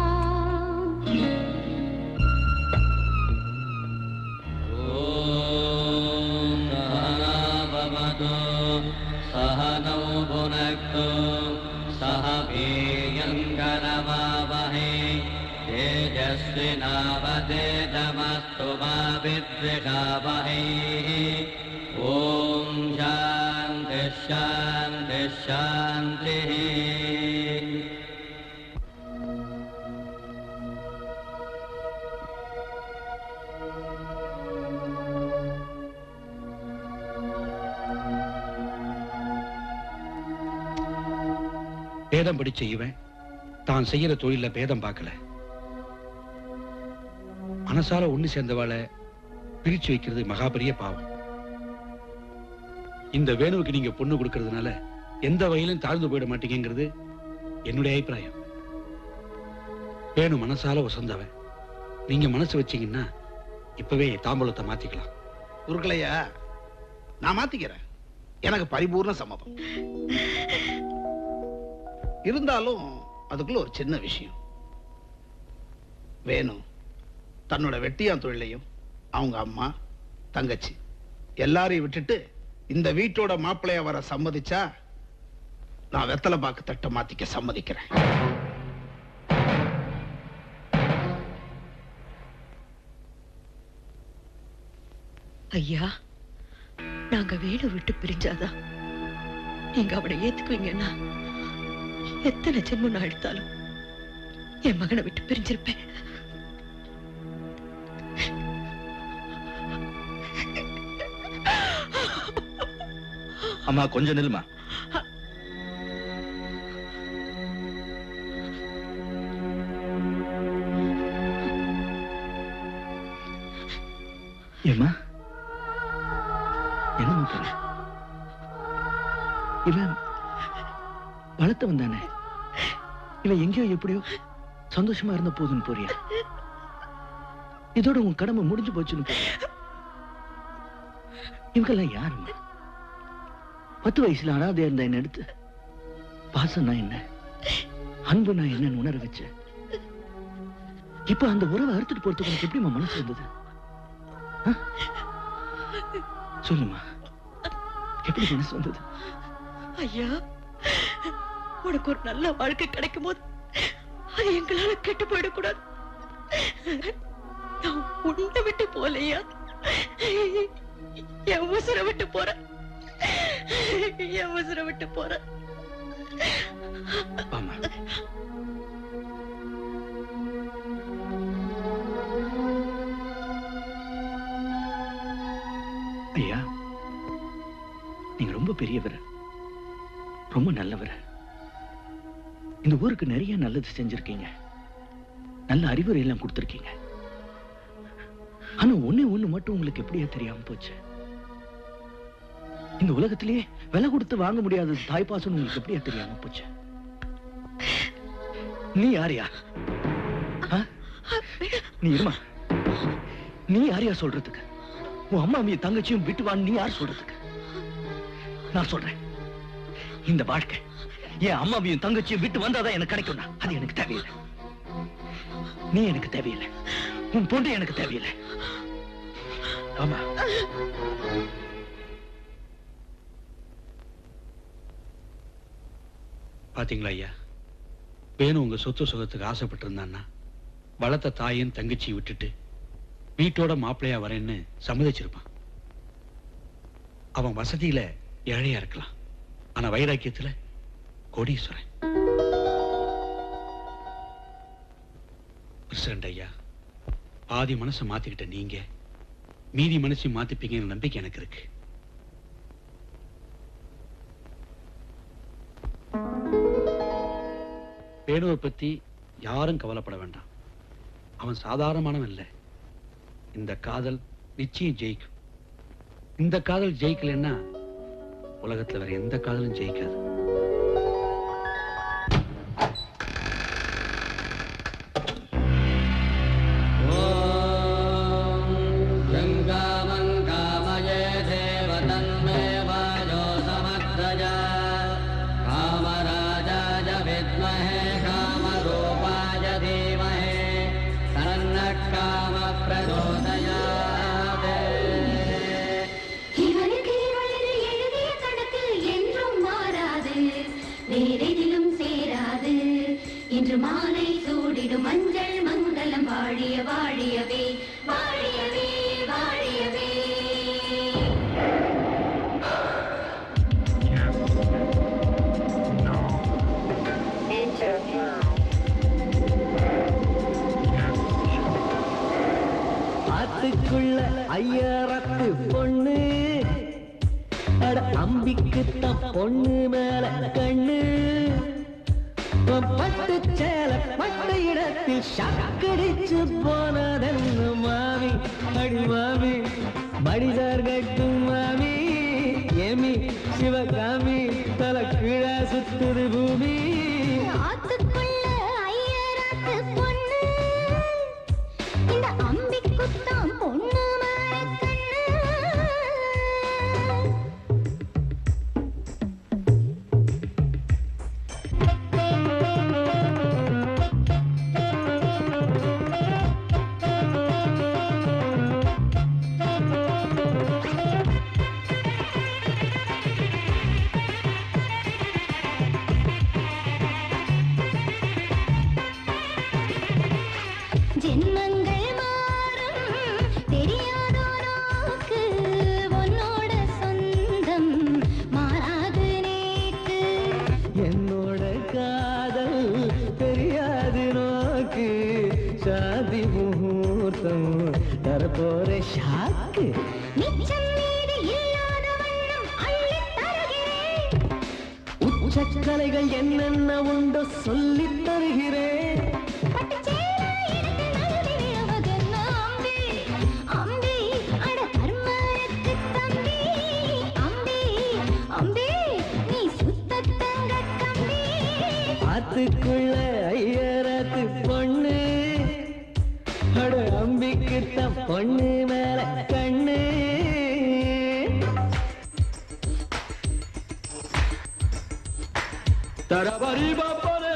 सहनाववतु सहनौ भुनक्तु सह वीर्यङ्करमावहे तेजस्विनावतेजमस्तु मा विद्विषावहे ॐ शान्तिः शान्तिः शान्तिः பேதம் படிச்ச இவன் தான் செய்யற தொழில பேதம் பார்க்கல மனசால ஒண்ணு சேர்ந்தவாளை பிரிச்சு வைக்கிறது மகா பெரிய பாவம் இந்த வேணுவுக்கு நீங்க பொண்ணு கொடுக்கறதுனால எந்த வகையிலும் தாழ்ந்து போயிட மாட்டீங்கிறது என்னுடைய அபிப்பிராயம் வேணு மனசால வசந்தவன் நீங்க மனசு வச்சீங்கன்னா இப்பவே தாம்பூலத்தை மாத்திக்கலாம் குருக்களையா நான் மாத்திக்கிறேன் எனக்கு பரிபூர்ண சம்மதம் இருந்தாலும் அதுக்குள்ள ஒரு சின்ன விஷயம் வேணும் தன்னோட வெட்டியான் தொழிலையும் அவங்க அம்மா தங்கச்சி எல்லாரையும் விட்டுட்டு இந்த வீட்டோட மாப்பிள்ளைய வர சம்மதிச்சா நான் வெத்தலை பாக்கு தட்டை மாத்திக்க சம்மதிக்கிறேன் ஐயா நாங்க வேணு விட்டு பிரிஞ்சாதான் நீங்க அவனை ஏத்துக்குவீங்கன்னா எத்தனை ஜென்மம் நான் எடுத்தாலும் என் மகனை விட்டு பிரிஞ்சிருப்பேன் அம்மா கொஞ்சம் நில்லுமா ஏம்மா என்னம்மா பண்ண இவன் வளர்த்தவன் தானே இவன் எங்கேயோ எப்படியோ சந்தோஷமா இருந்த போதுன்னு போறியா இதோட உன் கடமை முடிஞ்சு போச்சுன்னு போறியா இவங்கெல்லாம் யாரும்மா பத்து வயசுல அனாதையா இருந்த என்ன எடுத்து பாசம்னா என்ன அன்புனா என்னன்னு உணர வச்ச இப்ப அந்த உறவை அறுத்துட்டு போறதுக்கு உனக்கு எப்படிம்மா மனசு வந்தது ஆ? சொல்லுமா எப்படி மனசு வந்தது ஐயா உனக்கு ஒரு நல்ல வாழ்க்கை கிடைக்கும் போது அது எங்களால கெட்டு போயிடக்கூடாது நான் உன்னை விட்டு போலையா என் உசுர விட்டு போறேன் என் உசுர விட்டு போறேன் ஆமா ஐயா நீங்க ரொம்ப பெரியவர் ரொம்ப நல்லவர் இந்த ஊருக்கு நிறைய நல்லது செஞ்சிருக்கீங்க நல்ல அறிவுரை எல்லாம் கொடுத்திருக்கீங்க ஆனா ஒண்ணே ஒண்ணு மட்டும் உங்களுக்கு எப்படியா தெரியாம போச்சு இந்த உலகத்திலேயே விலை கொடுத்து வாங்க முடியாத தாய்ப்பாசம் உங்களுக்கு எப்படியா தெரியாம போச்சு நீ யாரியா ஆ? நீ இருமா நீ யாரியா சொல்றதுக்கு உன் அம்மாவையும் தங்கச்சியும் விட்டு வான்னு நீ யார் சொல்றதுக்கு நான் சொல்றேன் இந்த வாழ்க்கை என் அம்மாவையும் தங்கச்சியும் விட்டு வந்தாதான் எனக்கு கிடைக்கும்னா அது எனக்கு தேவையில்லை நீ எனக்கு தேவையில்லை உன் பொண்ணு எனக்கு தேவையில்லை ஆமா பாத்தீங்களா ஐயா வேணும் உங்க சொத்து சுகத்துக்கு ஆசைப்பட்டு இருந்தான்னா வளர்த்த தாயும் தங்கச்சியை விட்டுட்டு வீட்டோட மாப்பிள்ளையா வரேன்னு சம்மதிச்சிருப்பான் அவன் வசதியில ஏழையா இருக்கலாம் ஆனா வைராக்கியத்துல கோடீஸ்வரன் பிரசிடண்ட் ஐயா பாதி மனசை மாத்திக்கிட்ட நீங்க மீதி மனசையும் மாத்திப்பீங்கன்னு நம்பிக்கை எனக்கு இருக்கு வேணுவை பத்தி யாரும் கவலைப்பட வேண்டாம் அவன் சாதாரணமானவன் இல்ல இந்த காதல் நிச்சயம் ஜெயிக்கும் இந்த காதல் ஜெயிக்கலைன்னா உலகத்துல வேற எந்த காதலும் ஜெயிக்காது गङ्गामङ्गामये देव तन्मे वायो समग्रजा कामराजाय विद्महे कामरूपाय धीमहे तन्नः कामप्रचोदयात् இவனுக்கு இவளது எழுதிய கணக்கு என்றும் மாறாது வேறெதிலும் சேராது இன்று மாலை சூடிடும் மஞ்சள் மங்களம் வாழிய வாழியவே வாழியவே வாழியவே ஆத்துக்குள்ள ஐயரத்து பொண்ணு அட அம்பிக்கு பொண்ணு மேல கண்ணு உன் பட்டு சேல பட்ட இடத்தில் ஷக்கடிச்சு போனதென்ன மாமி அடி மாமி மடிதார் கட்டும் மாமி ஏமி சிவகாமி தலை கீழே சுத்துது பூமி ஆத்துக்குள்ள ஐயராத்து பொண்ணு இந்த அம்பிக்குத்தான் பொண்ணு மரக்கண்ணு ஆ போற ஷாக்கு மிச்சம் மீதி இல்லாத வண்ணம் அள்ளித் தருகிறேன் உச்சக்கலைகள் என்னென்ன உண்டோ சொல்லித் தருகிறேன் பட்டுச்சேலை எடுத்து நழுவி விழுவதென்ன அம்பி அம்பி அட கர்மனுக்கு தம்பி அம்பி அம்பி நீ சுத்த தங்க கம்பி ஆத்துக்குள்ள ஐயராத்து பொண்ணு அட அம்பிக்குத்தான் பொண்ணு மேல கண்ணு தரபரி பாப்பரே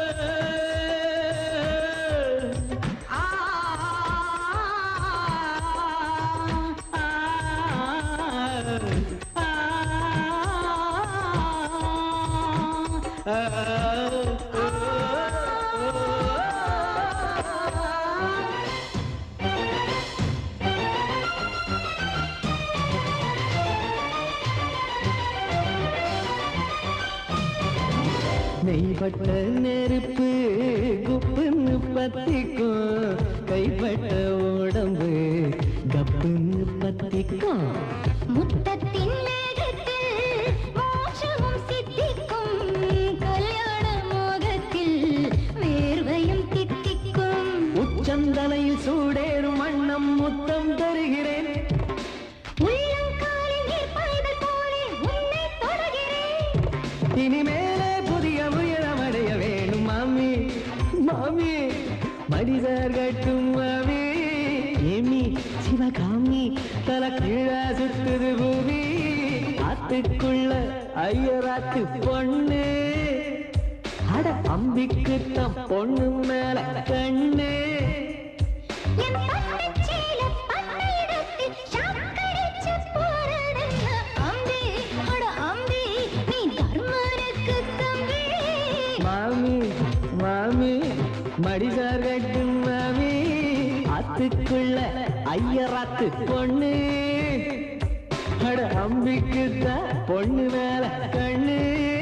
நெய்பட்ட நெருப்பு குப்புன்னு பத்திக்கும் கைப்பட்ட உடம்பு கப்புன்னு பத்திக்கும் முத்தத்தின் மேகத்தில் மோட்சமும் சித்திக்கும் கல்யாண மோகத்தில் வேர்வையும் தித்திக்கும் உச்சந்தலையில் சூடேறும் வண்ணம் முத்தம் தருகிறேன் உள்ளங்காலில் நீர் பாய்தல் போலே உன்னை தொடுகிறேன் இனிமேலே புதிய உயரமடைய வேணும் மாமி மாமி மனிதர் கட்டும் மாமி ஏமி சிவகாமி தல கீழா சுத்துது பூமி ஆத்துக்குள்ள ஐயராத்து பொண்ணு அட அம்பிக்குத்தான் பொண்ணு மேல கண்ணு என் பட்டுச்சேல பன்னிடத்தில் சாக்கடிச்சு போறதென்ன அம்பி அட அம்பி நீ தர்மனுக்கு தம்பி மாமி மாமி மடிசார் கட்டும் மாமி ஆத்துக்குள்ள ஐயராத்து பொண்ணு அட அம்பிக்குத்தான் பொண்ணு மேல கண்ணு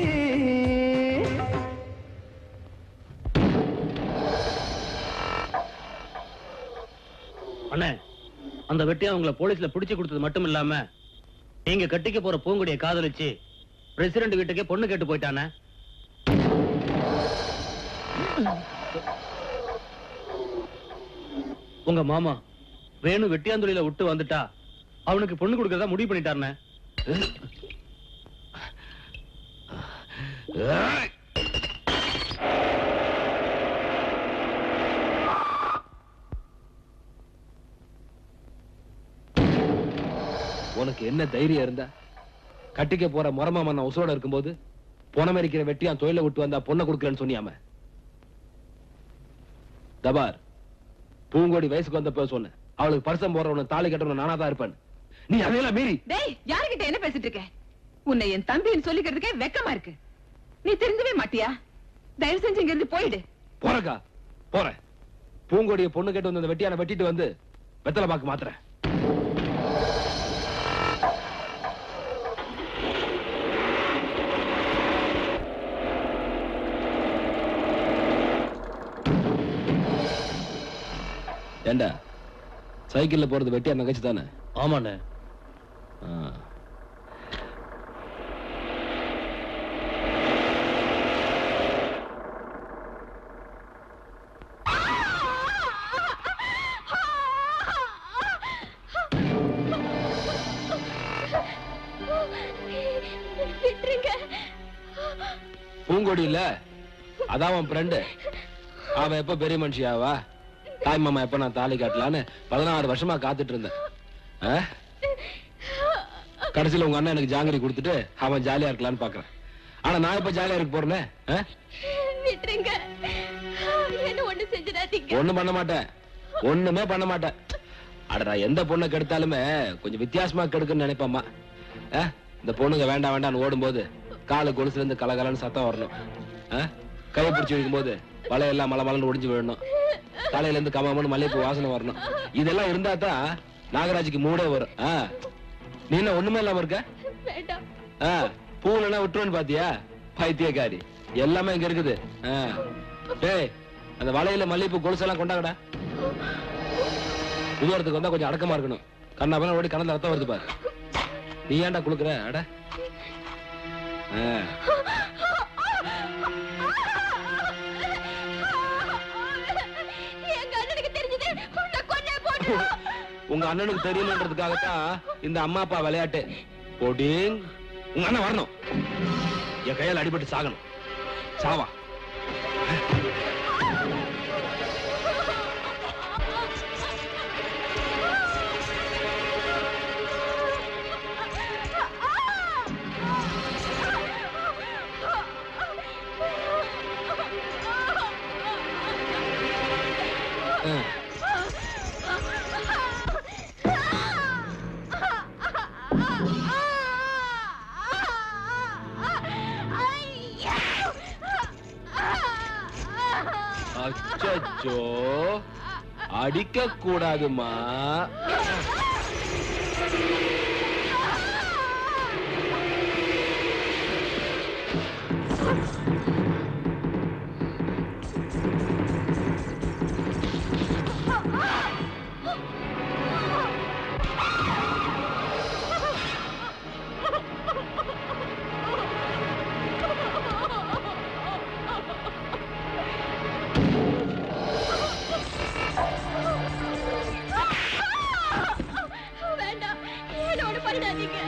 அண்ணே அந்த வெட்டியா உங்களை போலீஸ்ல பிடிச்சு கொடுத்தது மட்டும் இல்லாம நீங்க கட்டிக்க போற பூங்குடியை காதலிச்சு பிரசிடண்ட் வீட்டுக்கே பொண்ணு கேட்டு போயிட்டானே உங்க மாமா வேணு வெட்டியாந்துளியில விட்டு வந்துட்டா அவனுக்கு பொண்ணு கொடுக்கறதா முடிவு பண்ணிட்டாருண்ணே உனக்கு என்ன தைரியம் இருந்தா கட்டிக்க போற முறமாம நான் உசுரோட இருக்கும்போது பொணமரிக்கிற வெட்டியான் தொழில விட்டு வந்தா பொண்ணை கொடுக்கலன்னு சொன்னியாம தபார் பூங்கோடி வயசுக்கு வந்தப்ப சொன்னேன் அவளுக்கு பரிசம் போறவன தாலி கட்டணும் நானா தான் இருப்பேன் நீ அதையெல்லாம் மீறி டேய் யாருகிட்ட என்ன பேசிட்டு இருக்க உன்னை என் தம்பின்னு சொல்லிக்கிறதுக்கே வெக்கமா இருக்கு நீ திருந்தவே மாட்டியா தயவு செஞ்சு இங்க இருந்து போயிடு போறக்கா போறேன் பூங்கோடிய பொண்ணு கேட்டு வந்து அந்த வெட்டியான வெட்டிட்டு வந்து வெத்தலை பாக்கு மாத்துறேன் ஏண்டா சைக்கிள்ல போறது வெட்டியா நகைச்சு தானே ஆமாண்ணே விட்டுருங்க பூங்கொடி இல்ல அதான் அவன் ஃப்ரெண்டு அவன் எப்ப பெரிய மனுஷியாவா தாய் மாமா எப்ப நான் தாலி காட்டலான்னு பதினாறு வருஷமா காத்துட்டு இருந்தேன் ஆ? கடைசியில உங்க அண்ணன் எனக்கு ஜாங்கிரி கொடுத்துட்டு அவன் ஜாலியா இருக்கலாம்னு பாக்குறேன் ஆனா நான் இப்ப ஜாலியா இருக்க போறேனே ஆ? விட்டுருங்க என்ன ஒண்ணு செஞ்சிடாதீங்க ஒண்ணும் பண்ண மாட்டேன் ஒண்ணுமே பண்ண மாட்டேன் அட நான் எந்த பொண்ணை கெடுத்தாலுமே கொஞ்சம் வித்தியாசமா கெடுக்குன்னு நினைப்பேம்மா ஆ? இந்த பொண்ணுங்க வேண்டாம் வேண்டாம்னு ஓடும்போது காலு கொலுசுல இருந்து கலகலன்னு சத்தம் வரணும் ஆ? கையை பிடிச்சி வைக்கும்போது வலையெல்லாம் மலை மலன்னு ஒடிஞ்சு விழணும் தலையில இருந்து கமாமன்னு மல்லிகைப்பூ வாசனை வரணும் இதெல்லாம் இருந்தா தான் நாகராஜுக்கு மூடே வரும் ஆ? நீ என்ன ஒண்ணுமே இல்லாம இருக்க வேண்டாம் ஆ, பூவுலனா விட்டுருவேன்னு பாத்தியா பைத்தியக்காரி எல்லாமே இங்க இருக்குது ஆ. டேய் அந்த வலையில மல்லிகைப்பூ கொலுசெல்லாம் கொண்டாங்கடா புது வரத்துக்கு வந்தா கொஞ்சம் அடக்கமா இருக்கணும் கண்ணா பண்ண ஓடி கணத்துல ரத்தம் வருது பாரு நீ ஏன்டா குளுக்குற அட ஆ. எங்க அண்ணனுக்கு தெரிஞ்சது உன்னை கொன்னே போட்டு உங்க அண்ணனுக்கு தெரியலன்றதுக்காகத்தான் இந்த அம்மா அப்பா விளையாட்டு போடிங் உங்க அண்ணன் வரணும் என் கையால் அடிபட்டு சாகணும் சாவா ஆ. அச்சச்சோ அடிக்க கூடாதுமா வேண்டாம் என்னோட பண்ணிடாதீங்க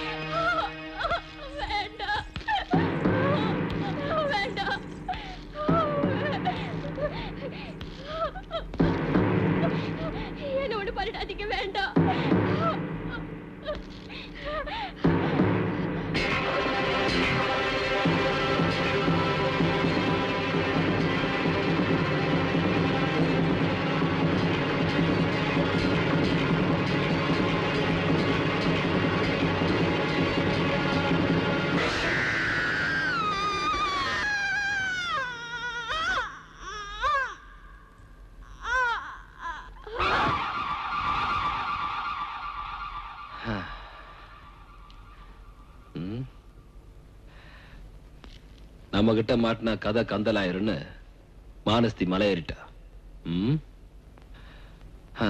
வேண்டாம் வேண்டாம் என்னோட பண்ணிடாதீங்க வேண்டாம் ம். நம்ம கிட்ட மாட்டினா கதை கந்தலாயிருன்னு மானஸ்தி மலையேறிட்டா ம் ஆ.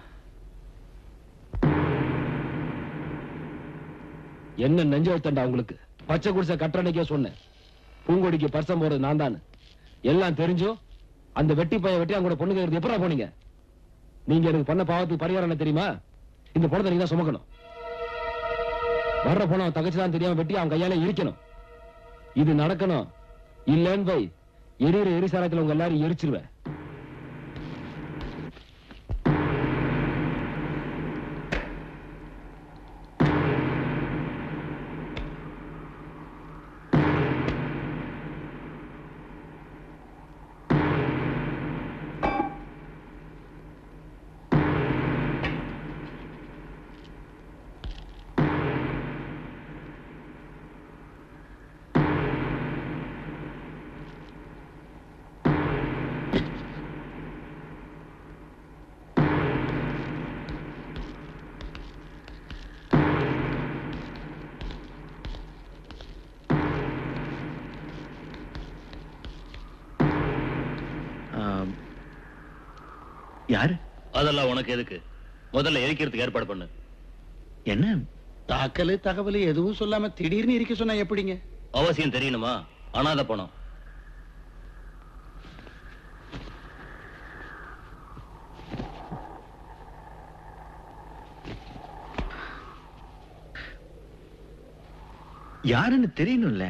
என்ன நெஞ்செழுத்தண்டா உங்களுக்கு பச்சை குடிசை கட்டணைக்கே சொன்னேன் பூங்கொடிக்கு பர்சம் போறது நான் தான் எல்லாம் தெரிஞ்சும் அந்த வெட்டி பைய வெட்டி அவங்க பொண்ணு கேட்கறது எப்படா போனீங்க நீங்க எனக்கு பண்ண பாவத்துக்கு பரிகாரம் என்ன தெரியுமா இந்த பணத்தை நீங்க தான் சுமக்கணும் வர்ற பணம் அவன் தங்கச்சி தான் தெரியாம வெட்டி அவன் கையால இருக்கணும் இது நடக்கணும் இல்லன்னு வை எரியிற எரிசாரத்துல உங்க எல்லாரும் எரிச்சிருவேன் யாரு அதெல்லாம் உனக்கு எதுக்கு முதல்ல எரிக்கிறதுக்கு ஏற்பாடு பண்ணு என்ன தாக்கலு தகவல் எதுவும் சொல்லாம திடீர்னு இருக்க சொன்னா எப்படிங்க அவசியம் தெரியணுமா அனாதை பணம் யாருன்னு தெரியணும்ல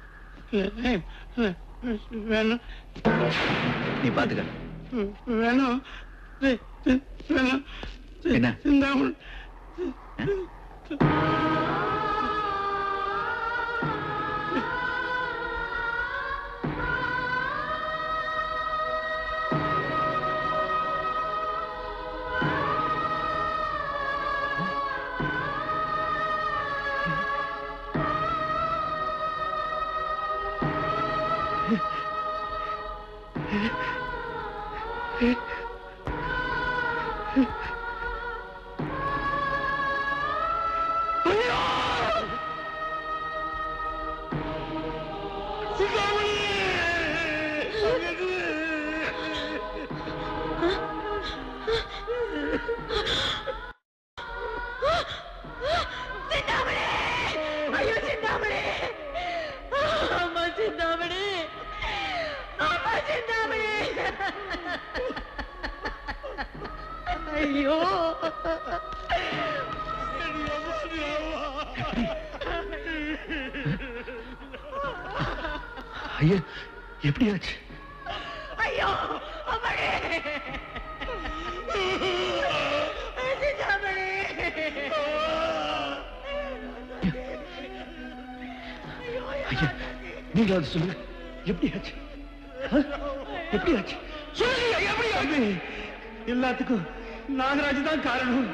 வேணும் நீ பாத்துக்க வேணும் வேணும் என்ன சிந்தாமல் ஐயோ ஐயா எப்படியாச்சு ஐயோ அம்மணி சிந்தாமணி ஐயா நீங்க அது சொல்லுங்க எப்படியாச்சு ஆ? எப்படியாச்சு சொல்லுங்க எப்படியாச்சு எல்லாத்துக்கும் நாகராஜ் தான் காரணம்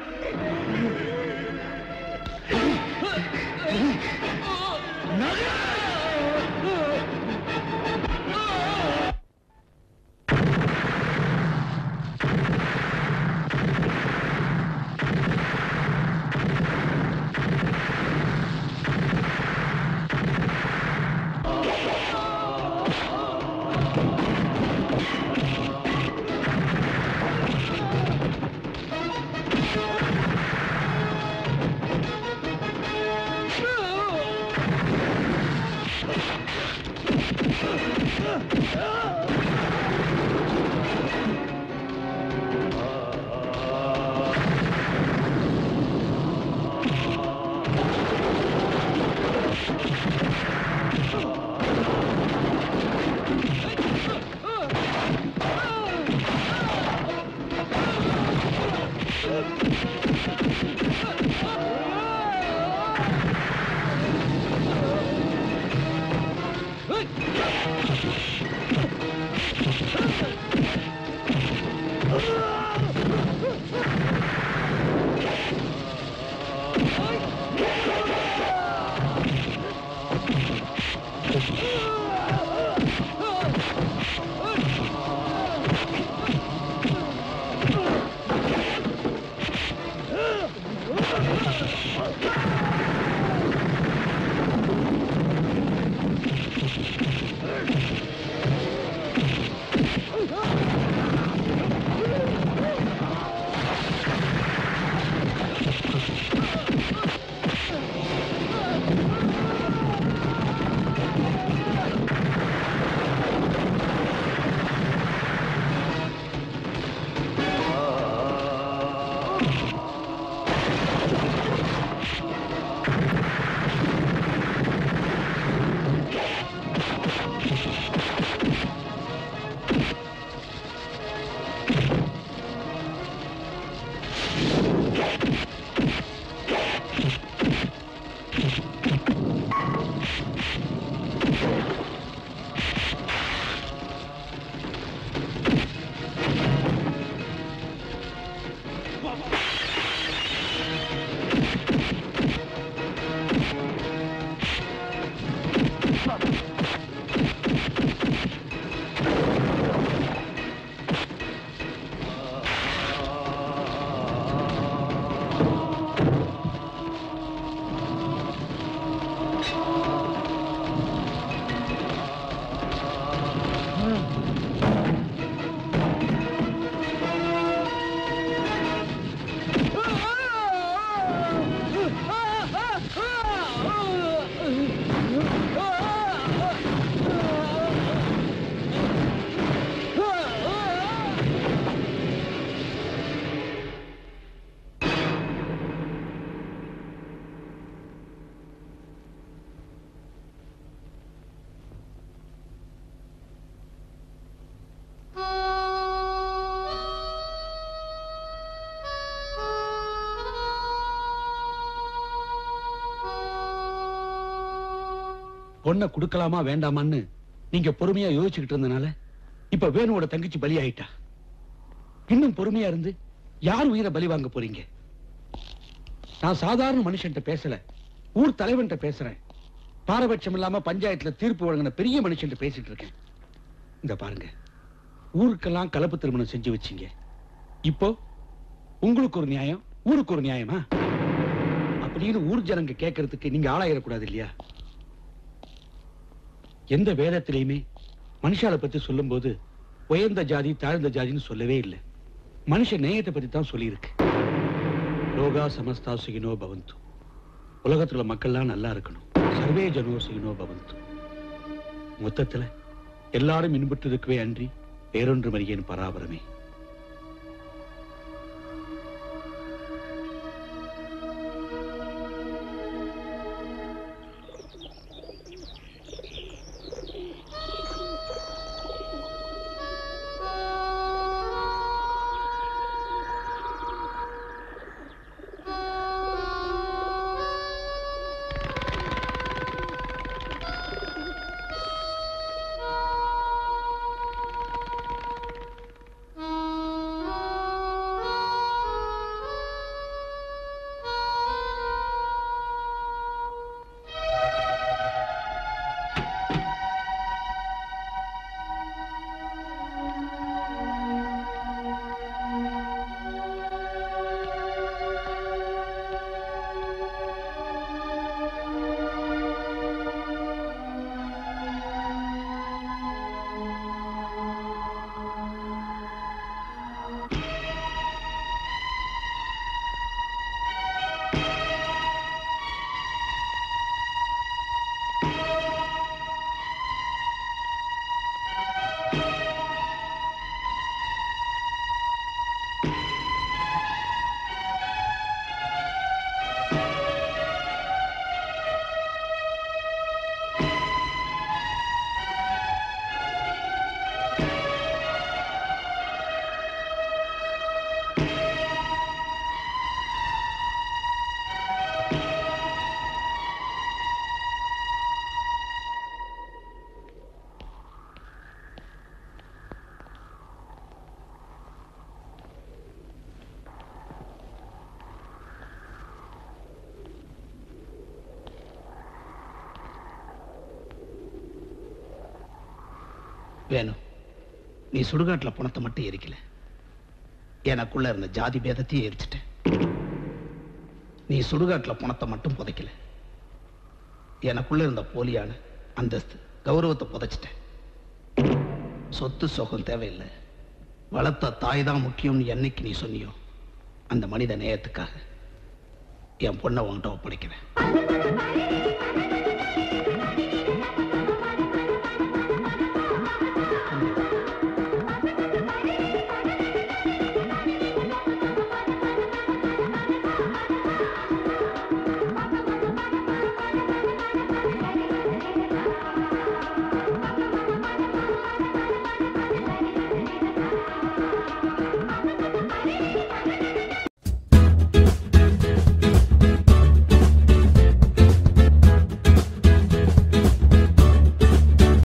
பொண்ணை கொடுக்கலாமா வேண்டாமான்னு நீங்க பொறுமையா யோசிச்சுக்கிட்டு இருந்தனால இப்ப வேணுவோட தங்கச்சி பலி ஆயிட்டா இன்னும் பொறுமையா இருந்து யார் உயிரை பலி வாங்க போறீங்க நான் சாதாரண மனுஷன்ட்ட பேசல ஊர் தலைவன்ட்ட பேசுறேன் பாரபட்சம் இல்லாம பஞ்சாயத்துல தீர்ப்பு வழங்கின பெரிய மனுஷன்ட்ட பேசிட்டு இருக்கேன் இந்த பாருங்க ஊருக்கெல்லாம் கலப்பு திருமணம் செஞ்சு வச்சீங்க இப்போ உங்களுக்கு ஒரு நியாயம் ஊருக்கு ஒரு நியாயமா அப்படின்னு ஊர் ஜனங்க கேட்கறதுக்கு நீங்க ஆளாயிடக்கூடாது இல்லையா எந்த வேதத்திலையுமே மனுஷால பத்தி சொல்லும்போது உயர்ந்த ஜாதி தாழ்ந்த ஜாதின்னு சொல்லவே இல்லை மனுஷ நேயத்தை பத்தி தான் சொல்லியிருக்கு லோகா சமஸ்தா சுகினோ பவந்து உலகத்துல உள்ள மக்கள்லாம் நல்லா இருக்கணும் சர்வே ஜனோ சுகினோ பவந்து மொத்தத்துல எல்லாரும் இன்புற்றதுக்குவே அன்றி வேறொன்று மறியேன் பராபரமே வேணும் நீ சுடுகாட்டுல பணத்தை மட்டும் எரிக்கல எனக்குள்ள இருந்த ஜாதி பேதத்தையும் எரிச்சிட்டேன் நீ சுடுகாட்டுல பணத்தை மட்டும் புதைக்கல எனக்குள்ள இருந்த போலியான அந்தஸ்து கௌரவத்தை புதைச்சிட்டேன் சொத்து சுகம் தேவையில்லை வளர்த்த தாய் தான் முக்கியம்னு என்னைக்கு நீ சொன்னியோ அந்த மனித நேயத்துக்காக என் பொண்ணை உன்கிட்ட ஒப்படைக்கிறேன்